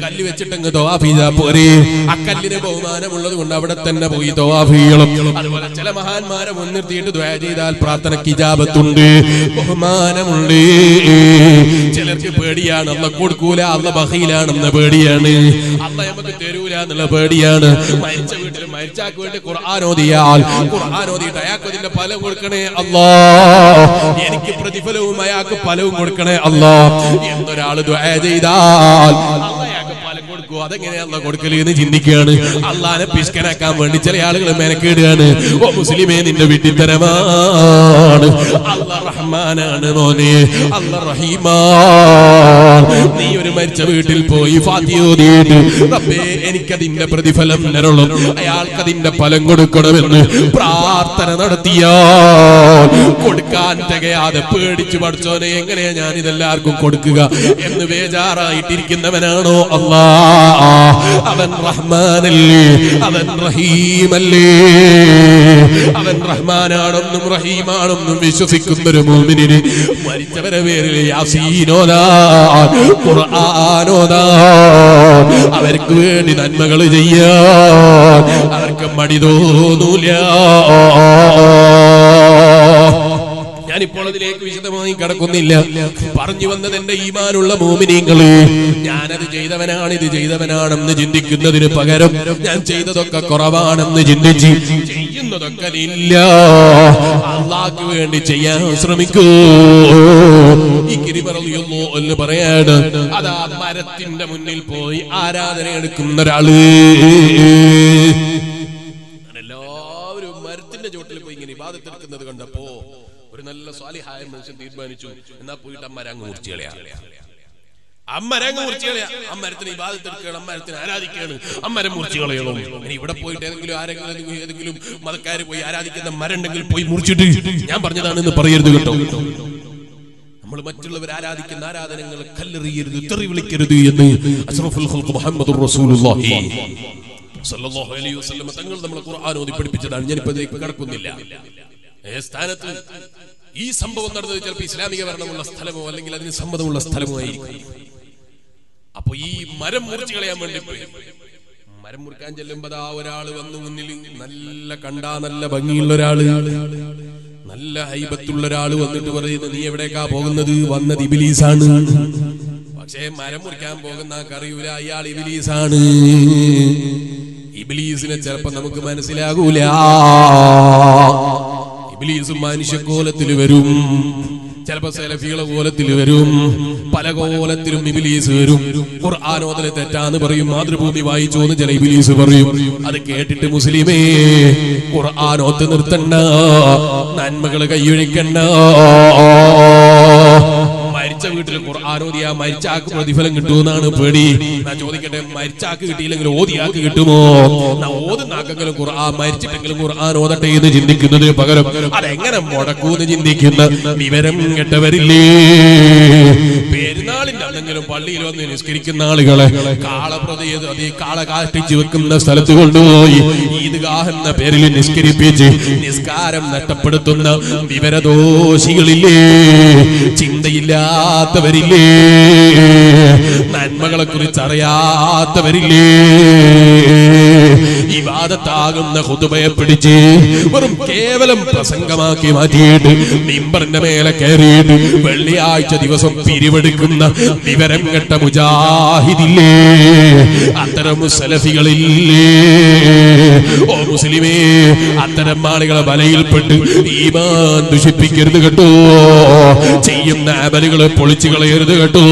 കല്ല് വെച്ചിട്ടങ്ങ് തവാഫ് ചെയ്താ പോരെ ആ കല്ലിന് ബഹുമാനമുള്ളത് കൊണ്ട് അവിടെ തന്നെ പോയി തവാഫ് ചെയ്യണം അതുപോലെ ചില മഹാന്മാരെ മുൻനിർത്തിയിട്ട് ദ്വാ ചെയ്താൽ പ്രാർത്ഥനയ്ക്ക് ഇജാബത്തുണ്ട് ബഹുമാനമുണ്ട് ചിലർക്ക് പേടിയാണ് അല്ല കൊടുക്കൂല അല്ല ബഹയിലാണെന്ന പേടിയാണ് അല്ല നമുക്ക് തരൂല എന്നുള്ള പേടിയാണ് മരിച്ച വീട്ടിൽ മരിച്ചാക്ക് വേണ്ടി ഖുർആൻ ഓതിയാൽ ഖുർആൻ ഓതിയിട്ട് അയാൾക്ക് അതിന്റെ ഫലം കൊടുക്കണേ അല്ലാ എനിക്ക് പ്രതിഫലവും അയാൾക്ക് ഫലവും കൊടുക്കണേ അല്ലാ എന്നൊരാൾ ദ്വാ ചെയ്താൽ അല്ല അയാൾക്ക് ഫലം കൊടുക്കൂ അതെങ്ങനെയാണല്ലോ കൊടുക്കല് എന്ന് ചിന്തിക്കുകയാണ് അള്ളാനെ പിഷ്കനാക്കാൻ വേണ്ടി ചില ആളുകൾ മെനക്കേടുകയാണ് ഓ മുസ്ലിമേ നിന്റെ വിട്ടിത്തരമാണ് അല്ല റഹ്മാനാണ് മോനെ അല്ല റഹീമാൻ നീ ഒരു മരിച്ച വീട്ടിൽ പോയി ഫാത്തിയോതിയിട്ട് റബ്ബേ എനിക്കതിന്റെ പ്രതിഫലം തരണം അയാൾക്കതിന്റെ ഫലം കൊടുക്കണമെന്ന് പ്രാർത്ഥന നടത്തിയാൽ കൊടുക്കാൻ തികയാതെ പേടിച്ചു പഠിച്ചോനെ എങ്ങനെയാ ഞാൻ ഇതെല്ലാവർക്കും കൊടുക്കുക എന്ന് ബേജാറായിട്ടിരിക്കുന്നവനാണോ അല്ലാ അവൻ റഹ്മാനല്ലേ അവൻ റഹീമല്ലേ അവൻ റഹ്മാനാണെന്നും റഹീമാണെന്നും വിശ്വസിക്കുന്ന ഒരു മോമിനിന് മരിച്ചവരെ പേരിൽ യാസീനോദാ ഖുർആാനോദാ അവർക്ക് വേണ്ടി നന്മകൾ ചെയ്യാൻ അവർക്ക് മടി തോന്നൂല ഞാനിപ്പോൾ അതിലേക്ക് വിശദമായി കടക്കുന്നില്ല പറഞ്ഞു വന്നത് എന്റെ ഈമാനുള്ള മോമിനിങ്ങള് ഞാനത് ചെയ്തവനാണ് ഇത് ചെയ്തവനാണെന്ന് ചിന്തിക്കുന്നതിന് പകരം ഞാൻ ചെയ്തതൊക്കെ കുറവാണെന്ന് ചിന്തിച്ച് ചെയ്യുന്നതൊക്കെ ഇല്ല അള്ളാഹ്ക്ക് വേണ്ടി ചെയ്യാൻ ശ്രമിക്കൂ ഈ ഗിരിപറയുന്നു എന്ന് പറയാണ് അതാ മരത്തിന്റെ മുന്നിൽ പോയി ആരാധന എടുക്കുന്ന ഒരാള് എല്ലാവരും മരത്തിന്റെ ചോട്ടിൽ പോയി ഇങ്ങനെ ഇബാദത്തെടുക്കുന്നത് കണ്ടപ്പോ ഒരു നല്ല സ്വാലിഹായ മനുഷ്യൻ തീരുമാനിച്ചു എന്നാ പോയിട്ട് അമ്മരങ്ങ് മുറിച്ചു കളയാ അമ്മരങ്ങ് മുറിച്ചു കളയാ അമ്മരത്തിന് ഇബാദത്തെടുക്കണം അമ്മരത്തിന് ആരാധിക്കണം അമ്മരം മുറിച്ചു കളയണം ഇനി ഇവിടെ പോയിട്ട് ഏതെങ്കിലും ആരെങ്കിലും ഏതെങ്കിലും- ഏതെങ്കിലും മതക്കാർ പോയി ആരാധിക്കുന്ന മരം ഉണ്ടെങ്കിൽ പോയി മുറിച്ചിട്ട് ഞാൻ പറഞ്ഞതാണെന്ന് പറയരുത് കേട്ടോ നമ്മൾ മറ്റുള്ളവർ ആരാധിക്കുന്ന ആരാധനകൾ കല്ലെറിയരുത് തെറി വിളിക്കരുത് എന്ന് അഷ്റഫുൽ ഖൽഖ് മുഹമ്മദുർ റസൂലുള്ളാഹി സല്ലല്ലാഹു അലൈഹി വസല്ലം തങ്ങൾ നമ്മളെ ഖുർആൻ ഓതി പഠിപ്പിച്ചതാണ് ഞാനിപ്പോ ഇതിലേക്ക് കടക്കുന്നില്ല ഏ സ്ഥാനത്ത് ഈ സംഭവം നടന്നത് ചിലപ്പോൾ ഇസ്ലാമിക ഭരണമുള്ള സ്ഥലമോ അല്ലെങ്കിൽ അതിന് സമ്മതമുള്ള സ്ഥലമോ ആയിരിക്കും അപ്പൊ ഈ മരം മുറിച്ചു കളയാൻ വേണ്ടി പോയി മരം മുറിക്കാൻ ചെല്ലുമ്പോ ദാ ഒരാള് വന്നു മുന്നിൽ നല്ല കണ്ടാ നല്ല ഭംഗിയുള്ള ഒരാള് നല്ല ഹൈബത്തുള്ള ഒരാള് വന്നിട്ട് പറയുന്നു നീ എവിടേക്കാ പോകുന്നത് വന്നത് ഇബിലീസാണ് പക്ഷേ മരം മുറിക്കാൻ പോകുന്ന കറിയൂല അയാൾ ഇബിലീസാണ് ഇബിലീസിനെ ചിലപ്പോ നമുക്ക് മനസ്സിലാകൂല ഇബിലീസ് മനുഷ്യക്കോലത്തിൽ വരും ചിലപ്പോ സെലഫികളെ കോലത്തിൽ വരും പല കോലത്തിലും ഇബിലീസ് വരും ഖുർആാനോദന തെറ്റാന്ന് പറയും മാതൃഭൂമി വായിച്ചോന്ന് ചില ഇബിലീസ് പറയും അത് കേട്ടിട്ട് മുസ്ലിമേ ഖുർആാനോത്ത് നിർത്തണ്ട നന്മകൾ കൈയൊഴിക്കണ്ട മരിച്ച വീട്ടിൽ ഖുർആാനോദിയ മരിച്ചാക്ക് പ്രതിഫലം കിട്ടുമെന്നാണ് പേടി ഞാൻ ചോദിക്കട്ടെ മരിച്ചാക്ക് കിട്ടിയില്ലെങ്കിൽ ഓതിയാക്ക് കിട്ടുമോ ഞാൻ ഓതുന്നാക്കെങ്കിലും ഖുർആൻ മരിച്ചിട്ടെങ്കിലും ഖുർആൻ ഓതട്ടെ എന്ന് ചിന്തിക്കുന്നതിന് പകരം അതെങ്ങനെ മുടക്കൂന്ന് ചിന്തിക്കുന്ന വിവരം കെട്ടവരില്ലേ പെരുന്നാളിന്റെ അന്നെങ്കിലും പള്ളിയിൽ വന്ന് നിസ്കരിക്കുന്ന ആളുകളെ കാളപ്രതി അതേ കാള കാഷ്ടിച്ച് വെക്കുന്ന സ്ഥലത്ത് കൊണ്ടുപോയി ഈദ്ഗാഹ് എന്ന പേരിൽ നിസ്കരിപ്പിച്ച് നിസ്കാരം നഷ്ടപ്പെടുത്തുന്ന വിവരദോഷികളില്ലേ ചിന്തയില്ലാത്തവരില്ലേ നന്മകളെ കുറിച്ച് അറിയാത്തവരില്ലേ ഈ വാദത്താകുന്ന ഹുതുബയെ പിടിച്ച് വെറും കേവലം പ്രസംഗമാക്കി മാറ്റിയിട്ട് മിമ്പറിന്റെ മേലെ കയറിയിട്ട് വെള്ളിയാഴ്ച ദിവസം പിരിവെടുക്കുന്ന വിവരം കെട്ട മുജാഹിദില്ലേ അത്തരം സലഫികളില്ലേ ഓ മുസ്ലിമേ അത്തരം ആളുകളെ വലയിൽപ്പെട്ട് ഈമാൻ ദുഷിപ്പിക്കരുത് കേട്ടോ ചെയ്യുന്ന അമലുകളെ പൊളിച്ചു കളയരുത് കേട്ടോ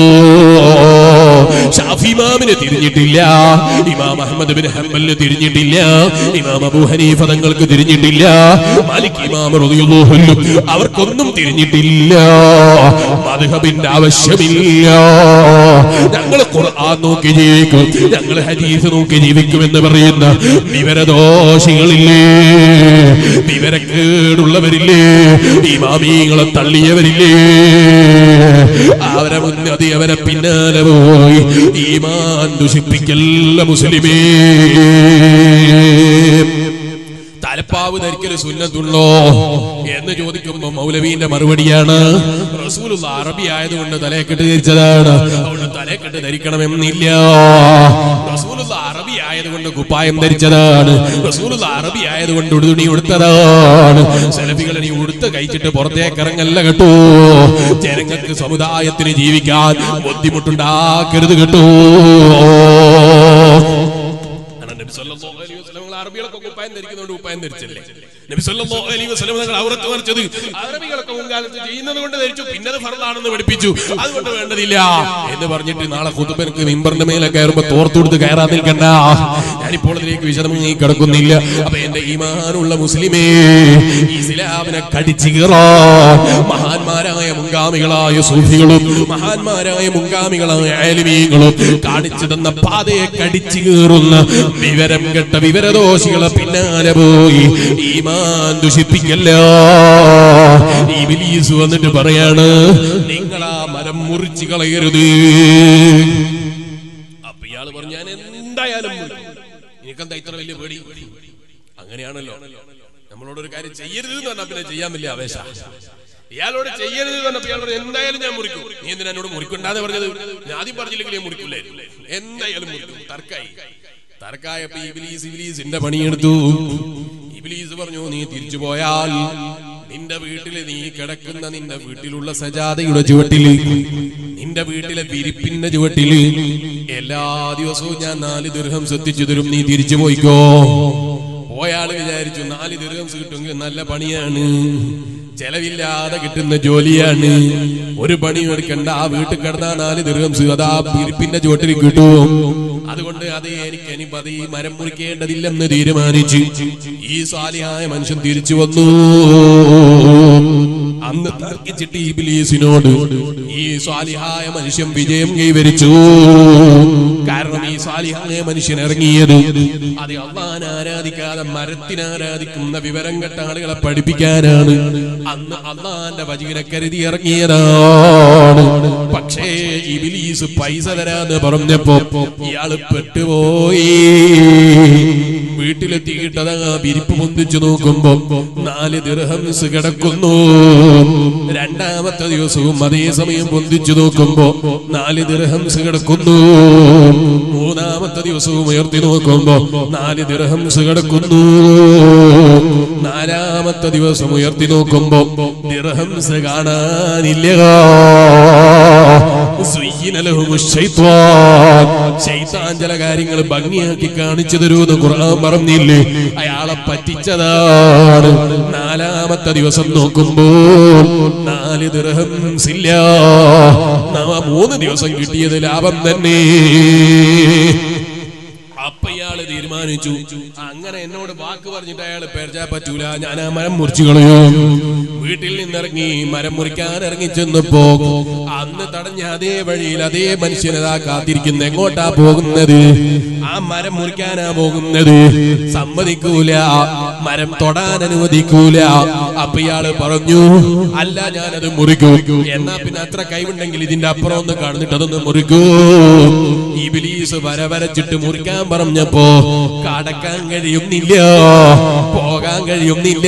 ഷാഫിമാമിന് തിരിഞ്ഞിട്ടില്ല ഇമാം അഹമ്മദ് ബിൻ ഹംബലിന് തിരിഞ്ഞിട്ടില്ല ഇമാം അബൂ ഹനീഫ തങ്ങൾക്ക് തിരിഞ്ഞിട്ടില്ല മാലിക് ഇമാം റളിയല്ലാഹു അൻഹു അവർക്കൊന്നും തിരിഞ്ഞിട്ടില്ല മദ്ഹബിന്റെ ആവശ്യമില്ല ഞങ്ങൾ ഖുർആൻ നോക്കി ജീവിക്കും ഞങ്ങൾ ഹദീസ് നോക്കി ജീവിക്കുമെന്ന് പറയുന്ന വിവരദോഷികളില്ലേ വിവരക്കേടുള്ളവരില്ലേ ഇമാമീങ്ങളെ തള്ളിയവരില്ലേ അവരെ മുന്നതി അവരെ പിന്നാലെ പോയി ഈമാൻ ദുഷിപ്പിക്കല്ല മുസ്ലിമേ തല തലപ്പാവ് ധരിക്കൽ സുന്നത്തുണ്ടോ എന്ന് ചോദിക്കുമ്പോ മൗലവീന്റെ മറുപടിയാണ് റസൂലുള്ള അറബി ആയതുകൊണ്ട് തലയെക്കെട്ട് ധരിച്ചതാണ് അതുകൊണ്ട് തലയെക്കെട്ട് ധരിക്കണമെന്നില്ല റസൂലുള്ള അറബി ആയതുകൊണ്ട് കുപ്പായം ധരിച്ചതാണ് റസൂലുള്ള അറബി ആയതുകൊണ്ട് ഉടുതുണി ഉടുത്തതാണ് സെലഫികൾ ഇനി ഉടുത്ത് കഴിച്ചിട്ട് പുറത്തേക്ക് ഇറങ്ങല്ല കേട്ടോ ജനങ്ങൾക്ക് സമുദായത്തിന് ജീവിക്കാൻ ബുദ്ധിമുട്ടുണ്ടാക്കരുത് കേട്ടോ കാരണം നബി സല്ലല്ലാഹു അലൈഹി വസല്ലം നിങ്ങൾ അറബികളൊക്കെ കുപ്പായം ധരിക്കുന്നതുകൊണ്ട് കുപ്പായം ധരിച്ചല്ലേ നബി സല്ലല്ലാഹു അലൈഹി വസല്ലം നിങ്ങൾ അവർക്ക് മറിച്ചത് അറബികളൊക്കെ മുൻകാലത്ത് ചെയ്യുന്നത് കൊണ്ട് ധരിച്ചു പിന്നെ അത് ഫർദാണെന്ന് പഠിപ്പിച്ചു അതുകൊണ്ട് വേണ്ടതില്ല എന്ന് പറഞ്ഞിട്ട് നാളെ കുതുബനക്ക് മിമ്പറിന്റെ മേലെ കയറുമ്പോ തോർത്തെടുത്ത് കയറാൻ നിൽക്കണ്ട ഞാനിപ്പോൾ അതിലേക്ക് വിശദമായി കിടക്കുന്നില്ല അപ്പൊ എന്റെ ഈമാനുള്ള മുസ്ലിമേ ഇസ്ലാമിനെ കടിച്ചു കീറാൻ മഹാന്മാരായ മുൻഗാമികളായ സൂഫികളും മഹാന്മാരായ മുൻഗാമികളായ ആലിമീങ്ങളും കാണിച്ചു തന്ന പാതയെ കടിച്ചു കീറുന്ന വിവരം കെട്ട വിവരദോഷികളെ പിന്നാലെ പോയി ഈമാൻ ദുഷിപ്പിക്കല്ല ഇബിലീസ് വന്നിട്ട് പറയാണ് നിങ്ങൾ ആ മരം മുറിച്ചു കളയരുത് അപ്പൊ ഇയാള് പറഞ്ഞു ഞാൻ എന്തായാലും മുറിക്കും." നിനക്കെന്താ ഇത്ര വലിയ പേടി അങ്ങനെയാണല്ലോ നമ്മളോട് ഒരു കാര്യം ചെയ്യരുത് എന്ന് പറഞ്ഞാൽ പിന്നെ ചെയ്യാൻ വലിയ ആവേശ ഇയാളോട് ചെയ്യരുത് എന്ന് പറഞ്ഞപ്പോ ഇയാൾ പറഞ്ഞു എന്തായാലും ഞാൻ മുറിക്കും നീ എന്തിനാ എന്നോട് മുറിക്കണ്ടാന്ന് പറഞ്ഞത് ഞാൻ ആദ്യം പറഞ്ഞില്ലെങ്കിൽ ഞാൻ മുറിക്കില്ലായിരുന്നു എന്തായാലും മുറിക്കും തർക്കായി തർക്കായപ്പോ ഇബിലീസ് ഇബിലീസിന്റെ പണിയെടുത്തു ഇബിലീസ് പറഞ്ഞു നീ തിരിച്ചു പോയാൽ നിന്റെ വീട്ടില് നീ കിടക്കുന്ന നിന്റെ വീട്ടിലുള്ള സജാതയുടെ ചുവട്ടില് നിന്റെ വീട്ടിലെ വിരിപ്പിന്റെ ചുവട്ടില് എല്ലാ ദിവസവും ഞാൻ നാല് ദീർഘം ശ്രദ്ധിച്ചു തരും നീ തിരിച്ചു പോയിക്കോ പോയാള് വിചാരിച്ചു നാല് ദീർഘം കിട്ടുമെങ്കിൽ നല്ല പണിയാണ് ചെലവില്ലാതെ കിട്ടുന്ന ജോലിയാണ് ഒരു പണിയും എടുക്കണ്ട ആ വീട്ടിൽ കിടന്നാ നാല് ദീർഘം അതാ വിരിപ്പിന്റെ ചുവട്ടിൽ കിട്ടും അതുകൊണ്ട് അത് എനിക്ക് ഇനി പതി മരം മുറിക്കേണ്ടതില്ലെന്ന് തീരുമാനിച്ച് ഈ സാലിയായ മനുഷ്യൻ തിരിച്ചു വന്നു അന്ന് തർക്കിച്ചിട്ട് ഈ ബിലീസിനോട് ഈ സ്വാലിഹായ മനുഷ്യൻ വിജയം കൈവരിച്ചു കാരണം ഈ സ്വാലിഹായ മനുഷ്യൻ ഇറങ്ങിയത് അത് അള്ളാൻ ആരാധിക്കാതെ മരത്തിനെ ആരാധിക്കുന്ന വിവരം കെട്ട ആളുകളെ പഠിപ്പിക്കാനാണ് അന്ന് അള്ളാന്റെ വചികനെ കരുതി ഇറങ്ങിയതാണ് പക്ഷേ ഈ ബിലീസ് പൈസ തരാന്ന് പറഞ്ഞപ്പോ ഇയാള് പെട്ടുപോയി വീട്ടിലെത്തിയിട്ടതാ വിരിപ്പ് പൊന്തിച്ചു നോക്കുമ്പോ നാല് ദിർഹംസ് കിടക്കുന്നു രണ്ടാമത്തെ ദിവസവും അതേ സമയം പൊന്തിച്ചു നോക്കുമ്പോ നാല് ദിർഹംസ് കിടക്കുന്നു മൂന്നാമത്തെ ദിവസവും ഉയർത്തി നോക്കുമ്പോ നാല് ദിർഹംസ് കിടക്കുന്നു നാലാമത്തെ ദിവസം ഉയർത്തി നോക്കുമ്പോ ദിർഹംസ് കാണാനില്ല സുയ്യിന ലഹുമു ശൈത്വാൻ. ശൈത്താൻ ചില കാര്യങ്ങൾ ഭംഗിയാക്കി കാണിച്ചു തരൂന്ന് ഖുർആൻ പറഞ്ഞില്ലേ അയാളെ പറ്റിച്ചതാണ് നാലാമത്തെ ദിവസം നോക്കുമ്പോൾ നാല് ദിർഹംസ് ഇല്ല നാ- മൂന്ന് ദിവസം കിട്ടിയത് ലാഭം തന്നെ അപ്പൊ ഇയാള് തീരുമാനിച്ചു അങ്ങനെ എന്നോട് വാക്ക് പറഞ്ഞിട്ട് അയാള് പേർച്ചാ പറ്റൂല ഞാൻ ആ മരം മുറിച്ചു കളയും വീട്ടിൽ നിന്നിറങ്ങി മരം മുറിക്കാൻ ഇറങ്ങി ചെന്നപ്പോ അന്ന് തടഞ്ഞ അതേ വഴിയിൽ അതേ മനുഷ്യനതാ കാത്തിരിക്കുന്ന എങ്ങോട്ടാ പോകുന്നത് ആ മരം മുറിക്കാനാ പോകുന്നത് സമ്മതിക്കൂല മരം തൊടാൻ അനുവദിക്കൂല അപ്പൊ ഇയാള് പറഞ്ഞു അല്ല ഞാനത് മുറിക്കും എന്നാ പിന്നെ അത്ര കൈവുണ്ടെങ്കിൽ ഇതിന്റെ അപ്പുറം ഒന്ന് കാണുന്നിട്ട് അതൊന്ന് മുറിക്കൂ ഈ ബിലീസ് വര വരച്ചിട്ട് മുറിക്കാൻ പറഞ്ഞപ്പോ കടക്കാൻ കഴിയുന്നില്ല പോകാൻ കഴിയുന്നില്ല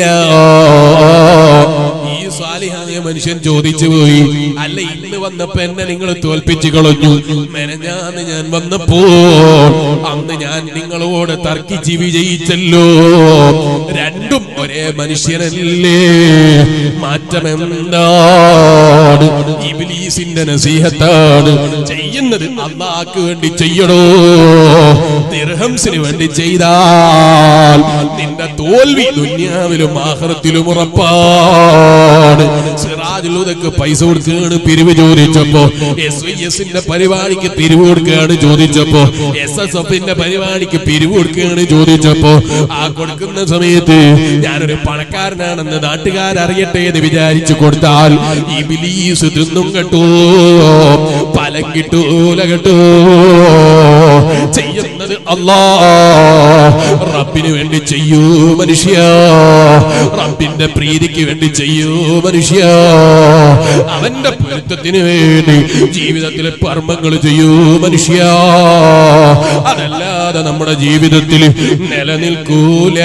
ഈ സ്വാലിഹായ മനുഷ്യൻ ചോദിച്ചു പോയി അല്ല ഇന്ന് വന്നപ്പോ എന്നെ നിങ്ങൾ തോൽപ്പിച്ചു കളഞ്ഞു മെനഞ്ഞാന്ന് ഞാൻ വന്നപ്പോ അന്ന് ഞാൻ നിങ്ങളോട് തർക്കിച്ച് വിജയിച്ചല്ലോ രണ്ടും ഒരേ മനുഷ്യനല്ലേ മാറ്റം എന്താണ് ഇബിലീസിന്റെ നസീഹത്താണ് ചെയ്യുന്നത് അള്ളാഹ്ക്ക് വേണ്ടി ചെയ്യണോ ദിർഹംസിന് വേണ്ടി ചെയ്താൽ നിന്റെ തോൽവി ദുന്യാവിലും ആഹ്റത്തിലും ഉറപ്പാണ് സിറാജുൽ ഉദക്ക് പൈസ കൊടുക്കുകയാണ് പിരിവ് ചോദിച്ചപ്പോ എസ് ഐ എസിന്റെ പരിപാടിക്ക് പിരിവ് കൊടുക്കുകയാണ് ചോദിച്ചപ്പോ എസ് എസ് എഫിന്റെ പരിപാടിക്ക് പിരിവ് കൊടുക്കുകയാണ് ചോദിച്ചപ്പോ ആ കൊടുക്കുന്ന സമയത്ത് ഞാനൊരു പണക്കാരനാണെന്ന് നാട്ടുകാരറിയട്ടെ എന്ന് വിചാരിച്ചു കൊടുത്താൽ ഈ ബിലീസ് തിന്നും കേട്ടോ ഫലം കിട്ടൂല കേട്ടോ ചെയ്യുന്നത് അല്ലാ റബ്ബിന് വേണ്ടി ചെയ്യൂ മനുഷ്യ റബ്ബിന്റെ പ്രീതിക്ക് വേണ്ടി ചെയ്യൂ മനുഷ്യ അവന്റെ പൊരുത്തത്തിന് വേണ്ടി ജീവിതത്തിലെ കർമ്മങ്ങൾ ചെയ്യൂ മനുഷ്യ അതല്ലാതെ നമ്മുടെ ജീവിതത്തിൽ നിലനിൽക്കൂല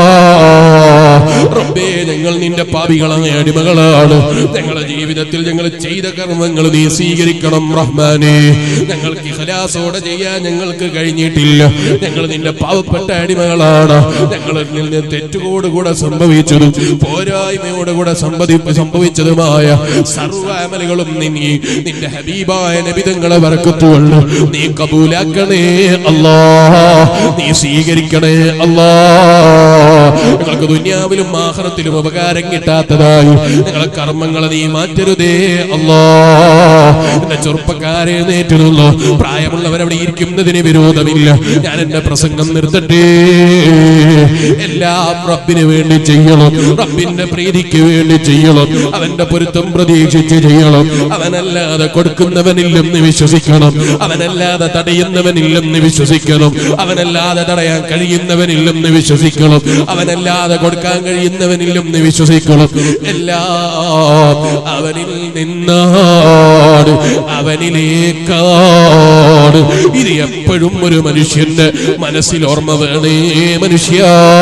റബ്ബേ ഞങ്ങൾ നിന്റെ പാപികളായ അടിമകളാണ് ഞങ്ങളുടെ ജീവിതത്തിൽ ഞങ്ങൾ ചെയ്ത കർമ്മങ്ങൾ നീ സ്വീകരിക്കണം റഹ്മാനെ ഞങ്ങൾക്ക് ഇഖലാസോടെ ചെയ്യാൻ ഞങ്ങൾക്ക് കഴിഞ്ഞിട്ടില്ല ഞങ്ങൾ നിന്റെ പാവപ്പെട്ട അടിമകളാണ് ഞങ്ങളിൽ നിന്ന് തെറ്റുകോടുകൂടെ സംഭവിച്ചതും പോരായ്മയോടുകൂടെ സംഭവി സംഭവിച്ചതുമായ സർവ്വ അമലുകളും നീ നിന്റെ ഹബീബായ നബിതങ്ങളെ വറക്കത്തുകൊണ്ട് നീ കബൂലാക്കണേ അല്ലാ നീ സ്വീകരിക്കണേ അല്ലാ ഞങ്ങൾക്ക് ദുന്യാവിലും ആഹ്റത്തിലും ഉപകാരം കിട്ടാത്തതായി ഞങ്ങളെ കർമ്മങ്ങളെ നീ മാറ്റരുതേ അല്ലാ എന്റെ ചെറുപ്പക്കാരെ നേറ്റുന്നു പ്രായമുള്ളവരവിടെ ഇരിക്കുന്നതിന് വിരോധമില്ല ഞാൻ എന്റെ പ്രസംഗം നിർത്തട്ടെ എല്ലാം റബ്ബിന് വേണ്ടി ചെയ്യണം റബ്ബിന്റെ പ്രീതിക്ക് വേണ്ടി ചെയ്യണം അവന്റെ പൊരുത്തം പ്രതീക്ഷിച്ച് ചെയ്യണം അവനല്ലാതെ കൊടുക്കുന്നവനില്ലെന്ന് വിശ്വസിക്കണം അവനല്ലാതെ തടയുന്നവനില്ലെന്ന് വിശ്വസിക്കണം അവനല്ലാതെ തടയാൻ കഴിയുന്നവനില്ലെന്ന് വിശ്വസിക്കണം അവനല്ലാതെ കൊടുക്കാൻ കഴിയുന്നവനില്ലെന്ന് വിശ്വസിക്കണം എല്ലാം അവനിൽ നിന്നാണ് അവനിലേക്കാണ് ഇത് എപ്പോഴും ഒരു മനുഷ്യന്റെ മനസ്സിൽ ഓർമ്മ വേണേ മനുഷ്യ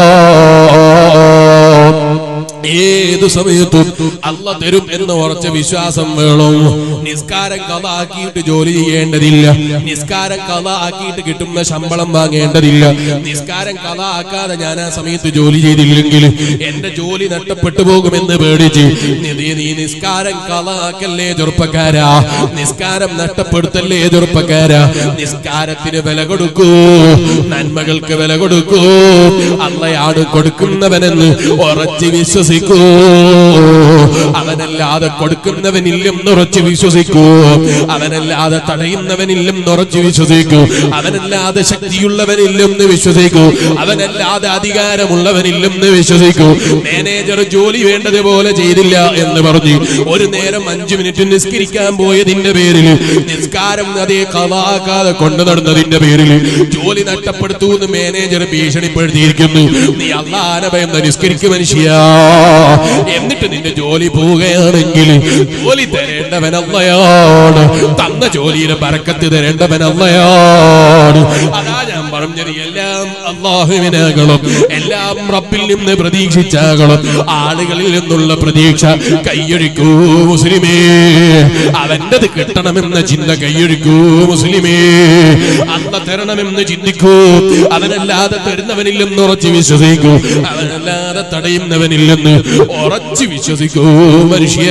ഏതു സമയത്തും അല്ല തരും എന്ന് ഉറച്ച വിശ്വാസം വേണം നിസ്കാരം കഥ ആക്കിയിട്ട് ജോലി ചെയ്യേണ്ടതില്ല നിസ്കാരം കഥ ആക്കിയിട്ട് കിട്ടുന്ന ശമ്പളം വാങ്ങേണ്ടതില്ല നിസ്കാരം കഥ ആക്കാതെ ഞാൻ ആ സമയത്ത് ജോലി ചെയ്തില്ലെങ്കിൽ എന്റെ ജോലി നഷ്ടപ്പെട്ടു പോകുമെന്ന് പേടിച്ച് നീ നീ നിസ്കാരം കഥ ആക്കല്ലേ ചെറുപ്പക്കാരാ നിസ്കാരം നഷ്ടപ്പെടുത്തല്ലേ ചെറുപ്പക്കാരാ നിസ്കാരത്തിന് വില കൊടുക്കൂ നന്മകൾക്ക് വില കൊടുക്കൂ അള്ളയാണ് കൊടുക്കുന്നവനെന്ന് ഉറച്ച് വിശ്വസിക്കൂ അവനല്ലാതെ കൊടുക്കുന്നവനില്ലെന്ന് ഉറച്ച് വിശ്വസിക്കൂ അവനല്ലാതെ തടയുന്നവനില്ലെന്ന് ഉറച്ച് വിശ്വസിക്കൂ അവനല്ലാതെ ശക്തിയുള്ളവനില്ലെന്ന് വിശ്വസിക്കൂ അവനല്ലാതെ അധികാരമുള്ളവനില്ലെന്ന് വിശ്വസിക്കൂ മാനേജർ ജോലി വേണ്ടതുപോലെ ചെയ്തില്ല എന്ന് പറഞ്ഞു ഒരു നേരം അഞ്ചു മിനിറ്റ് നിസ്കരിക്കാൻ പോയതിന്റെ പേരിൽ നിസ്കാരം അതേ കവാക്കാതെ കൊണ്ടു നടന്നതിന്റെ പേരിൽ ജോലി നഷ്ടപ്പെടുത്തു എന്ന് മാനേജർ ഭീഷണിപ്പെടുത്തിയിരിക്കുന്നു നീ അള്ളാന ഭയം നിസ്കരിക്കും മനുഷ്യ എന്നിട്ട് നിന്റെ ജോലി പോവുകയാണെങ്കിൽ ജോലി തരേണ്ടവനല്ലയാണ് തന്ന ജോലിയിലെ പറക്കത്ത് തരേണ്ടവനല്ലയാണ് അതാ ഞാൻ പറഞ്ഞത് എല്ലാം അള്ളാഹുവിനാകണം എല്ലാം റബ്ബിൽ നിന്ന് പ്രതീക്ഷിച്ചാകണം ആളുകളിൽ നിന്നുള്ള പ്രതീക്ഷ കൈയൊഴിക്കൂ മുസ്ലിമേ അവന്റത് കിട്ടണമെന്ന ചിന്ത കൈയൊഴിക്കൂ മുസ്ലിമേ അന്ന തരണമെന്ന് ചിന്തിക്കൂ അവനല്ലാതെ തരുന്നവനില്ലെന്ന് ഉറച്ച് വിശ്വസിക്കൂ അവനല്ലാതെ തടയുന്നവനില്ലെന്ന് ഉറച്ച് വിശ്വസിക്കൂ മനുഷ്യ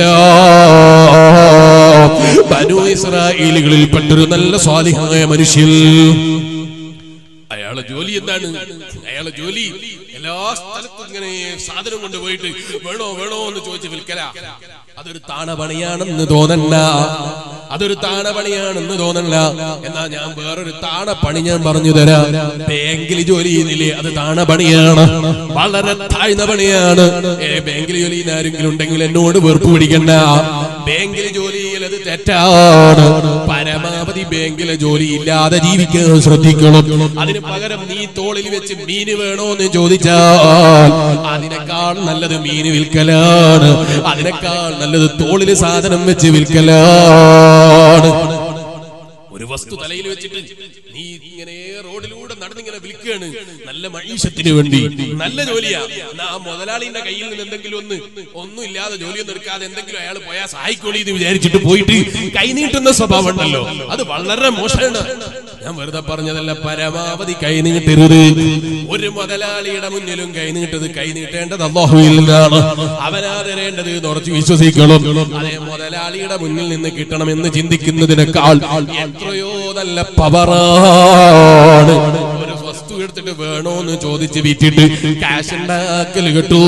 ബനു ഇസ്രായേലുകളിൽ പെട്ടൊരു നല്ല സ്വാലിഹായ മനുഷ്യൻ അയാളെ ജോലി എന്താണ് അയാളെ ജോലി എല്ലാ സ്ഥലത്തും ഇങ്ങനെ സാധനം കൊണ്ടുപോയിട്ട് വേണോ വേണോ എന്ന് ചോദിച്ച് വിൽക്കല അതൊരു താണപണിയാണെന്ന് തോന്നണ്ട അതൊരു താണപണിയാണെന്ന് തോന്നണ്ട എന്നാ ഞാൻ വേറൊരു താണപ്പണി ഞാൻ പറഞ്ഞു തരാം ബാങ്കിൽ ജോലി ചെയ്യുന്നില്ലേ അത് താണപണിയാണ് വളരെ താഴ്ന്ന പണിയാണ് ഏ ബാങ്കിൽ ജോലി ചെയ്യുന്ന ആരെങ്കിലും ഉണ്ടെങ്കിൽ എന്നോട് വെറുപ്പ് പിടിക്കണ്ട ബാങ്കിൽ ജോലി ചെയ്യൽ അത് തെറ്റാണ് പരമാവധി ബാങ്കിലെ ജോലി ഇല്ലാതെ ജീവിക്കാൻ ശ്രദ്ധിക്കണം അതിന് പകരം നീ തോളിൽ വെച്ച് മീന് വേണോ എന്ന് ചോദിച്ചാൽ അതിനേക്കാൾ നല്ലത് മീന് വിൽക്കലാണ് അതിനേക്കാൾ നല്ലത് തോളില് സാധനം വെച്ച് വിൽക്കലാണ് ഒരു വസ്തു തലയിൽ വെച്ചിട്ട് നീ ഇങ്ങനെ റോഡിലൂടെ നടന്നിങ്ങനെ വിൽക്കുകയാണ് നല്ല മൈഷത്തിന് വേണ്ടി നല്ല ജോലിയാ എന്നാ ആ മുതലാളിന്റെ കയ്യിൽ നിന്ന് എന്തെങ്കിലും ഒന്ന് ഒന്നും ഇല്ലാതെ ജോലിയൊന്നും എടുക്കാതെ എന്തെങ്കിലും അയാൾ പോയാൽ സഹായിക്കോളി എന്ന് വിചാരിച്ചിട്ട് പോയിട്ട് കൈനീട്ടുന്ന സ്വഭാവം ഉണ്ടല്ലോ അത് വളരെ മോശമാണ് ഞാൻ വെറുതെ പറഞ്ഞതല്ല പരമാവധി കൈനീട്ടരുത് ഒരു മുതലാളിയുടെ മുന്നിലും കൈനീട്ടത് കൈനീട്ടേണ്ടത് അള്ളാഹുവിൽ നിന്നാണ് അവനാ തരേണ്ടത് എന്ന് ഉറച്ച് വിശ്വസിക്കണം അതേ മുതലാളിയുടെ മുന്നിൽ നിന്ന് കിട്ടണമെന്ന് ചിന്തിക്കുന്നതിനേക്കാൾ എത്രയോ നല്ല പവറാണ് ഒരു വസ്തു എടുത്തിട്ട് വേണോ എന്ന് ചോദിച്ച് വിറ്റിട്ട് കാശ് ഉണ്ടാക്കൽ കിട്ടൂ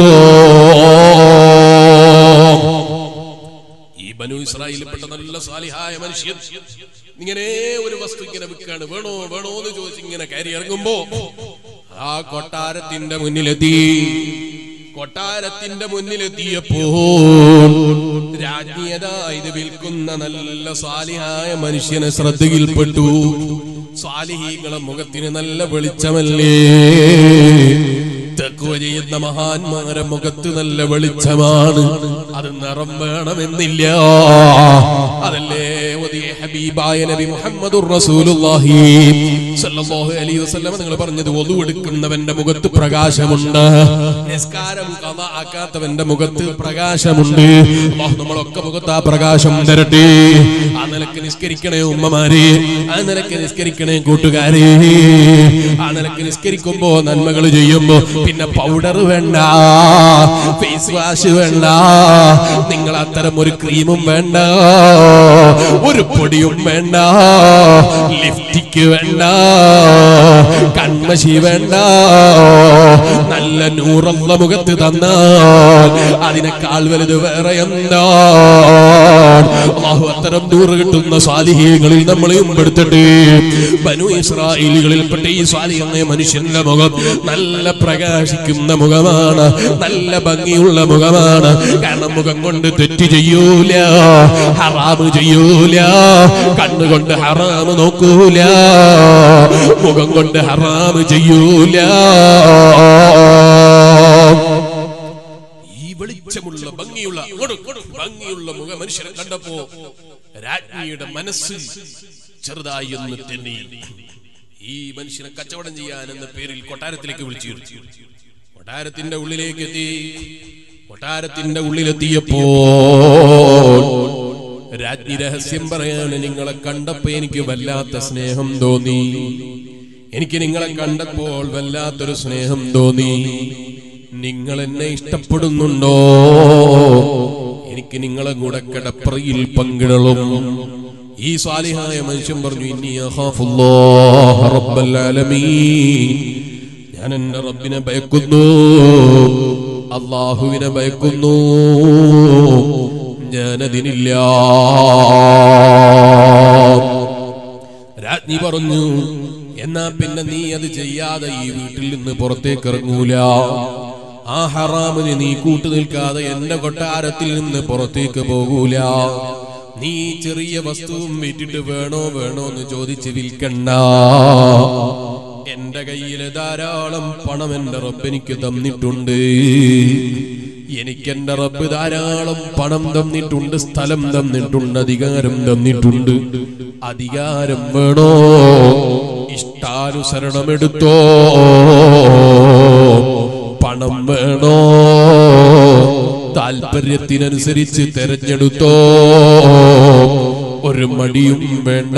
ഈ ബനു ഇസ്രായേലിൽപ്പെട്ട നല്ല സാലിഹായ മനുഷ്യൻ ഇങ്ങനെ ഒരു വസ്തു ഇങ്ങനെ വിൽക്കാണ് വേണോ വേണോ എന്ന് ചോദിച്ച് ഇങ്ങനെ കയറി ഇറങ്ങുമ്പോ ആ കൊട്ടാരത്തിന്റെ മുന്നിലെത്തി കൊട്ടാരത്തിന്റെ മുന്നിലെത്തിയപ്പോൾ രാജ്ഞിയത ഇത് വിൽക്കുന്ന നല്ല സാലിഹായ മനുഷ്യനെ ശ്രദ്ധയിൽപ്പെട്ടു സ്വാലിഹീങ്ങളെ മുഖത്തിന് നല്ല വെളിച്ചമല്ലേ തക്കുവ ചെയ്യുന്ന മഹാന്മാരെ മുഖത്ത് നല്ല വെളിച്ചമാണ് അത് നിറം വേണമെന്നില്ല അതല്ലേ ഒതിയ ഹബീബായ നബി മുഹമ്മദുർ റസൂലുള്ളാഹി സല്ലല്ലാഹു അലൈഹി വസല്ലം നിങ്ങൾ പറഞ്ഞത് ഒതു എടുക്കുന്നവന്റെ മുഖത്ത് പ്രകാശമുണ്ട് നിസ്കാരം ഖളാ ആക്കാത്തവന്റെ മുഖത്ത് പ്രകാശമുണ്ട് അല്ലാഹു നമ്മളൊക്കെ മുഖത്ത് ആ പ്രകാശം തരട്ടെ ആ നിലക്ക് നിസ്കരിക്കണേ ഉമ്മമാരെ ആ നിലക്ക് നിസ്കരിക്കണേ കൂട്ടുകാരെ ആ നിലക്ക് നിസ്കരിക്കുമ്പോ നന്മകൾ ചെയ്യുമ്പോ പിന്നെ പൗഡർ വേണ്ട ഫേസ് വാഷ് വേണ്ട നിങ്ങൾ അത്തരം ഒരു ക്രീമും വേണ്ട ഒരു പൊടിയും വേണ്ട ലിഫ്റ്റിക്ക് വേണ്ട കൺമശി വേണ്ട നല്ല നൂറുള്ള മുഖത്ത് തന്നാൽ അതിനേക്കാൾ വലുത് വേറെ എന്താ അള്ളാഹു അത്തരം നൂറ് കിട്ടുന്ന സ്വാലിഹ്യങ്ങളിൽ നമ്മളെയും പെടുത്തട്ടെ ബനു ഇസ്രായേലുകളിൽപ്പെട്ട ഈ സ്വാലിഹമായ മനുഷ്യന്റെ മുഖം നല്ല പ്രകാശിക്കുന്ന മുഖമാണ് നല്ല ഭംഗിയുള്ള മുഖമാണ് കാരണം മുഖം കൊണ്ട് തെറ്റ് ചെയ്യൂല ഹറാമ് ചെയ്യൂല കണ്ണുകൊണ്ട് ഹറാമ് നോക്കൂല മുഖം കൊണ്ട് ഹറാമ് ചെയ്യൂല ഈ വെളിച്ചമുള്ള ഭംഗിയുള്ള ഇങ്ങോട്ട് ഇങ്ങോട്ട് ഭംഗിയുള്ള മുഖ മനുഷ്യനെ കണ്ടപ്പോ രാജ്ഞിയുടെ മനസ്സ് ചെറുതായി ഒന്ന് തെന്നി ഈ മനുഷ്യനെ കച്ചവടം ചെയ്യാൻ എന്ന പേരിൽ കൊട്ടാരത്തിലേക്ക് വിളിച്ചു കൊട്ടാരത്തിന്റെ ഉള്ളിലേക്ക് എത്തി കൊട്ടാരത്തിന്റെ ഉള്ളിലെത്തിയപ്പോ രാജ്ഞി രഹസ്യം പറയാണ് നിങ്ങളെ കണ്ടപ്പോ എനിക്ക് വല്ലാത്ത സ്നേഹം തോന്നി എനിക്ക് നിങ്ങളെ കണ്ടപ്പോൾ വല്ലാത്തൊരു സ്നേഹം തോന്നി നിങ്ങൾ എന്നെ ഇഷ്ടപ്പെടുന്നുണ്ടോ എനിക്ക് നിങ്ങളെ കൂടെ കിടപ്പറയിൽ പങ്കിടലും ഈ സ്വാലിഹായ മനുഷ്യൻ പറഞ്ഞു ഇനി അഖാഫുല്ലാഹ റബ്ബൽ ആലമീൻ ഞാൻ എന്റെ റബ്ബിനെ ഭയക്കുന്നു അള്ളാഹുവിനെ ഭയക്കുന്നു ഞാനതിനില്ല രാജ്ഞി പറഞ്ഞു എന്നാ പിന്നെ നീ അത് ചെയ്യാതെ ഈ വീട്ടിൽ നിന്ന് പുറത്തേക്ക് ഇറങ്ങൂല ആ ഹറാമിന് നീ കൂട്ടു നിൽക്കാതെ എന്റെ കൊട്ടാരത്തിൽ നിന്ന് പുറത്തേക്ക് പോകൂല നീ ചെറിയ വസ്തുവും വിറ്റിട്ട് വേണോ വേണോ എന്ന് ചോദിച്ച് വിൽക്കണ്ട എന്റെ കയ്യില് ധാരാളം പണം എന്റെ റബ്ബ് എനിക്ക് തന്നിട്ടുണ്ട് എനിക്കെന്റെ റബ്ബ് ധാരാളം പണം തന്നിട്ടുണ്ട് സ്ഥലം തന്നിട്ടുണ്ട് അധികാരം തന്നിട്ടുണ്ട് അധികാരം വേണോ ഇഷ്ടാനുസരണം എടുത്തോ പണം വേണോ താല്പര്യത്തിനനുസരിച്ച് തെരഞ്ഞെടുത്തോ ഒരു മടിയും വേണ്ട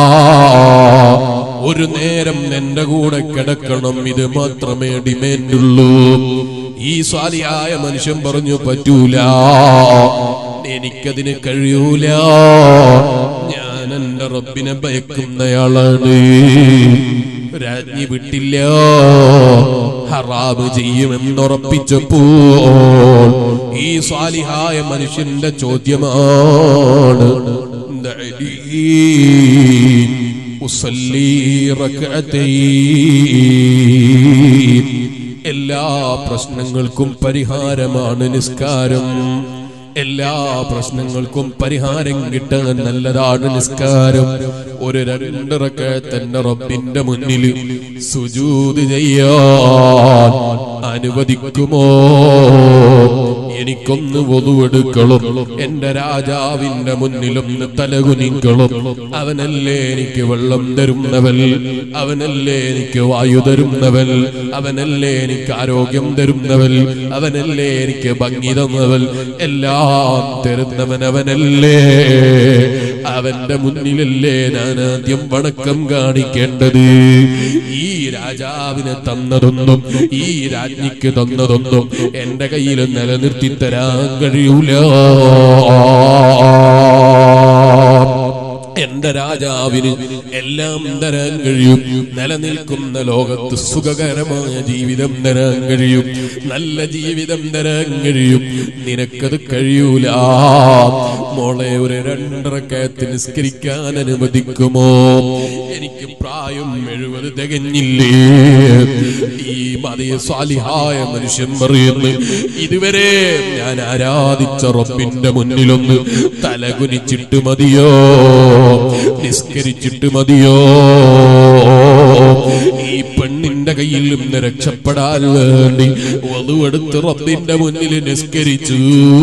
ഒരു നേരം എന്റെ കൂടെ കിടക്കണം ഇത് മാത്രമേ ഡിമാൻഡുള്ളൂ ഈ സ്വാലിയായ മനുഷ്യൻ പറഞ്ഞു പറ്റൂല എനിക്കതിന് കഴിയൂല ഞാൻ എന്റെ റബ്ബിനെ ഭയക്കുന്നയാളാണ് രാജ്ഞി വിട്ടില്ല ഹറാബ് ചെയ്യുമെന്നുറപ്പിച്ചപ്പോൾ ഈ സ്വാലിഹായ മനുഷ്യന്റെ ചോദ്യമാണ് ദഅലി ഉസല്ലി റക്അത്തൈൻ എല്ലാ പ്രശ്നങ്ങൾക്കും പരിഹാരമാണ് നിസ്കാരം എല്ലാ പ്രശ്നങ്ങൾക്കും പരിഹാരം കിട്ടാൻ നല്ലതാണ് നിസ്കാരം ഒരു രണ്ടിറക്ക തന്നെ റബ്ബിന്റെ മുന്നിൽ സുജൂത് ചെയ്യാൻ അനുവദിക്കുമോ എനിക്കൊന്ന് ഒതുവെടുക്കളും എന്റെ രാജാവിന്റെ മുന്നിലൊന്ന് തലകുനിക്കളും അവനല്ലേ എനിക്ക് വെള്ളം തരുന്നവൻ അവനല്ലേ എനിക്ക് വായു തരുന്നവൻ അവനല്ലേ എനിക്ക് ആരോഗ്യം തരുന്നവൻ അവനല്ലേ എനിക്ക് ഭംഗി തന്നവൻ എല്ലാം തരുന്നവൻ അവനല്ലേ അവന്റെ മുന്നിലല്ലേ ഞാൻ ആദ്യം വണക്കം കാണിക്കേണ്ടത് ഈ രാജാവിനെ തന്നതൊന്നും ഈ രാജ്ഞിക്ക് തന്നതൊന്നും എന്റെ കയ്യിൽ നിലനിർത്തി തരാൻ കഴിയൂല എന്റെ രാജാവിന് എല്ലാം തരാൻ കഴിയും നിലനിൽക്കുന്ന ലോകത്ത് സുഖകരമായ ജീവിതം തരാൻ കഴിയും നല്ല ജീവിതം തരാൻ കഴിയും നിനക്കത് കഴിയൂല മോളെ ഒരു രണ്ടരക്കയത്ത് നിസ്കരിക്കാൻ അനുവദിക്കുമോ എനിക്ക് പ്രായം എഴുപത് തികഞ്ഞില്ലേ ഈ മതിയ സ്വാലിഹായ മനുഷ്യൻ പറയുന്നു ഇതുവരെ ഞാൻ ആരാധിച്ച റബ്ബിന്റെ മുന്നിലൊന്ന് തലകുനിച്ചിട്ട് മതിയോ നിസ്കരിച്ചിട്ട് മതിയോ ഈ പെണ്ണിന്റെ കയ്യിൽ നിന്ന് രക്ഷപ്പെടാൻ വേണ്ടി വധുവെടുത്ത് റബ്ബിന്റെ മുന്നിൽ നിസ്കരിച്ചു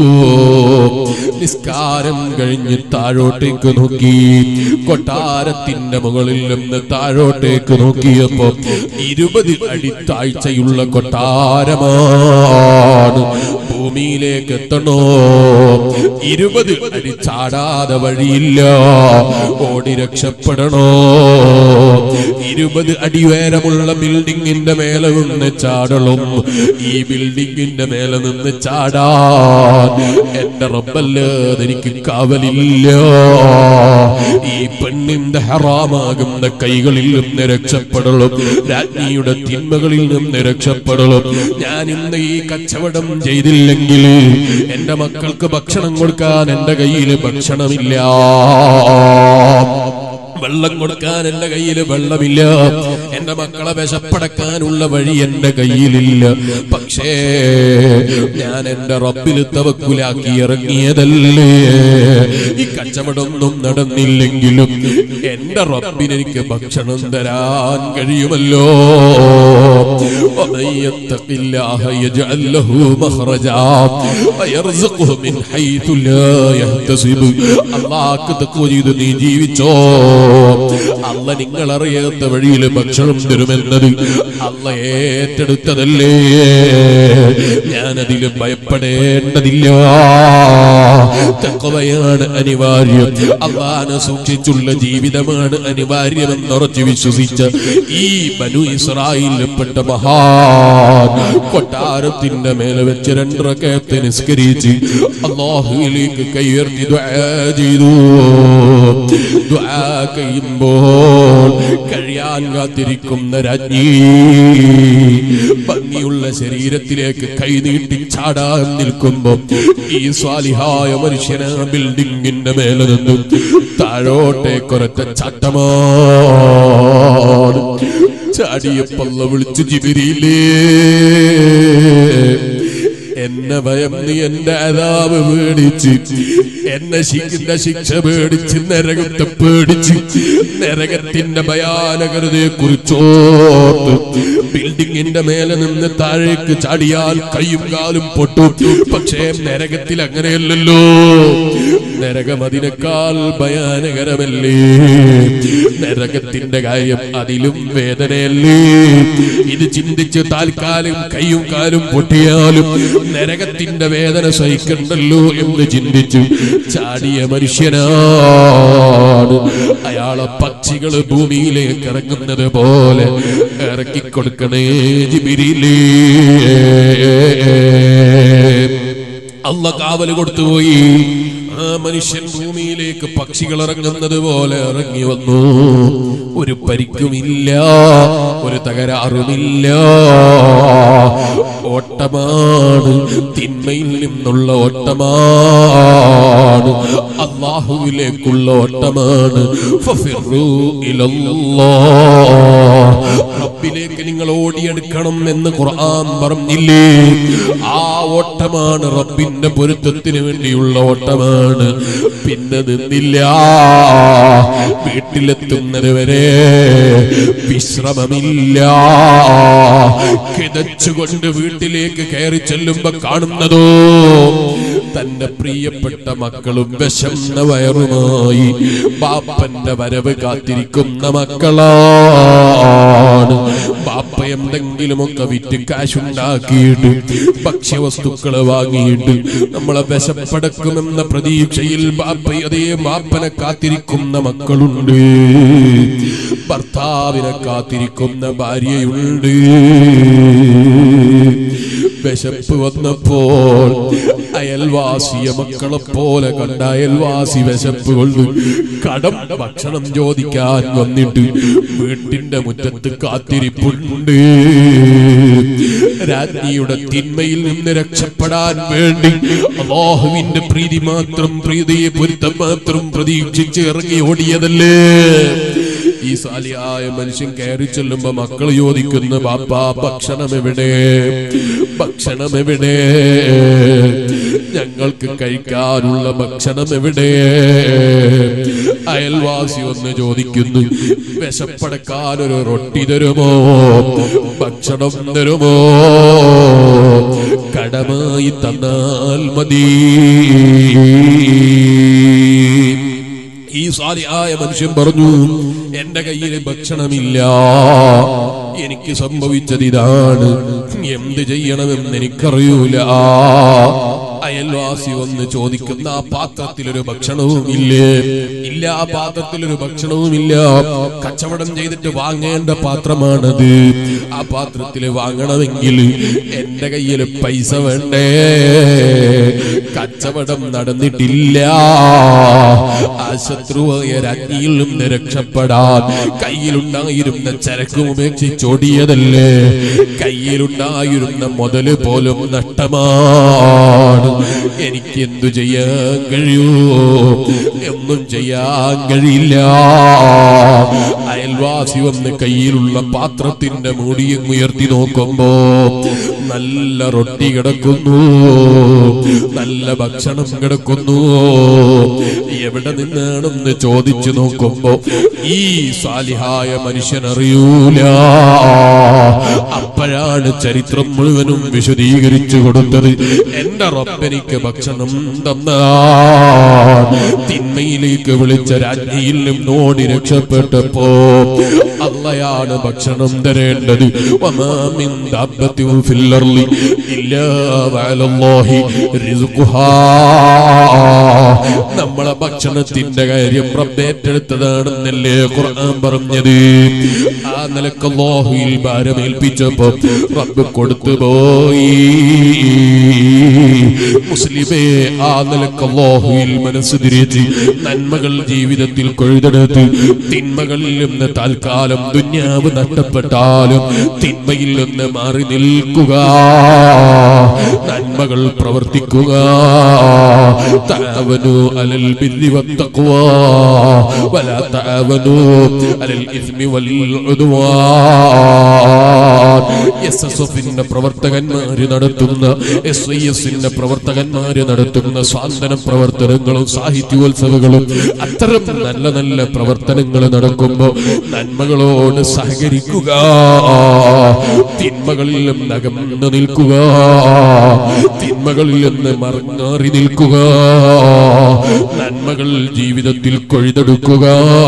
നിസ്കാരം കഴിഞ്ഞ് താഴോട്ടേക്ക് നോക്കി കൊട്ടാരത്തിന്റെ മുകളിൽ നിന്ന് താഴോട്ടേക്ക് നോക്കിയപ്പോ ഇരുപത് അടി താഴ്ചയുള്ള കൊട്ടാരമാണ് ഭൂമിയിലേക്ക് എത്തണോ ഇരുപത് അടി ചാടാതെ വഴിയില്ല ഓടി രക്ഷപ്പെടണോ ഇരുപത് അടി ഉയരമുള്ള ബിൽഡിങ്ങിന്റെ മേലെ നിന്ന് ചാടളും ഈ ബിൽഡിങ്ങിന്റെ മേലെ നിന്ന് ചാടാൻ എന്റെ റബ്ബല്ലാതെ എനിക്ക് കാവലില്ല ഈ പെണ്ണിന്റെ ഹറാമാകുന്ന കൈകളിൽ നിന്ന് രക്ഷപ്പെടലും രാജ്ഞിയുടെ തിന്മകളിൽ നിന്ന് രക്ഷപ്പെടലും ഞാൻ ഇന്ന് ഈ കച്ചവടം ചെയ്തില്ലെങ്കിൽ എന്റെ മക്കൾക്ക് ഭക്ഷണം കൊടുക്കാൻ എന്റെ കയ്യിൽ ഭക്ഷണമില്ല വെള്ളം കൊടുക്കാൻ എന്റെ കയ്യിൽ വെള്ളമില്ല എന്റെ മക്കളെ വിശപ്പടക്കാനുള്ള വഴി എന്റെ കയ്യിലില്ല പക്ഷേ ഞാൻ എന്റെ റബ്ബിൽ തവക്കുലാക്കി ഇറങ്ങിയതല്ലേ ഈ കച്ചവടമൊന്നും നടന്നില്ലെങ്കിലും എന്റെ റബ്ബിന് എനിക്ക് ഭക്ഷണം തരാൻ കഴിയുമല്ലോ ومن يتق الله يجعل له مخرجا ويرزقه من حيث لا يحتسب അള്ളാഹ്ക്ക് തക്കുവ ചെയ്ത് നീ ജീവിച്ചോ അല്ല നിങ്ങൾ അറിയാത്ത വഴിയിൽ ഭക്ഷണം തരുമെന്നത് അല്ല ഏറ്റെടുത്തതല്ലേ ഞാനതിൽ ഭയപ്പെടേണ്ടതില്ല തക്കവയാണ് അനിവാര്യം അള്ളാനെ സൂക്ഷിച്ചുള്ള ജീവിതമാണ് അനിവാര്യമെന്ന് ഉറച്ചു വിശ്വസിച്ച ഈ ബനു ഇസ്രായേലിൽപ്പെട്ട മഹാൻ കൊട്ടാരത്തിന്റെ മേലെ വെച്ച് രണ്ടരക്കയത്ത് നിസ്കരിച്ച് അള്ളാഹുവിലേക്ക് കൈയുയർത്തി ദുആ ചെയ്തു ദുആ കഴിയുമ്പോൾ കഴിയാൻ കാത്തിരിക്കുന്ന രാജ്ഞി ഭംഗിയുള്ള ശരീരത്തിലേക്ക് കൈനീട്ടി ചാടാൻ നിൽക്കുമ്പോ ഈ സ്വാലിഹായ മനുഷ്യന ബിൽഡിങ്ങിന്റെ മേലെ നിന്നും താഴോട്ടേക്കൊരൊറ്റ ചട്ടമാണ് ചാടിയപ്പല്ല വിളിച്ചു ജിബിരിയിലേ എന്നെ ഭയന്ന് എന്റെ അതാവ് പേടിച്ച് എന്നെ ശിക്കുന്ന ശിക്ഷ പേടിച്ച് നരകത്തെ പേടിച്ച് നരകത്തിന്റെ ഭയാനകരതയെ കുറിച്ചോർത്ത് ബിൽഡിങ്ങിന്റെ മേലെ നിന്ന് താഴേക്ക് ചാടിയാൽ കൈയും കാലും പൊട്ടും പക്ഷേ നരകത്തിൽ അങ്ങനെയല്ലല്ലോ നരകം അതിനേക്കാൾ ഭയാനകരമല്ലേ നരകത്തിന്റെ കാര്യം അതിലും വേദനയല്ലേ ഇത് ചിന്തിച്ച് താൽക്കാലം കൈയും കാലും പൊട്ടിയാലും നരകത്തിന്റെ വേദന സഹിക്കണ്ടല്ലോ എന്ന് ചിന്തിച്ചു ചാടിയ മനുഷ്യനാണ് അയാളെ പക്ഷികള് ഭൂമിയിലേക്ക് ഇറങ്ങുന്നത് പോലെ ഇറക്കിക്കൊടുക്കണേ ജിബിരിലേ അല്ല കാവല് കൊടുത്തുപോയി ആ മനുഷ്യൻ ഭൂമിയിലേക്ക് പക്ഷികൾ ഇറങ്ങുന്നത് പോലെ ഇറങ്ങി വന്നു ഒരു പരിക്കുമില്ല ഒരു തകരാറുമില്ല ഓട്ടമാണ് തിന്മയിൽ നിന്നുള്ള ഓട്ടമാണ് അള്ളാഹുവിലേക്കുള്ള ഓട്ടമാണ് ഫഫിറൂ ഇലല്ലാഹ്. റബ്ബിലേക്ക് നിങ്ങൾ ഓടിയെടുക്കണം എന്ന് ഖുർആൻ പറഞ്ഞില്ലേ ആ ഓട്ടമാണ് റബ്ബിന്റെ പൊരുത്തത്തിന് വേണ്ടിയുള്ള ഓട്ടമാണ് പിന്നെ നിന്നില്ല വീട്ടിലെത്തുന്നത് വരെ വിശ്രമമില്ല കിതച്ചുകൊണ്ട് വീട്ടിലേക്ക് കയറി ചെല്ലുമ്പോ കാണുന്നതോ തന്റെ പ്രിയപ്പെട്ട മക്കളും വിശന്ന വയറുമായി ബാപ്പന്റെ വരവ് കാത്തിരിക്കുന്ന മക്കളാണ് ബാപ്പ എന്തെങ്കിലുമൊക്കെ വിറ്റ് കാശുണ്ടാക്കിയിട്ട് ഭക്ഷ്യവസ്തുക്കള് വാങ്ങിയിട്ട് നമ്മളെ വിശപ്പടക്കുമെന്ന പ്രതീക്ഷയിൽ ബാപ്പ അതേ ബാപ്പനെ കാത്തിരിക്കുന്ന മക്കളുണ്ട് ഭർത്താവിനെ കാത്തിരിക്കുന്ന ഭാര്യയുണ്ട് വിശപ്പ് വന്നപ്പോൾ അയൽവാസിയെ മക്കളെ പോലെ കണ്ട അയൽവാസി വിശപ്പ് കൊണ്ട് കടം ഭക്ഷണം ചോദിക്കാൻ വന്നിട്ട് വീട്ടിന്റെ മുറ്റത്ത് കാത്തിരിപ്പുണ്ട് രാജ്ഞിയുടെ തിന്മയിൽ നിന്ന് രക്ഷപ്പെടാൻ വേണ്ടി അള്ളാഹുവിന്റെ പ്രീതി മാത്രം പ്രീതിയെ പൊരുത്തം മാത്രം പ്രതീക്ഷിച്ച് ഇറങ്ങി ഓടിയതല്ലേ ഈ സാലിയായ മനുഷ്യൻ കയറി ചെല്ലുമ്പോ മക്കൾ ചോദിക്കുന്ന ബാപ്പാ ഭക്ഷണം എവിടെ ഭക്ഷണം എവിടെ ഞങ്ങൾക്ക് കഴിക്കാനുള്ള ഭക്ഷണം എവിടെ അയൽവാസി ഒന്ന് ചോദിക്കുന്നു വിശപ്പടക്കാൻ ഒരു റൊട്ടി തരുമോ ഭക്ഷണം തരുമോ കടമായി തന്നാൽ മതി ഈ സാലിയായ മനുഷ്യൻ പറഞ്ഞു എന്റെ കയ്യിൽ ഭക്ഷണമില്ല എനിക്ക് സംഭവിച്ചത് ഇതാണ് എന്ത് ചെയ്യണമെന്ന് എനിക്കറിയൂല അയൽവാസി വന്ന് ചോദിക്കുന്ന ആ പാത്രത്തിലൊരു ഭക്ഷണവും ഇല്ലേ ഇല്ല ആ പാത്രത്തിലൊരു ഭക്ഷണവും ഇല്ല കച്ചവടം ചെയ്തിട്ട് വാങ്ങേണ്ട പാത്രമാണത് ആ പാത്രത്തിൽ വാങ്ങണമെങ്കിൽ എന്റെ കയ്യിൽ പൈസ വേണ്ടേ കച്ചവടം നടന്നിട്ടില്ല ആ ശത്രുവായ രാജ്ഞിയിൽ നിന്ന് രക്ഷപ്പെടാൻ കയ്യിലുണ്ടായിരുന്ന ചരക്കും ഉപേക്ഷിച്ചോടിയതല്ലേ കയ്യിലുണ്ടായിരുന്ന മുതല് പോലും നഷ്ടമാണ് എനിക്ക് എന്തു ചെയ്യാൻ കഴിയൂ ഒന്നും ചെയ്യാൻ കഴിയില്ല അയൽവാസി വന്ന് കയ്യിലുള്ള പാത്രത്തിന്റെ മൂടിയും ഉയർത്തി നോക്കുമ്പോ നല്ല റൊട്ടി കിടക്കുന്നു നല്ല ഭക്ഷണം കിടക്കുന്നു എവിടെ നിന്നാണെന്ന് ചോദിച്ചു നോക്കുമ്പോ ഈ സാലിഹായ മനുഷ്യൻ അറിയൂല അപ്പോഴാണ് ചരിത്രം മുഴുവനും വിശദീകരിച്ചു കൊടുത്തത് എന്റെ റബ്ബെനിക്ക് ഭക്ഷണം തന്നതാണ് തിന്മയിലേക്ക് വിളിച്ച രാജ്ഞിയിൽ നിന്നോടി രക്ഷപ്പെട്ടപ്പോ അള്ളയാണ് ഭക്ഷണം തരേണ്ടത് വമാ മിൻ ദാബത്തിൻ ഫിൽ അർളി ഇല്ലാ വഅലല്ലാഹി റിസ്ഖുഹാ നമ്മളെ ഭക്ഷണത്തിന്റെ കാര്യം റബ്ബ് ഏറ്റെടുത്തതാണെന്നല്ലേ ഖുർആൻ പറഞ്ഞത് ആ നിലക്ക് അല്ലാഹുവിൽ ഭാരമേൽപ്പിച്ചപ്പോ റബ്ബ് കൊടുത്തു പോയി മുസ്ലിമേ ആ നിലക്ക് അല്ലാഹുവിൽ മനസ്സ് തിരിച്ച് നന്മകൾ ജീവിതത്തിൽ കൊഴുതെടുത്ത് തിന്മകളിൽ നിന്ന് താൽക്കാലം ദുന്യാവ് നഷ്ടപ്പെട്ടാലും തിന്മയിൽ നിന്ന് മാറി നിൽക്കുക നന്മകൾ പ്രവർത്തിക്കുക താവനു അലൽ ബിരി വത്തഖ്വാ വലാ താവനു അലൽ ഇസ്മി വൽ ഉദ്വാൻ എസ് എസ് എഫിന്റെ പ്രവർത്തകന്മാര് നടത്തുന്ന എസ് ഐ എസിന്റെ പ്രവർത്തകന്മാര് നടത്തുന്ന സ്വാതന്ത്ര്യ പ്രവർത്തനങ്ങളും സാഹിത്യോത്സവങ്ങളും അത്തരം നല്ല നല്ല പ്രവർത്തനങ്ങൾ നടക്കുമ്പോ നന്മകളോട് സഹകരിക്കുക തിന്മകളിൽ നിന്ന് അകന്നു നിൽക്കുക തിന്മകളിൽ നിന്ന് മറങ്ങാറി നിൽക്കുക നന്മകൾ ജീവിതത്തിൽ കൊഴുതെടുക്കുക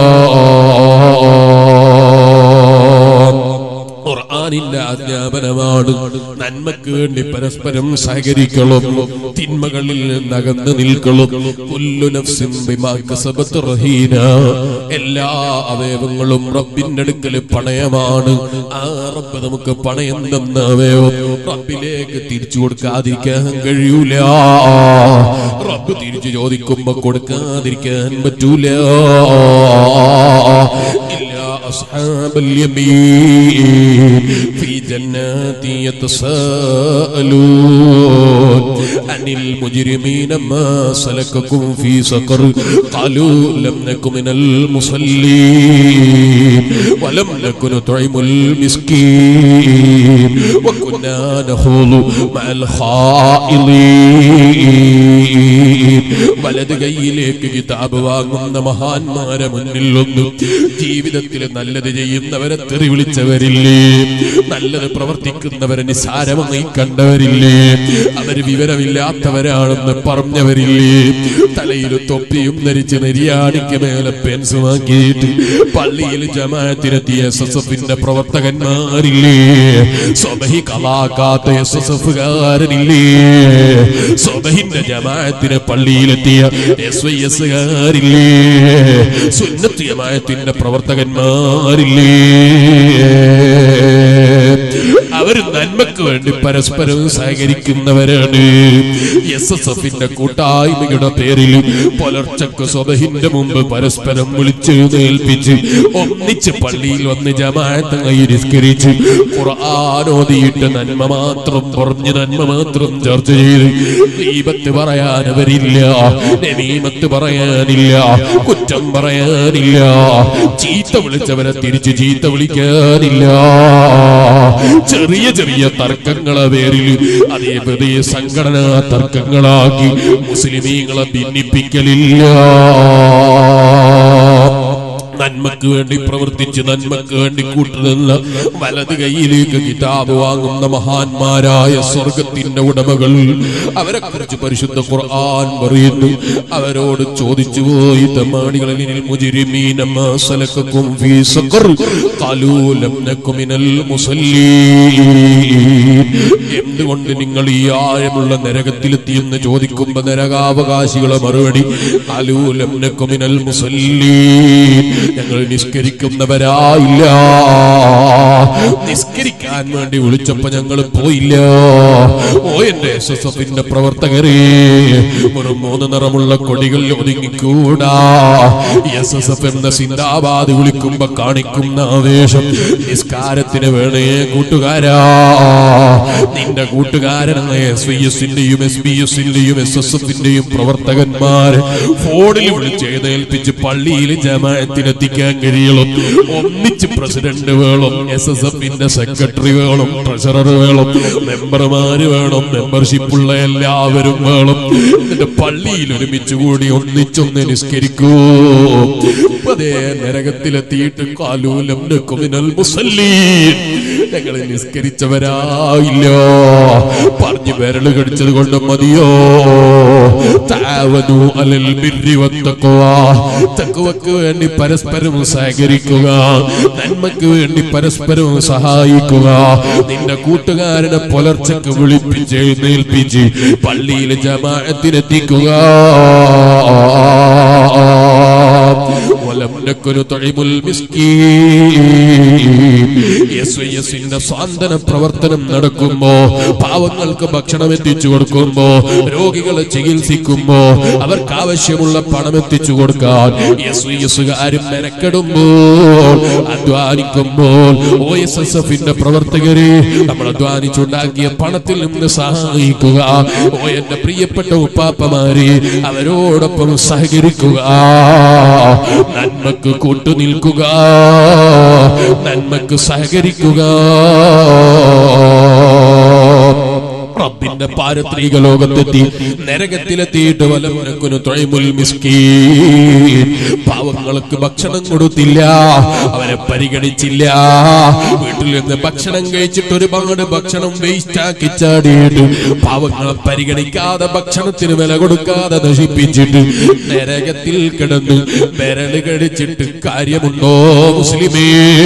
ഖുർആനിന്റെ അധ്യാപനമാണ് നന്മക്ക് വേണ്ടി പരസ്പരം സഹകരിക്കണം തിന്മകളിൽ നിന്ന് അകന്നു നിൽക്കണം കുല്ലു നഫ്സിൻ ബിമാ കസബത്ത് റഹീന എല്ലാ അവയവങ്ങളും റബ്ബിന്റെ അടുക്കൽ പണയമാണ് ആ റബ്ബ് നമുക്ക് പണയം തന്ന അവയവം റബ്ബിലേക്ക് തിരിച്ചു കൊടുക്കാതിരിക്കാൻ കഴിയൂല റബ്ബ് തിരിച്ചു ചോദിക്കുമ്പോ കൊടുക്കാതിരിക്കാൻ പറ്റൂല ഇല്ല أصحاب اليمين في جنات يتساءلون عن المجرمين ما سلككم في سقر قالوا لم نكن من المصلين ولم نكن نطعم المسكين وكنا نخوض مع الخائضين വലത് കൈയിലേക്ക് കിതാബ് വാങ്ങുന്ന മഹാന്മാരെ മുന്നിൽ ഒന്നും ജീവിതത്തിൽ നല്ലത് ചെയ്യുന്നവരെ തെറി വിളിച്ചവരില്ലേ നല്ലത് പ്രവർത്തിക്കുന്നവരെ നിസാരമായി കണ്ടവരില്ലേ അവര് വിവരമില്ലാത്തവരാണെന്ന് പറഞ്ഞവരില്ലേ തലയിൽ തൊപ്പിയും ധരിച്ച് നെരിയാണിക്ക് മേലെ പെൻസുമാക്കിയിട്ട് പള്ളിയിൽ ജമാഅത്തിനെത്തിയ എസ് എസ് എഫിന്റെ പ്രവർത്തകന്മാരില്ലേ സ്വബഹി കലാക്കാത്ത എസ് എസ് എഫുകാരനില്ലേ സ്വബഹിന്റെ ജമാഅത്തിന് പള്ളിയിലെത്തിയ എസ് വൈ എസ് കാരില്ലേ സുന്നത്ത് ജമാഅത്തിന്റെ പ്രവർത്തകന്മാരില്ലേ അവർ അവര് നന്മക്ക് വേണ്ടി പരസ്പരം സഹകരിക്കുന്നവരാണ് എസ് എസ് എഫിന്റെ കൂട്ടായ്മയുടെ പേരിൽ പുലർച്ചക്ക് സ്വബഹിന്റെ മുമ്പ് പരസ്പരം വിളിച്ചെഴുന്നേൽപ്പിച്ച് ഒന്നിച്ച് പള്ളിയിൽ വന്ന് ജമാഅത്തങ്ങി നിസ്കരിച്ച് ഖുർആാനോദിയിട്ട് നന്മ മാത്രം പറഞ്ഞ് നന്മ മാത്രം ചർച്ച ചെയ്ത് ദീപത്ത് പറയാൻ അവരില്ല നമീമത്ത് പറയാനില്ല കുറ്റം പറയാനില്ല ചീത്ത വിളിച്ചവരെ തിരിച്ച് ചീത്ത വിളിക്കാനില്ല ചെറിയ ചെറിയ തർക്കങ്ങളെ പേരിൽ അതേ വലിയ സംഘടനാ തർക്കങ്ങളാക്കി മുസ്ലിമീങ്ങളെ ഭിന്നിപ്പിക്കലില്ല നന്മക്ക് വേണ്ടി പ്രവർത്തിച്ച് നന്മക്ക് വേണ്ടി കൂട്ടുനിന്ന വലത് കൈയിലേക്ക് കിതാബ് വാങ്ങുന്ന മഹാന്മാരായ സ്വർഗത്തിന്റെ ഉടമകൾ അവരെ കുറിച്ച് പരിശുദ്ധ ഖുർആൻ പറയുന്നു അവരോട് ചോദിച്ചു പോയി തമാണികളിൽ മുജിരിമീന മാ സലക്കക്കും ഫീ സഖർ ഖാലൂ ലം നകു മിനൽ മുസല്ലീൻ എന്തുകൊണ്ട് നിങ്ങൾ ഈ ആഴമുള്ള നരകത്തിലെത്തിയെന്ന് ചോദിക്കുമ്പോ നരകാവകാശികളെ മറുപടി ഖാലൂ ലം നകു മിനൽ മുസല്ലീൻ ഞങ്ങൾ നിസ്കരിക്കുന്നവരായില്ല നിസ്കരിക്കാൻ വേണ്ടി വിളിച്ചപ്പോ ഞങ്ങൾ പോയില്ല ഓ എന്റെ എസ് എസ് എഫിന്റെ പ്രവർത്തകരെ ഒരു മൂന്ന് നിറമുള്ള കൊടികൾ ഒതുങ്ങിക്കൂടാ എസ് എസ് എഫ് എന്ന സിന്ദാബാദ് വിളിക്കുമ്പോ കാണിക്കുന്ന ആവേശം നിസ്കാരത്തിന് വേണേ കൂട്ടുകാരാ നിന്റെ കൂട്ടുകാരനായ എസ് വി എസിന്റെയും എസ് ബി എസിന്റെയും എസ് എസ് എഫിന്റെയും പ്രവർത്തകന്മാര് ഫോണിൽ വിളിച്ച് എഴുന്നേൽപ്പിച്ച് പള്ളിയിൽ ജമാഅത്തിനെത്തിക്കാൻ കഴിയുള്ളൂ ഒന്നിച്ച് പ്രസിഡന്റ് വേണം എസ് എസ് എഫിന്റെ സെക്രട്ടറി വേണം ട്രഷറർ വേണം മെമ്പർമാര് വേണം മെമ്പർഷിപ്പ് ഉള്ള എല്ലാവരും വേണം എന്നിട്ട് പള്ളിയിൽ ഒരുമിച്ച് കൂടി ഒന്നിച്ചൊന്ന് നിസ്കരിക്കൂ അതേ നരകത്തിലെത്തിയിട്ട് കാലൂലം നക്കുമിനൽ മുസല്ലീൻ ഞങ്ങൾ നിസ്കരിച്ചവരായില്ല പറഞ്ഞു വിരല് കടിച്ചത് കൊണ്ട് മതിയോ താവനു അലൽ ബിർരി വത്തക്കുവ തക്കുവക്ക് വേണ്ടി പരസ്പരം സഹകരിക്കുക നന്മക്ക് വേണ്ടി പരസ്പരം സഹായിക്കുക നിന്റെ കൂട്ടുകാരനെ പുലർച്ചക്ക് വിളിപ്പിച്ച് എഴുന്നേൽപ്പിച്ച് പള്ളിയിൽ ജമാഅത്തിനെത്തിക്കുക ولم نكن نطعم المسكين എസ് ഐ എസിന്റെ സ്വാന്തന പ്രവർത്തനം നടക്കുമ്പോ പാവങ്ങൾക്ക് ഭക്ഷണം എത്തിച്ചു കൊടുക്കുമ്പോ രോഗികളെ ചികിത്സിക്കുമ്പോ അവർക്ക് ആവശ്യമുള്ള പണം എത്തിച്ചു കൊടുക്കാൻ എസ് ഐ എസുകാരും മെനക്കെടുമ്പോൾ അധ്വാനിക്കുമ്പോൾ ഒ എസ് എസ് എഫിന്റെ പ്രവർത്തകരെ നമ്മൾ അധ്വാനിച്ചുണ്ടാക്കിയ പണത്തിൽ നിന്ന് സഹായിക്കുക ഓ എന്റെ പ്രിയപ്പെട്ട ഉപ്പാപ്പമാരെ അവരോടൊപ്പം സഹകരിക്കുക നന്മക്ക് കൂട്ടുനിൽക്കുക നന്മക്ക് സഹകരിക്കുക റബ്ബിന്റെ പാരത്രിക ലോകത്തെത്തി നരകത്തിലെത്തിയിട്ട് വലമുനക്കുനു തൊഴിമുൽ മിസ്കീൻ പാവങ്ങൾക്ക് ഭക്ഷണം കൊടുത്തില്ല അവരെ പരിഗണിച്ചില്ല വീട്ടിൽ നിന്ന് ഭക്ഷണം കഴിച്ചിട്ട് ഒരുപാട് ഭക്ഷണം വേസ്റ്റ് ആക്കി ചാടിയിട്ട് പാവങ്ങളെ പരിഗണിക്കാതെ ഭക്ഷണത്തിന് വില കൊടുക്കാതെ നശിപ്പിച്ചിട്ട് നരകത്തിൽ കിടന്നു വിരല് കടിച്ചിട്ട് കാര്യമുണ്ടോ മുസ്ലിമേ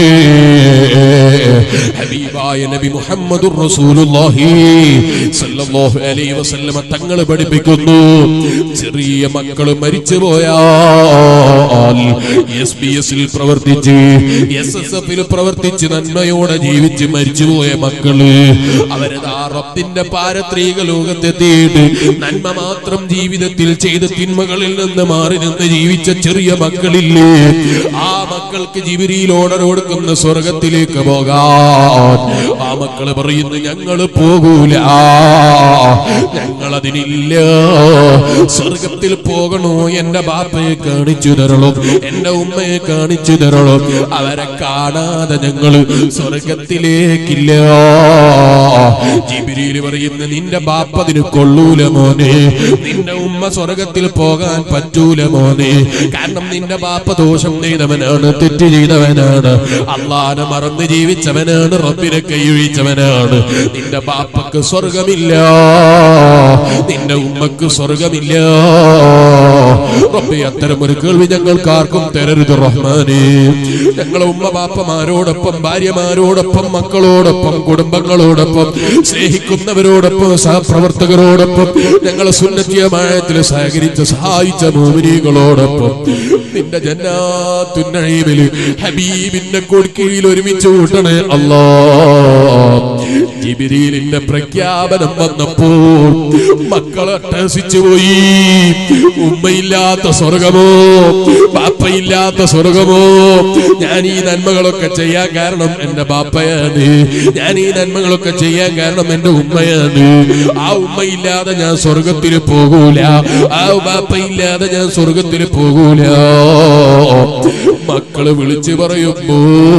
ഹബീബായ നബി മുഹമ്മദുർ റസൂലുള്ളാഹി സല്ലല്ലാഹു അലൈഹി വസല്ലമ തങ്ങൾ പഠിപ്പിക്കുന്നു ചെറിയ മക്കൾ മരിച്ചു പോയാൽ എസ് ബി എസിൽ പ്രവർത്തിച്ച് എസ് എസ് എഫിൽ പ്രവർത്തിച്ച് നന്മയോടെ ജീവിച്ച് മരിച്ചുപോയ മക്കള് അവരതാ റബ്ബിന്റെ പാരത്രീക ലോകത്തെത്തിയിട്ട് നന്മ മാത്രം ജീവിതത്തിൽ ചെയ്ത തിന്മകളിൽ നിന്ന് മാറി നിന്ന് ജീവിച്ച ചെറിയ മക്കളില്ലേ ആ മക്കൾക്ക് ജിബിരിയിൽ ഓർഡർ കൊടുക്കുന്ന സ്വർഗത്തിലേക്ക് പോകാൻ ആ മക്കള് പറയുന്നു ഞങ്ങള് പോകൂല ഞങ്ങളതിനില്ല സ്വർഗത്തിൽ പോകണോ എന്റെ ബാപ്പയെ കാണിച്ചു തരണം എന്റെ ഉമ്മയെ കാണിച്ചു തരണം അവരെ കാണാതെ ഞങ്ങള് സ്വർഗത്തിലേക്കില്ല ജിബിരിയിൽ പറയുന്നു നിന്റെ ബാപ്പതിന് കൊള്ളൂല മോനെ നിന്റെ ഉമ്മ സ്വർഗത്തിൽ പോകാൻ പറ്റൂല മോനെ കാരണം നിന്റെ ബാപ്പ ദോഷം ചെയ്തവനാണ് തെറ്റ് ചെയ്തവനാണ് അള്ളാനെ മറന്ന് ജീവിച്ചവനാണ് റബ്ബിനെ കൈയൊഴിച്ചവനാണ് നിന്റെ ബാപ്പക്ക് സ്വർഗമില്ല നിന്റെ ഉമ്മക്ക് സ്വർഗമില്ല റബ്ബെ അത്തരം ഒരു കേൾവി ഞങ്ങൾക്ക് ആർക്കും തരരുത് റഹ്മാനെ ഞങ്ങളെ ഉമ്മ ബാപ്പമാരോടൊപ്പം ഭാര്യമാരോടൊപ്പം മക്കളോടൊപ്പം കുടുംബങ്ങളോടൊപ്പം സ്നേഹിക്കുന്നവരോടൊപ്പം സഹപ്രവർത്തകരോടൊപ്പം ഞങ്ങളെ സുന്നത്തിയമായത്തിൽ സഹകരിച്ച് സഹായിച്ച മോമിനികളോടൊപ്പം നിന്റെ ജന്നാത്തുന്നഴീമില് ഹബീബിന്റെ കൊടുക്കീഴിൽ ഒരുമിച്ച് കൂട്ടണേ അല്ലാ ജിബിരിയിലിന്റെ പ്രഖ്യാപനം വന്നപ്പോൾ മക്കളെ അട്ടഹസിച്ചു പോയി ഉമ്മയില്ലാത്ത സ്വർഗമോ ബാപ്പയില്ലാത്ത സ്വർഗമോ ഞാൻ ഈ നന്മകളൊക്കെ ചെയ്യാൻ കാരണം എന്റെ ബാപ്പയാണ് ഞാൻ ഈ നന്മകളൊക്കെ ചെയ്യാൻ കാരണം എന്റെ ഉമ്മയാണ് ആ ഉമ്മയില്ലാതെ ഞാൻ സ്വർഗത്തിൽ പോകൂല ആ ബാപ്പയില്ലാതെ ഞാൻ സ്വർഗത്തിൽ പോകൂല മക്കള് വിളിച്ചു പറയുമ്പോ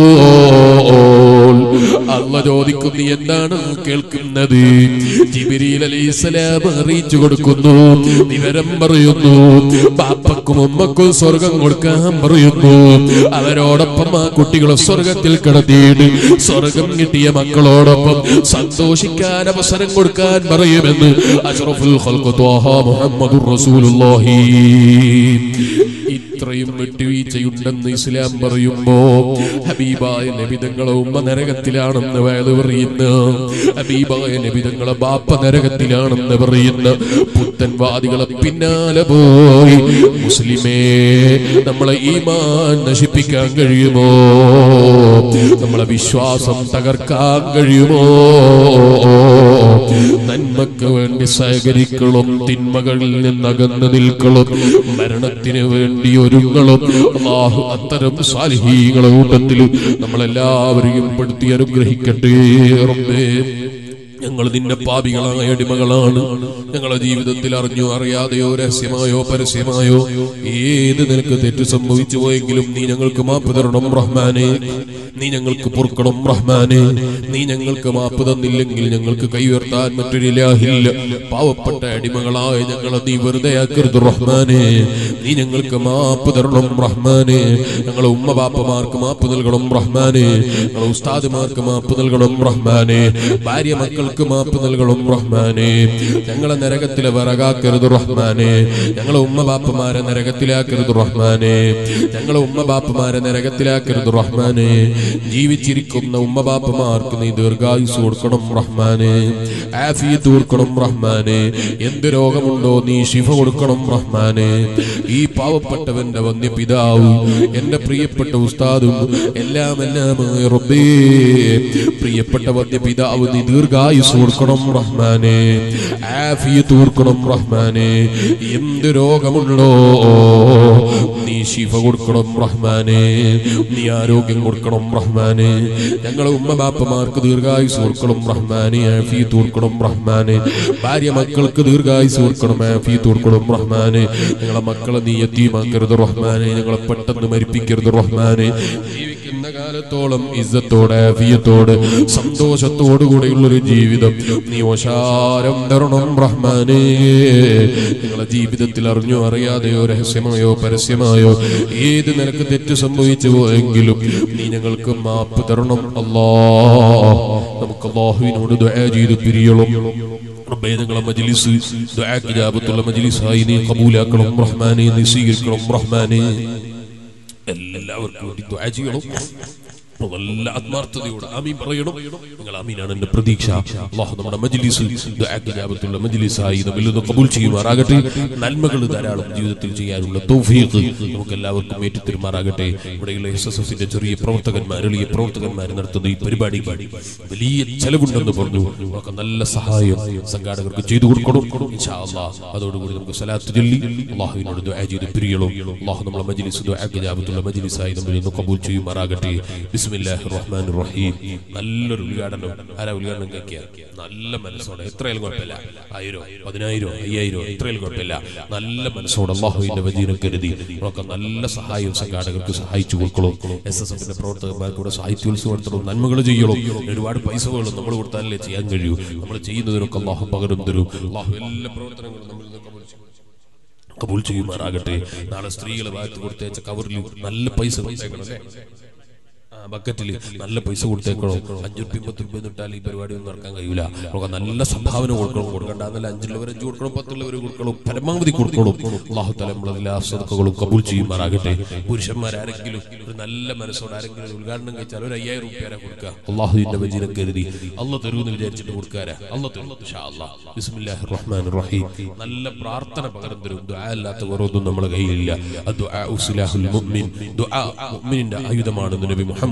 അല്ല ചോദിക്കും നീ എന്താണ് കേൾക്കുന്നത് ജിബിരിൽ അലൈഹിസ്സലാം അറിയിച്ചു കൊടുക്കുന്നു വിവരം പറയുന്നു ബാപ്പക്കും ഉമ്മക്കും സ്വർഗം കൊടുക്കാൻ പറയുന്നു അവരോടൊപ്പം ആ കുട്ടികളെ സ്വർഗത്തിൽ കിടത്തിയിട്ട് സ്വർഗം കിട്ടിയ മക്കളോടൊപ്പം സന്തോഷിക്കാൻ അവസരം കൊടുക്കാൻ പറയുമെന്ന് അഷ്റഫുൽ ഖൽഖ് ത്വാഹ മുഹമ്മദുർ റസൂലുള്ളാഹി ഇത്രയും വിട്ടുവീഴ്ചയുണ്ടെന്ന് ഇസ്ലാം പറയുമ്പോ ഹബീബായ നബിതങ്ങളെ ഉമ്മ നരകത്തിലാണെന്ന് വയത് പറയുന്നു ഹബീബായ നബിതങ്ങളെ ബാപ്പ നരകത്തിലാണെന്ന് പറയുന്ന പുത്തൻവാദികളെ പിന്നാലെ പോയി മുസ്ലിമേ നമ്മളെ ഈമാൻ നശിപ്പിക്കാൻ കഴിയുമോ നമ്മളെ വിശ്വാസം തകർക്കാൻ കഴിയുമോ നന്മക്ക് വേണ്ടി സഹകരിക്കണം തിന്മകളിൽ നിന്ന് അകന്നു നിൽക്കണം മരണത്തിന് വേണ്ടി ഒരുങ്ങളും അള്ളാഹു അത്തരം സാലിഹീകളെ കൂട്ടത്തിൽ നമ്മളെല്ലാവരെയും പെടുത്തി അനുഗ്രഹിക്കട്ടെ റബ്ബേ ഞങ്ങൾ നിന്റെ പാപികളായ അടിമകളാണ് ഞങ്ങളെ ജീവിതത്തിൽ അറിഞ്ഞോ അറിയാതെയോ രഹസ്യമായോ പരസ്യമായോ ഏത് നിനക്ക് തെറ്റ് സംഭവിച്ചു പോയെങ്കിലും നീ ഞങ്ങൾക്ക് മാപ്പ് തരണം റഹ്മാനെ നീ ഞങ്ങൾക്ക് പൊറുക്കണം റഹ്മാനെ നീ ഞങ്ങൾക്ക് മാപ്പ് തന്നില്ലെങ്കിൽ ഞങ്ങൾക്ക് കൈയുയർത്താൻ മറ്റൊരു ഇലാഹില്ല പാവപ്പെട്ട അടിമകളായ ഞങ്ങളെ നീ വെറുതെ ആക്കരുത് റഹ്മാനെ നീ ഞങ്ങൾക്ക് മാപ്പ് തരണം റഹ്മാനെ ഞങ്ങളെ ഉമ്മ ബാപ്പമാർക്ക് മാപ്പ് നൽകണം റഹ്മാനെ ഞങ്ങളെ ഉസ്താദുമാർക്ക് മാപ്പ് നൽകണം റഹ്മാനെ ഭാര്യ മക്കൾക്ക് മാപ്പ് നൽകണം റഹ്മാനെ ഞങ്ങളെ നരകത്തിലെ വിറകാക്കരുത് റഹ്മാനെ ഞങ്ങളെ ഉമ്മ ബാപ്പമാരെ നരകത്തിലാക്കരുത് റഹ്മാനെ ഞങ്ങളെ ഉമ്മ ബാപ്പമാരെ നരകത്തിലാക്കരുത് റഹ്മാനെ ജീവിച്ചിരിക്കുന്ന ഉമ്മ ബാപ്പമാർക്ക് നീ ദീർഘായുസ് കൊടുക്കണം റഹ്മാനെ ആഫിയത്ത് കൊടുക്കണം റഹ്മാനെ എന്ത് രോഗമുണ്ടോ നീ ശിഫ കൊടുക്കണം റഹ്മാനെ ഈ പാവപ്പെട്ടവന്റെ വന്യ പിതാവ് എന്റെ പ്രിയപ്പെട്ട ഉസ്താദും എല്ലാം എല്ലാമായ റബ്ബേ പ്രിയപ്പെട്ട വന്യ പിതാവ് നീ ദീർഘായുസ് കൊടുക്കണം റഹ്മാനെ ആഫിയത്ത് കൊടുക്കണം റഹ്മാനെ എന്ത് രോഗമുണ്ടോ നീ ശിഫ കൊടുക്കണം റഹ്മാനെ നീ ആരോഗ്യം കൊടുക്കണം റഹ്മാനെ ഞങ്ങളെ ഉമ്മ ബാപ്പമാർക്ക് ദീർഘായുസ് കൊടുക്കണം റഹ്മാനെ ആഫിയത്ത് കൊടുക്കണം റഹ്മാനെ ഭാര്യ മക്കൾക്ക് ദീർഘായുസ് കൊടുക്കണം ആഫിയത്ത് കൊടുക്കണം റഹ്മാനെ ഞങ്ങളെ മക്കളെ നീ എത്തിയുമാക്കരുത് റഹ്മാനെ ഞങ്ങളെ പെട്ടെന്ന് മരിപ്പിക്കരുത് റഹ്മാനെ ജീവിക്കുന്ന കാലത്തോളം ഇസ്സത്തോടെ ആഫിയത്തോടെ സന്തോഷത്തോടു കൂടെയുള്ള ഒരു ജീവിതം നീ ഓശാരം തരണം റഹ്മാനേ നിങ്ങളെ ജീവിതത്തിൽ അറിഞ്ഞോ അറിയാതെയോ രഹസ്യമായോ പരസ്യമായോ ഏത് നിനക്ക് തെറ്റ് സംഭവിച്ചു പോയെങ്കിലും നീ ഞങ്ങൾക്ക് മാപ്പ് തരണം അല്ലാ നമുക്ക് അള്ളാഹുവിനോട് ദുആ ചെയ്ത് പിരിയണം റബ്ബേ ഞങ്ങളെ മജ്ലിസ് ദുആക്ക് ഇജാബത്തുള്ള മജ്ലിസായി നീ കബൂലാക്കണം റഹ്മാനെ നീ സ്വീകരിക്കണം റഹ്മാനെ എല്ലാവർക്കും വേണ്ടി ദുആ ചെയ്യണം നല്ല ആത്മാർത്ഥതയോടെ ആമീൻ പറയണം നിങ്ങൾ ആമീനാണ് എന്റെ പ്രതീക്ഷ അള്ളാഹു നമ്മുടെ മജ്ലിസിൽ ദുആക്ക് ഇജാബത്തുള്ള മജ്ലിസായി നമ്മിൽ നിന്ന് കബൂൽ ചെയ്യുമാറാകട്ടെ നന്മകൾ ധാരാളം ജീവിതത്തിൽ ചെയ്യാനുള്ള തൗഫീഖ് നമുക്ക് എല്ലാവർക്കും ഏറ്റുതരുമാറാകട്ടെ ഇവിടെയുള്ള എസ് എസ് എഫിന്റെ ചെറിയ പ്രവർത്തകന്മാർ എളിയ പ്രവർത്തകന്മാർ നടത്തുന്ന ഈ പരിപാടിക്ക് വലിയ ചെലവുണ്ടെന്ന് പറഞ്ഞു നമുക്ക് നല്ല സഹായം സംഘാടകർക്ക് ചെയ്തു കൊടുക്കണം ഇൻഷാ അല്ലാഹ് അതോടുകൂടി നമുക്ക് സലാത്ത് ചൊല്ലി അള്ളാഹുവിനോട് ദുആ ചെയ്ത് പിരിയണം അള്ളാഹു നമ്മളെ മജ്ലിസ് ദുആക്ക് ഇജാബത്തുള്ള മജ്ലിസായി നമ്മിൽ നിന്ന് കബൂൽ ചെയ്യുമാറാകട്ടെ ബിസ്മില്ലാഹിർ റഹ്മാനിർ റഹീം നല്ലൊരു ഉദ്ഘാടനം ആരാ ഉദ്ഘാടനം കഴിക്കുക നല്ല മനസ്സോടെ എത്രയാലും കുഴപ്പമില്ല ആയിരോ പതിനായിരോ അയ്യായിരോ എത്രയാലും കുഴപ്പമില്ല നല്ല മനസ്സോടെ അള്ളാഹുവിന്റെ വജീനെ കരുതി നമുക്ക് നല്ല സഹായവും സംഘാടകർക്ക് സഹായിച്ചു കൊടുക്കണം എസ് എസ് എഫിന്റെ പ്രവർത്തകന്മാർക്ക് കൂടെ സാഹിത്യോത്സവം നടത്തണം നന്മകൾ ചെയ്യണം ഒരുപാട് പൈസകൾ നമ്മൾ കൊടുത്താലേ ചെയ്യാൻ കഴിയൂ നമ്മൾ ചെയ്യുന്നതിനൊക്കെ അള്ളാഹു പകരം തരും അള്ളാഹു എല്ലാ പ്രവർത്തനങ്ങളും നമ്മളിൽ നിന്ന് കബൂൽ ചെയ്യും. കബൂൽ ചെയ്യുമാറാകട്ടെ നാളെ സ്ത്രീകളെ വാഴ്ത്തു കൊടുത്തേച്ച കവറിൽ നല്ല പൈസ കൊടുത്തേക്കണം അല്ലേ ആ, ബക്കറ്റില് നല്ല പൈസ കൊടുത്തേക്കണോ അഞ്ചു റുപ്യ പത്ത് റുപ്യ ഇട്ടാൽ ഈ പരിപാടി ഒന്നും നടക്കാൻ കഴിയൂല നമുക്ക് നല്ല സംഭാവന കൊടുക്കണം കൊടുക്കണ്ട എന്നല്ല അഞ്ചുള്ളവർ അഞ്ചു കൊടുക്കണം പത്തുള്ളവർ കൊടുക്കണം പരമാവധി കൊടുക്കണം അള്ളാഹു തല നമ്മളെ എല്ലാ സദക്കകളും കബൂൽ ചെയ്യുമാറാകട്ടെ പുരുഷന്മാരാരെങ്കിലും ഒരു നല്ല മനസ്സോടെ ആരെങ്കിലും ഒരു ഉദ്ഘാടനം കഴിച്ചാൽ ഒരു അയ്യായിരം റുപ്യ കൊടുക്കുക അള്ളാഹുവിന്റെ വജീനെ കരുതി അള്ള തരുമെന്ന് വിചാരിച്ചിട്ട് കൊടുക്കാരാ അള്ള തരും ഇൻഷാ അല്ലാഹ്. ബിസ്മില്ലാഹിർ റഹ്മാനിർ റഹീം നല്ല പ്രാർത്ഥന പകരം തരും ദുആ അല്ലാത്ത വേറൊന്നും നമ്മുടെ കയ്യിലില്ല അദ്ദുആഉ സിലാഹുൽ മുഅ്മിൻ ദുആ മുഅ്മിനിന്റെ ആയുധമാണെന്ന് നബി മുഹമ്മദ്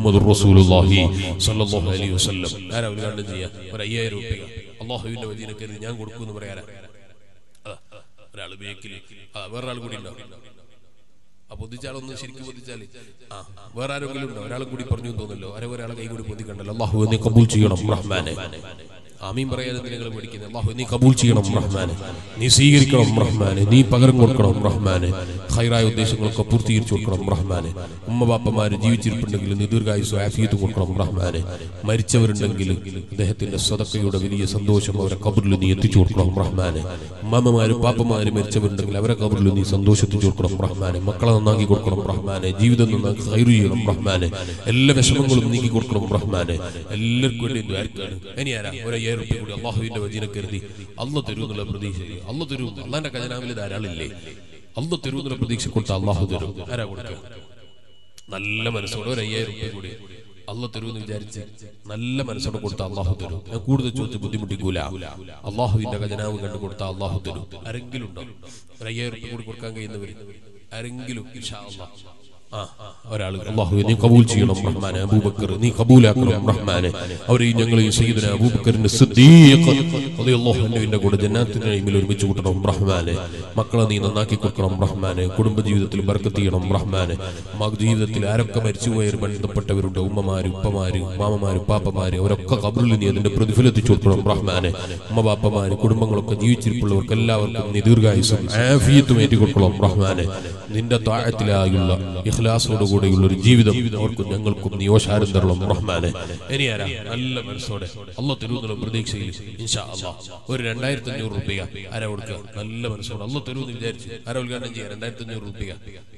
മുഹമ്മദുർ റസൂലുള്ളാഹി സ്വല്ലല്ലാഹു അലൈഹി വസല്ലം ആരാ ഉദ്ഘാടനം ചെയ്യാ ഒരു അയ്യായിരം രൂപ അള്ളാഹുവിന്റെ വദീനക്കരുതി ഞാൻ കൊടുക്കുമെന്ന് പറയാനാ അതാ, ഒരാള് ബേക്കിൽ ആ വേറൊരാൾ കൂടി ഉണ്ടാവും ആ പൊതിച്ചാളൊന്ന് ശരിക്കും പൊതിച്ചാല് ആ വേറെ ആരെങ്കിലും ഉണ്ടോ ഒരാളെ കൂടി പറഞ്ഞു എന്ന് തോന്നല്ലോ ആരെ ഒരാളെ കൈ കൂടി പൊതിക്കണ്ടല്ലോ അള്ളാഹു നീ കബൂൽ ചെയ്യണം റഹ്മാനെ ആമീൻ പറയാതെ നിങ്ങൾ പഠിക്കുന്നത് അള്ളാഹു നീ കബൂൽ ചെയ്യണം റഹ്മാനെ നീ സ്വീകരിക്കണം റഹ്മാനെ നീ പകരം കൊടുക്കണം റഹ്മാനെ ഹൈറായ ഉദ്ദേശങ്ങളൊക്കെ പൂർത്തീകരിച്ചു കൊടുക്കണം റഹ്മാനെ ഉമ്മ ബാപ്പമാര് ജീവിച്ചിരിപ്പുണ്ടെങ്കിൽ നീ ദീർഘായുസ് ആഫിയത്ത് കൊടുക്കണം റഹ്മാനെ മരിച്ചവരുണ്ടെങ്കിൽ അദ്ദേഹത്തിന്റെ സ്വതക്കയുടെ വലിയ സന്തോഷം അവരെ കബറിൽ നീ എത്തിച്ചു കൊടുക്കണം റഹ്മാനെ ഉമ്മമാരും പാപ്പമാരും മരിച്ചവരുണ്ടെങ്കിൽ അവരെ കബറിൽ നീ സന്തോഷത്തിച്ചു കൊടുക്കണം റഹ്മാനെ മക്കളെ നന്നാക്കി കൊടുക്കണം റഹ്മാനെ ജീവിതം നന്നാക്കി ഹൈറു ചെയ്യണം റഹ്മാനെ എല്ലാ വിഷമങ്ങളും നീക്കി കൊടുക്കണം റഹ്മാനെ എല്ലാവർക്കും വേണ്ടി ദ്വാരക്കാണ് ഇനി ആരാ ഒരു അയ്യായിരം റുപ്യ കൂടി അള്ളാഹുവിന്റെ വചനം കരുതി അല്ല തരൂ എന്നുള്ള പ്രതീക്ഷ അല്ല തരൂ അള്ളാന്റെ ഖജനാവിൽ ധാരാളില്ലേ അല്ല തരൂ എന്നുള്ള പ്രതീക്ഷ കൊടുത്ത അള്ളാഹു തരും ആരാ കൊടുക്കുക നല്ല മനസ്സോടെ ഒരു അയ്യായിരം റുപ്യ കൂടി അല്ല തരുമെന്ന് വിചാരിച്ച് നല്ല മനസ്സോടെ കൊടുത്ത അള്ളാഹു തരും ഞാൻ കൂടുതൽ ചോദിച്ച് ബുദ്ധിമുട്ടിക്കൂല അള്ളാഹുവിന്റെ ഖജനാവ് കണ്ടു കൊടുത്ത അള്ളാഹു തരും ആരെങ്കിലും ഉണ്ടോ ഒരു അയ്യായിരം റുപ്യ കൂടി കൊടുക്കാൻ കഴിയുന്നവര് ആരെങ്കിലും ഇൻഷാ അള്ളാഹ് ആ, ഒരാൾ അള്ളാഹു നീ കബൂൽ ചെയ്യണം റഹ്മാനെ അബൂബക്കർ നീ കബൂലാക്കണം റഹ്മാനെ അവരെയും ഞങ്ങളെയും സയ്യിദന അബൂബക്കറിന്റെ സിദ്ദീഖ് റളിയല്ലാഹു അൻഹുവിന്റെ കൂടെ ജന്നാത്തിന്റെ നഈമിൽ ഒരുമിച്ച് കൂട്ടണം റഹ്മാനെ മക്കളെ നീ നന്നാക്കി കൊടുക്കണം റഹ്മാനെ കുടുംബ ജീവിതത്തിൽ ബർക്കത്ത് ചെയ്യണം റഹ്മാനെ മക ജീവിതത്തിൽ ആരൊക്കെ മരിച്ചുപോയവർ ബന്ധപ്പെട്ടവരുണ്ട് ഉമ്മമാര് ഉപ്പമാര് മാമമാര് പാപ്പമാര് അവരൊക്കെ കബറിൽ നീ അതിന്റെ പ്രതിഫലത്തിച്ചു കൊടുക്കണം റഹ്മാനെ ഉമ്മ പാപ്പമാര് കുടുംബങ്ങളൊക്കെ ജീവിച്ചിരിപ്പുള്ളവർക്ക് എല്ലാവർക്കും നീ ദീർഘായുസും ആഫിയത്തും ഏറ്റി കൊടുക്കണം റഹ്മാനെ നിന്റെ താഴത്തിലായുള്ള ഇഖ്ലാസോട് കൂടെയുള്ള ഒരു ജീവിതം അവർക്കും ഞങ്ങൾക്കും നീ ഓശാരം തരണം റഹ്മാനെ ഇനി ആരാ നല്ല മനസ്സോടെ അല്ല തരുന്നുള്ള പ്രതീക്ഷയിൽ ഇൻഷാ അല്ലാ ഒരു രണ്ടായിരത്തി അഞ്ഞൂറ് റുപ്യ ആരാ കൊടുക്കുക നല്ല മനസ്സോടെ അല്ല തരുമെന്ന് വിചാരിച്ച് ആരാ ഉദ്ഘാടനം ചെയ്യാം രണ്ടായിരത്തി അഞ്ഞൂറ് റുപ്യ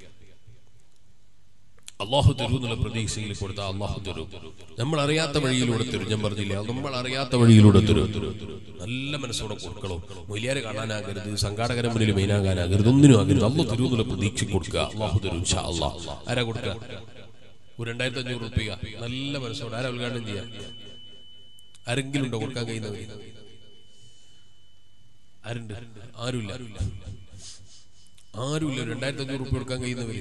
അള്ളാഹു തരൂ എന്നുള്ള പ്രതീക്ഷയിൽ കൊടുത്ത അള്ളാഹു തരും നമ്മൾ അറിയാത്ത വഴിയിലൂടെ തരും ഞാൻ പറഞ്ഞില്ല നമ്മൾ അറിയാത്ത വഴിയിലൂടെ തരും നല്ല മനസ്സോടെ കൊടുക്കണം മൊലിയാരെ കാണാനാകരുത് സംഘാടകരെ മുന്നിൽ മെയിനാകാനാകരുത് ഒന്നിനും ആകരുത് അള്ളാഹു തരൂ എന്നുള്ള പ്രതീക്ഷ കൊടുക്കുക അള്ളാഹു തരും ഇൻഷാ അള്ളാഹ് ആരാ കൊടുക്കുക ഒരു രണ്ടായിരത്തി അഞ്ഞൂറ് റുപ്യ നല്ല മനസ്സോടെ ആരാ ഉദ്ഘാടനം ചെയ്യാം ആരെങ്കിലും ഉണ്ടോ കൊടുക്കാൻ കഴിയുന്നവർ ആരുണ്ട് ആരുമില്ല ആരുമില്ല രണ്ടായിരത്തി അഞ്ഞൂറ് റുപ്യ കൊടുക്കാൻ കഴിയുന്നവര്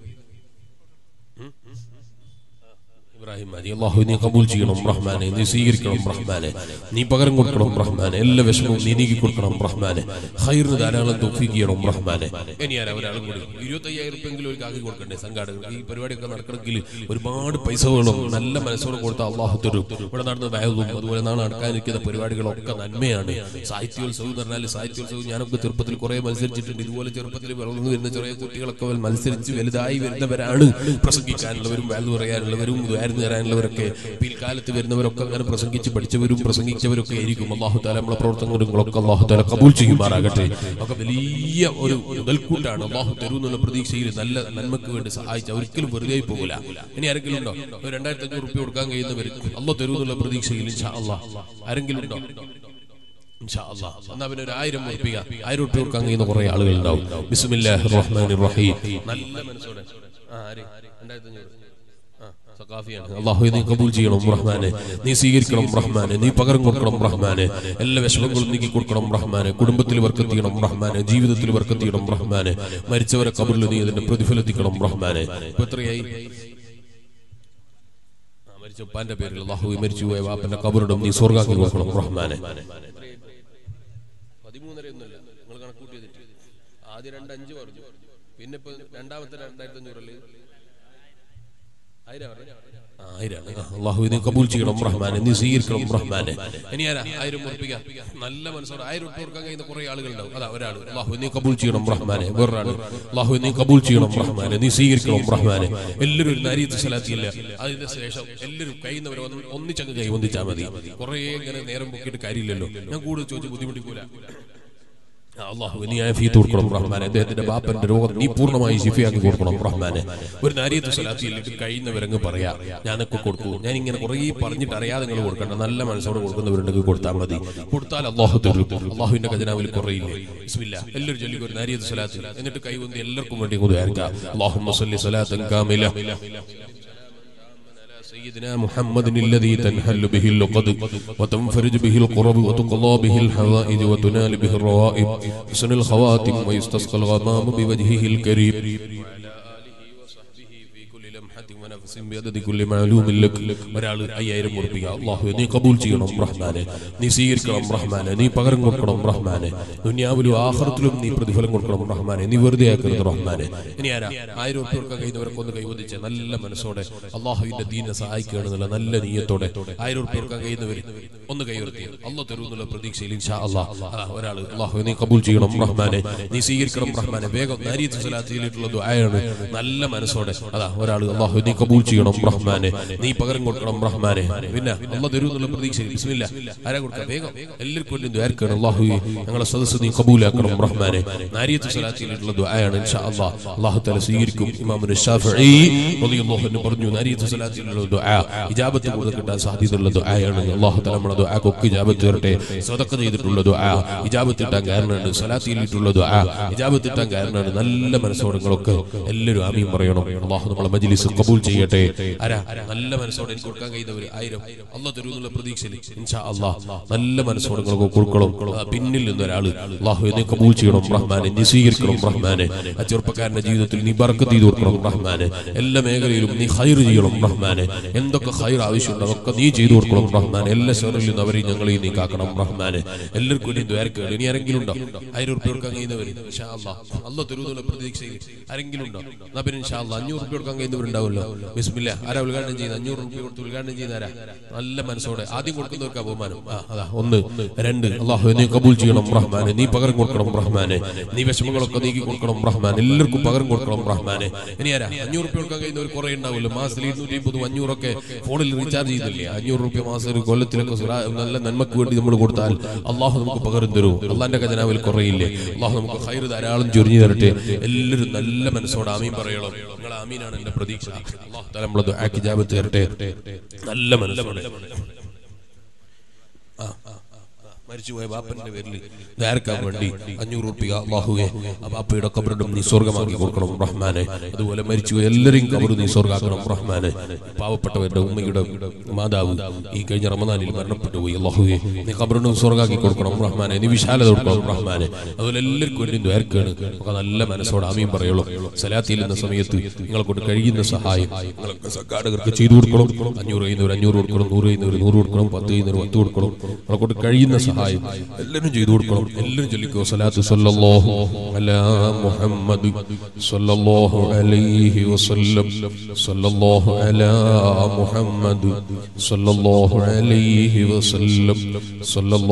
ഇബ്രാഹിം അലി അള്ളാഹു നീ കബൂൽ ചെയ്യണം റഹ്മാനെ നീ സ്വീകരിക്കണം റഹ്മാനെ നീ പകരം കൊടുക്കണം റഹ്മാനെ എല്ലാ വിഷമവും നീ നീക്കി കൊടുക്കണം റഹ്മാനെ ഹൈറിന് ധാരാളം തൊഫീക്ക് ചെയ്യണം റഹ്മാനെ ഇനി ആരാ ഒരാളും കൂടി ഇരുപത്തി അയ്യായിരം റുപ്യെങ്കിലും ഒരു കാക്കി കൊടുക്കണ്ടേ സംഘാടകർ ഈ പരിപാടിയൊക്കെ നടക്കണമെങ്കിൽ ഒരുപാട് പൈസ വേണം നല്ല മനസ്സോടെ കൊടുത്ത അള്ളാഹു തരും ഇവിടെ നടന്ന വയതും അതുപോലെ നാളെ നടക്കാനിരിക്കുന്ന പരിപാടികളൊക്കെ നന്മയാണ് സാഹിത്യോത്സവം എന്ന് പറഞ്ഞാൽ സാഹിത്യോത്സവം ഞാനൊക്കെ ചെറുപ്പത്തിൽ കുറെ മത്സരിച്ചിട്ടുണ്ട് ഇതുപോലെ ചെറുപ്പത്തിൽ വളർന്നു വരുന്ന ചെറിയ കുട്ടികളൊക്കെ മത്സരിച്ച് വലുതായി വരുന്നവരാണ് പ്രസംഗിക്കാനുള്ളവരും വാല്യൂ പറയാനുള്ളവരും ദ്വാരം നേരാനുള്ളവരൊക്കെ പിൽക്കാലത്ത് വരുന്നവരൊക്കെ അങ്ങനെ പ്രസംഗിച്ച് പഠിച്ചവരും പ്രസംഗിച്ചവരൊക്കെ ആയിരിക്കും അള്ളാഹു താല നമ്മളെ പ്രവർത്തനങ്ങളൊക്കെ അള്ളാഹു താല കബൂൽ ചെയ്യുമാറാകട്ടെ ഒക്കെ വലിയ ഒരു മുതൽക്കൂട്ടാണ് അള്ളാഹു തരൂ എന്നുള്ള പ്രതീക്ഷയിൽ നല്ല നന്മക്ക് വേണ്ടി സഹായിച്ച ഒരിക്കലും വെറുതെ പോകില്ല ഇനി ആരെങ്കിലും ഉണ്ടോ ഒരു രണ്ടായിരത്തി അഞ്ഞൂറ് റുപ്യ കൊടുക്കാൻ കഴിയുന്നവർ അള്ളാഹ് തരൂ എന്നുള്ള പ്രതീക്ഷയിൽ ഇൻഷാ അള്ളാഹ് ആരെങ്കിലും ഉണ്ടോ ഇൻഷാ അല്ലാഹ്. എന്നാ പിന്നെ ഒരു ആയിരം ഉറപ്പിക ആയിരം ഉറുപ്പ്യ കൊടുക്കാൻ കഴിയുന്ന കുറെ ആളുകൾ ഉണ്ടാവും ബിസ്മില്ലാഹിർ റഹ്മാനിർ റഹീം നല്ല മനസ്സോടെ ആ, ആര്? രണ്ടായിരത്തി അഞ്ഞൂറ്. ആ, സഖാഫിയാണ്. അല്ലാഹു നീ കബൂൽ ചെയ്യണം റഹ്മാനെ നീ സ്വീകരിക്കണം റഹ്മാനെ നീ പകരം കൊടുക്കണം റഹ്മാനെ എല്ലാ വിഷമങ്ങളും നീക്കി കൊടുക്കണം റഹ്മാനെ കുടുംബത്തിൽ വർക്കത്ത് ചെയ്യണം റഹ്മാനെ ജീവിതത്തിൽ വർക്കത്ത് ചെയ്യണം റഹ്മാനെ മരിച്ചവരെ കബറിൽ നീ അതിന്റെ പ്രതിഫലത്തിക്കണം റഹ്മാനെ ഇപ്പൊ എത്രയായി ആ, മരിച്ച ഉപ്പാന്റെ പേരിൽ അള്ളാഹു മരിച്ചു പോയ വാപ്പന്റെ കബറിടും നീ സ്വർഗാക്കി കൊടുക്കണം റഹ്മാനെ പതിമൂന്നര ഒന്നുമല്ല നിങ്ങൾ കണക്കൂട്ടി ചെയ്തിട്ട് ആദ്യം രണ്ട് അഞ്ച് പറഞ്ഞു പിന്നെ ഇപ്പൊ രണ്ടാമത്തെ രണ്ടായിരത്തി അഞ്ഞൂറല്ലേ ആയിരം പറഞ്ഞേ? ആ, ആയിരം ആ, അള്ളാഹു നീ കബൂൽ ചെയ്യണം റഹ്മാനെ നീ സ്വീകരിക്കണം റഹ്മാനെ ഇനി ആരാ ആയിരം ഉറപ്പിക്കുക നല്ല മനസ്സോടെ ആയിരം ഉറപ്പ് കൊടുക്കാൻ കഴിയുന്ന കുറെ ആളുകൾ ഉണ്ടാവും അതാ ഒരാൾ അള്ളാഹു നീ കബൂൽ ചെയ്യണം റഹ്മാനെ വേറൊരാൾ അള്ളാഹു നീ കബൂൽ ചെയ്യണം റഹ്മാനെ നീ സ്വീകരിക്കണം റഹ്മാനെ എല്ലാവരും ഒരു നരീത്ത് സലാത്തിയില്ല അതിന്റെ ശേഷം എല്ലാവരും കഴിയുന്നവർ ഒന്നിച്ചങ്ങ് കൈ ഒന്നിച്ചാൽ മതി കുറെ ഇങ്ങനെ നേരം പൊക്കിയിട്ട് കാര്യമില്ലല്ലോ ഞാൻ കൂടുതൽ ചോദിച്ച് ബുദ്ധിമുട്ടിക്കൂല അള്ളാഹു നീ ആഫിയത്ത് കൊടുക്കണം റഹ്മാനെ അദ്ദേഹത്തിന്റെ ബാപ്പന്റെ രോഗം നീ പൂർണ്ണമായി ശിഫിയാക്കി കൊടുക്കണം റഹ്മാനെ ഒരു നാരിയത്ത് സലാത്തിയിലിട്ട് കഴിയുന്നവരങ്ങ് പറയാ ഞാനൊക്കെ കൊടുക്കൂ ഞാൻ ഇങ്ങനെ കുറേ പറഞ്ഞിട്ട് അറിയാതെ നിങ്ങൾ കൊടുക്കണ്ട നല്ല മനസ്സോടെ കൊടുക്കുന്നവരുണ്ടെങ്കിൽ കൊടുത്താൽ മതി കൊടുത്താൽ അള്ളാഹു തരും അള്ളാഹുവിന്റെ ഖജനാവിൽ കുറയില്ലേ ബിസ്മില്ലാ എല്ലാവരും ചൊല്ലിക്കും ഒരു നാരിയത്ത് സലാത്ത് എന്നിട്ട് കൈവന്തി എല്ലാവർക്കും വേണ്ടി ഉദാഹരിക്കാം അള്ളാഹു സല്ലി സലാത്തൻ കാമില سيدنا محمد الذي تنحل به اللقد وتنفرج به القرب وتقضى به الحوائج وتنال به الروائب حسن الخواتم ويستسقى الغمام بوجهه الكريم وعلى آله وصحبه في كل لمحة ونفس അഖ്സിം ബിയദി കുല്ലി മഅലൂമിൻ ലക് ഒരാൾ അയ്യായിരം ഉറപ്പിക്കുക അള്ളാഹു നീ കബൂൽ ചെയ്യണം റഹ്മാനെ നീ സ്വീകരിക്കണം റഹ്മാനെ നീ പകരം കൊടുക്കണം റഹ്മാനെ ദുനിയാവിലും ആഖിറത്തിലും നീ പ്രതിഫലം കൊടുക്കണം റഹ്മാനെ നീ വെറുതെ ആക്കരുത് റഹ്മാനെ ഇനി ആരാ ആയിരം ഉറുപ്പ്യ കൊടുക്കാൻ കഴിയുന്നവരൊക്കെ ഒന്ന് കൈവദിച്ച് നല്ല മനസ്സോടെ അള്ളാഹുവിന്റെ ദീനെ സഹായിക്കുകയാണെന്നുള്ള നല്ല നീയത്തോടെ ആയിരം ഉറുപ്പ്യ കൊടുക്കാൻ കഴിയുന്നവർ ഒന്ന് കൈവർത്തി അല്ല തരുമെന്നുള്ള പ്രതീക്ഷയിൽ ഇൻഷാ അള്ളാഹ് അതാ ഒരാൾ അള്ളാഹു നീ കബൂൽ ചെയ്യണം റഹ്മാനെ നീ സ്വീകരിക്കണം റഹ്മാനെ വേഗം നാരീത്ത് സലാത്തിയിട്ടുള്ള ദുആയാണ് നല്ല മനസ്സോടെ അതാ ഒരാൾ അള്ളാഹു നീ കബൂൽ ചെയ്യണം റഹ്മാനെ നീ പകരം കൊടുക്കണം റഹ്മാനെ പിന്നെ അല്ല തരുമെന്നുള്ള പ്രതീക്ഷയിൽ ബിസ്മില്ല ആരാ കൊടുക്കാം വേഗം എല്ലാവർക്കും വേണ്ടി ദ്വാരക്കാണ് അള്ളാഹു ഞങ്ങളെ സദസ്സ് നീ കബൂലാക്കണം റഹ്മാനെ നാരിയത്ത് സലാത്തിയിട്ടുള്ള ദുആയാണ് ഇൻഷാ അള്ളാഹ് അള്ളാഹു തആല സ്വീകരിക്കും ഇമാമുൽ ഷാഫിഈ റളിയല്ലാഹു അൻഹു പറഞ്ഞു നാരിയത്ത് സലാത്തിലുള്ള ദുആ ഇജാബത്ത് കൂടുതൽ കിട്ടാൻ സാധ്യതയുള്ള ദുആയാണ് അള്ളാഹു തആല നമ്മുടെ ദുആക്കൊക്കെ ഇജാബത്ത് തരട്ടെ സദഖ ചെയ്തിട്ടുള്ള ദുആ ഇജാബത്ത് കിട്ടാൻ കാരണമാണ് സലാത്തിയിലിട്ടുള്ള ദുആ ഇജാബത്ത് കിട്ടാൻ കാരണമാണ് നല്ല മനസ്സോടെ നിങ്ങളൊക്കെ എല്ലാവരും ആമീൻ പറയണം അള്ളാഹു നമ്മളെ മജ്ലിസ് കബൂൽ ചെയ്യട്ടെ ആരാ നല്ല മനസ്സോടെ എനിക്ക് കൊടുക്കാൻ കഴിയുന്നവർ ആയിരം അള്ളാഹ് തരുമെന്നുള്ള പ്രതീക്ഷയിൽ ഇൻഷാ അള്ളാഹ് നല്ല മനസ്സോടെ നിങ്ങൾക്ക് കൊടുക്കണം ആ പിന്നിൽ നിന്ന് ഒരാൾ അള്ളാഹു എന്നെ കബൂൽ ചെയ്യണം റഹ്മാനെ നീ സ്വീകരിക്കണം റഹ്മാനെ ആ ചെറുപ്പക്കാരന്റെ ജീവിതത്തിൽ നീ ബർക്കത്ത് ചെയ്ത് കൊടുക്കണം റഹ്മാനെ എല്ലാ മേഖലയിലും നീ ഹൈർ ചെയ്യണം റഹ്മാനെ എന്തൊക്കെ ഹൈർ ആവശ്യമുണ്ടോ അതൊക്കെ നീ ചെയ്തു കൊടുക്കണം റഹ്മാനെ എല്ലാ ഷെറിൽ നിന്ന് അവരെയും ഞങ്ങളെയും നീ കാക്കണം റഹ്മാനെ എല്ലാവർക്കും വേണ്ടി ദ്വാരക്കേട് ഇനി ആരെങ്കിലും ഉണ്ടോ ആയിരം ഉറുപ്പ്യ കൊടുക്കാൻ കഴിയുന്നവർ ഇൻഷാ അള്ളാഹ് അള്ളാഹ് തരുമെന്നുള്ള പ്രതീക്ഷയിൽ ആരെങ്കിലും ഉണ്ടോ എന്നാ പിന്നെ ഇൻഷാ അള്ളാഹ് അഞ്ഞൂറ് ഉറുപ്പ്യ കൊടുക്കാൻ കഴിയുന്നവരുണ്ടാവുമല്ലോ ബിസ്മില്ല ആരാ ഉദ്ഘാടനം ചെയ്യുന്നത് അഞ്ഞൂറ് ഉറുപ്പ്യ കൊടുത്ത് ഉദ്ഘാടനം ചെയ്യുന്ന ആരാ നല്ല മനസ്സോടെ ആദ്യം കൊടുക്കുന്നവർക്ക് ബഹുമാനം ആ അതാ ഒന്ന് രണ്ട് അള്ളാഹു നീ കബൂൽ ചെയ്യണം റഹ്മാനെ നീ പകരം കൊടുക്കണം റഹ്മാനെ നീ വിഷമങ്ങളൊക്കെ നീക്കി കൊടുക്കണം റഹ്മാൻ എല്ലാവർക്കും പകരം കൊടുക്കണം റഹ്മാനെ ഇനി ആരാ അഞ്ഞൂറ് റുപ്യ കൊടുക്കാൻ കഴിയുന്നവർ കുറെ ഉണ്ടാവുമല്ലോ മാസത്തിൽ ഇരുന്നൂറ്റി അമ്പതും അഞ്ഞൂറൊക്കെ ഫോണിൽ റീചാർജ് ചെയ്തില്ലേ അഞ്ഞൂറ് റുപ്യ മാസം ഒരു കൊല്ലത്തിലൊക്കെ സുരാ- നല്ല നന്മക്ക് വേണ്ടി നമ്മൾ കൊടുത്താൽ അള്ളാഹു നമുക്ക് പകരം തരും അള്ളാന്റെ ഖജനാവിൽ കുറയില്ലേ അള്ളാഹു നമുക്ക് ഹൈർ ധാരാളം ചൊരിഞ്ഞു തരട്ടെ എല്ലാവരും നല്ല മനസ്സോടെ ആമീൻ പറയണം നിങ്ങൾ ആമീനാണ് എന്റെ പ്രതീക്ഷ അള്ളാഹു താല നമ്മളത് ആക്കി ജാബത്ത് തരട്ടെ നല്ല മനസ്സോടെ ആ, ആ, ആ, ആ. മരിച്ചുപോയ ബാപ്പന്റെ പേരിൽ ദ്വാരക്കാൻ വേണ്ടി അഞ്ഞൂറ് റുപ്യ അള്ളാഹുവെ ആ ബാപ്പയുടെ കബറിടും നീ സ്വർഗമാക്കി കൊടുക്കണം റഹ്മാനെ അതുപോലെ മരിച്ചുപോയ എല്ലാവരെയും കബർ നീ സ്വർഗാക്കണം റഹ്മാനെ പാവപ്പെട്ടവരുടെ ഉമ്മയുടെ മാതാവ് ഈ കഴിഞ്ഞ റമദാനിൽ മരണപ്പെട്ടു പോയി അള്ളാഹുവെ നീ കബറിടും സ്വർഗാക്കി കൊടുക്കണം റഹ്മാനെ നീ വിശാലത കൊടുക്കണം റഹ്മാനെ അതുപോലെ എല്ലാവർക്കും വേണ്ടി ദ്വാരക്കാണ് നമുക്ക് നല്ല മനസ്സോടെ ആമീൻ പറയുള്ളൂ സലാത്തിൽ എന്ന സമയത്ത് നിങ്ങളെ കൊണ്ട് കഴിയുന്ന സഹായം നിങ്ങളൊക്കെ സംഘാടകർക്ക് ചെയ്തു കൊടുക്കണം അഞ്ഞൂറ് കഴിയുന്നവർ അഞ്ഞൂറ് കൊടുക്കണം നൂറ് കഴിയുന്നവർ നൂറ് കൊടുക്കണം പത്ത് കഴിയുന്നവർ പത്ത് കൊടുക്കണം നിങ്ങളെ കൊണ്ട് കഴിയുന്ന സഹായം എല്ലാവരും ചെയ്തു കൊടുക്കണം എല്ലാവരും ചൊല്ലിക്കോ സലാത്ത് സല്ലല്ലാഹു അലാ മുഹമ്മദ് സല്ലല്ലാഹു അലൈഹി വസല്ലം സല്ലല്ലാഹു അലാ മുഹമ്മദ് സല്ലല്ലാഹു അലൈഹി വസല്ലം സല്ലല്ലാഹു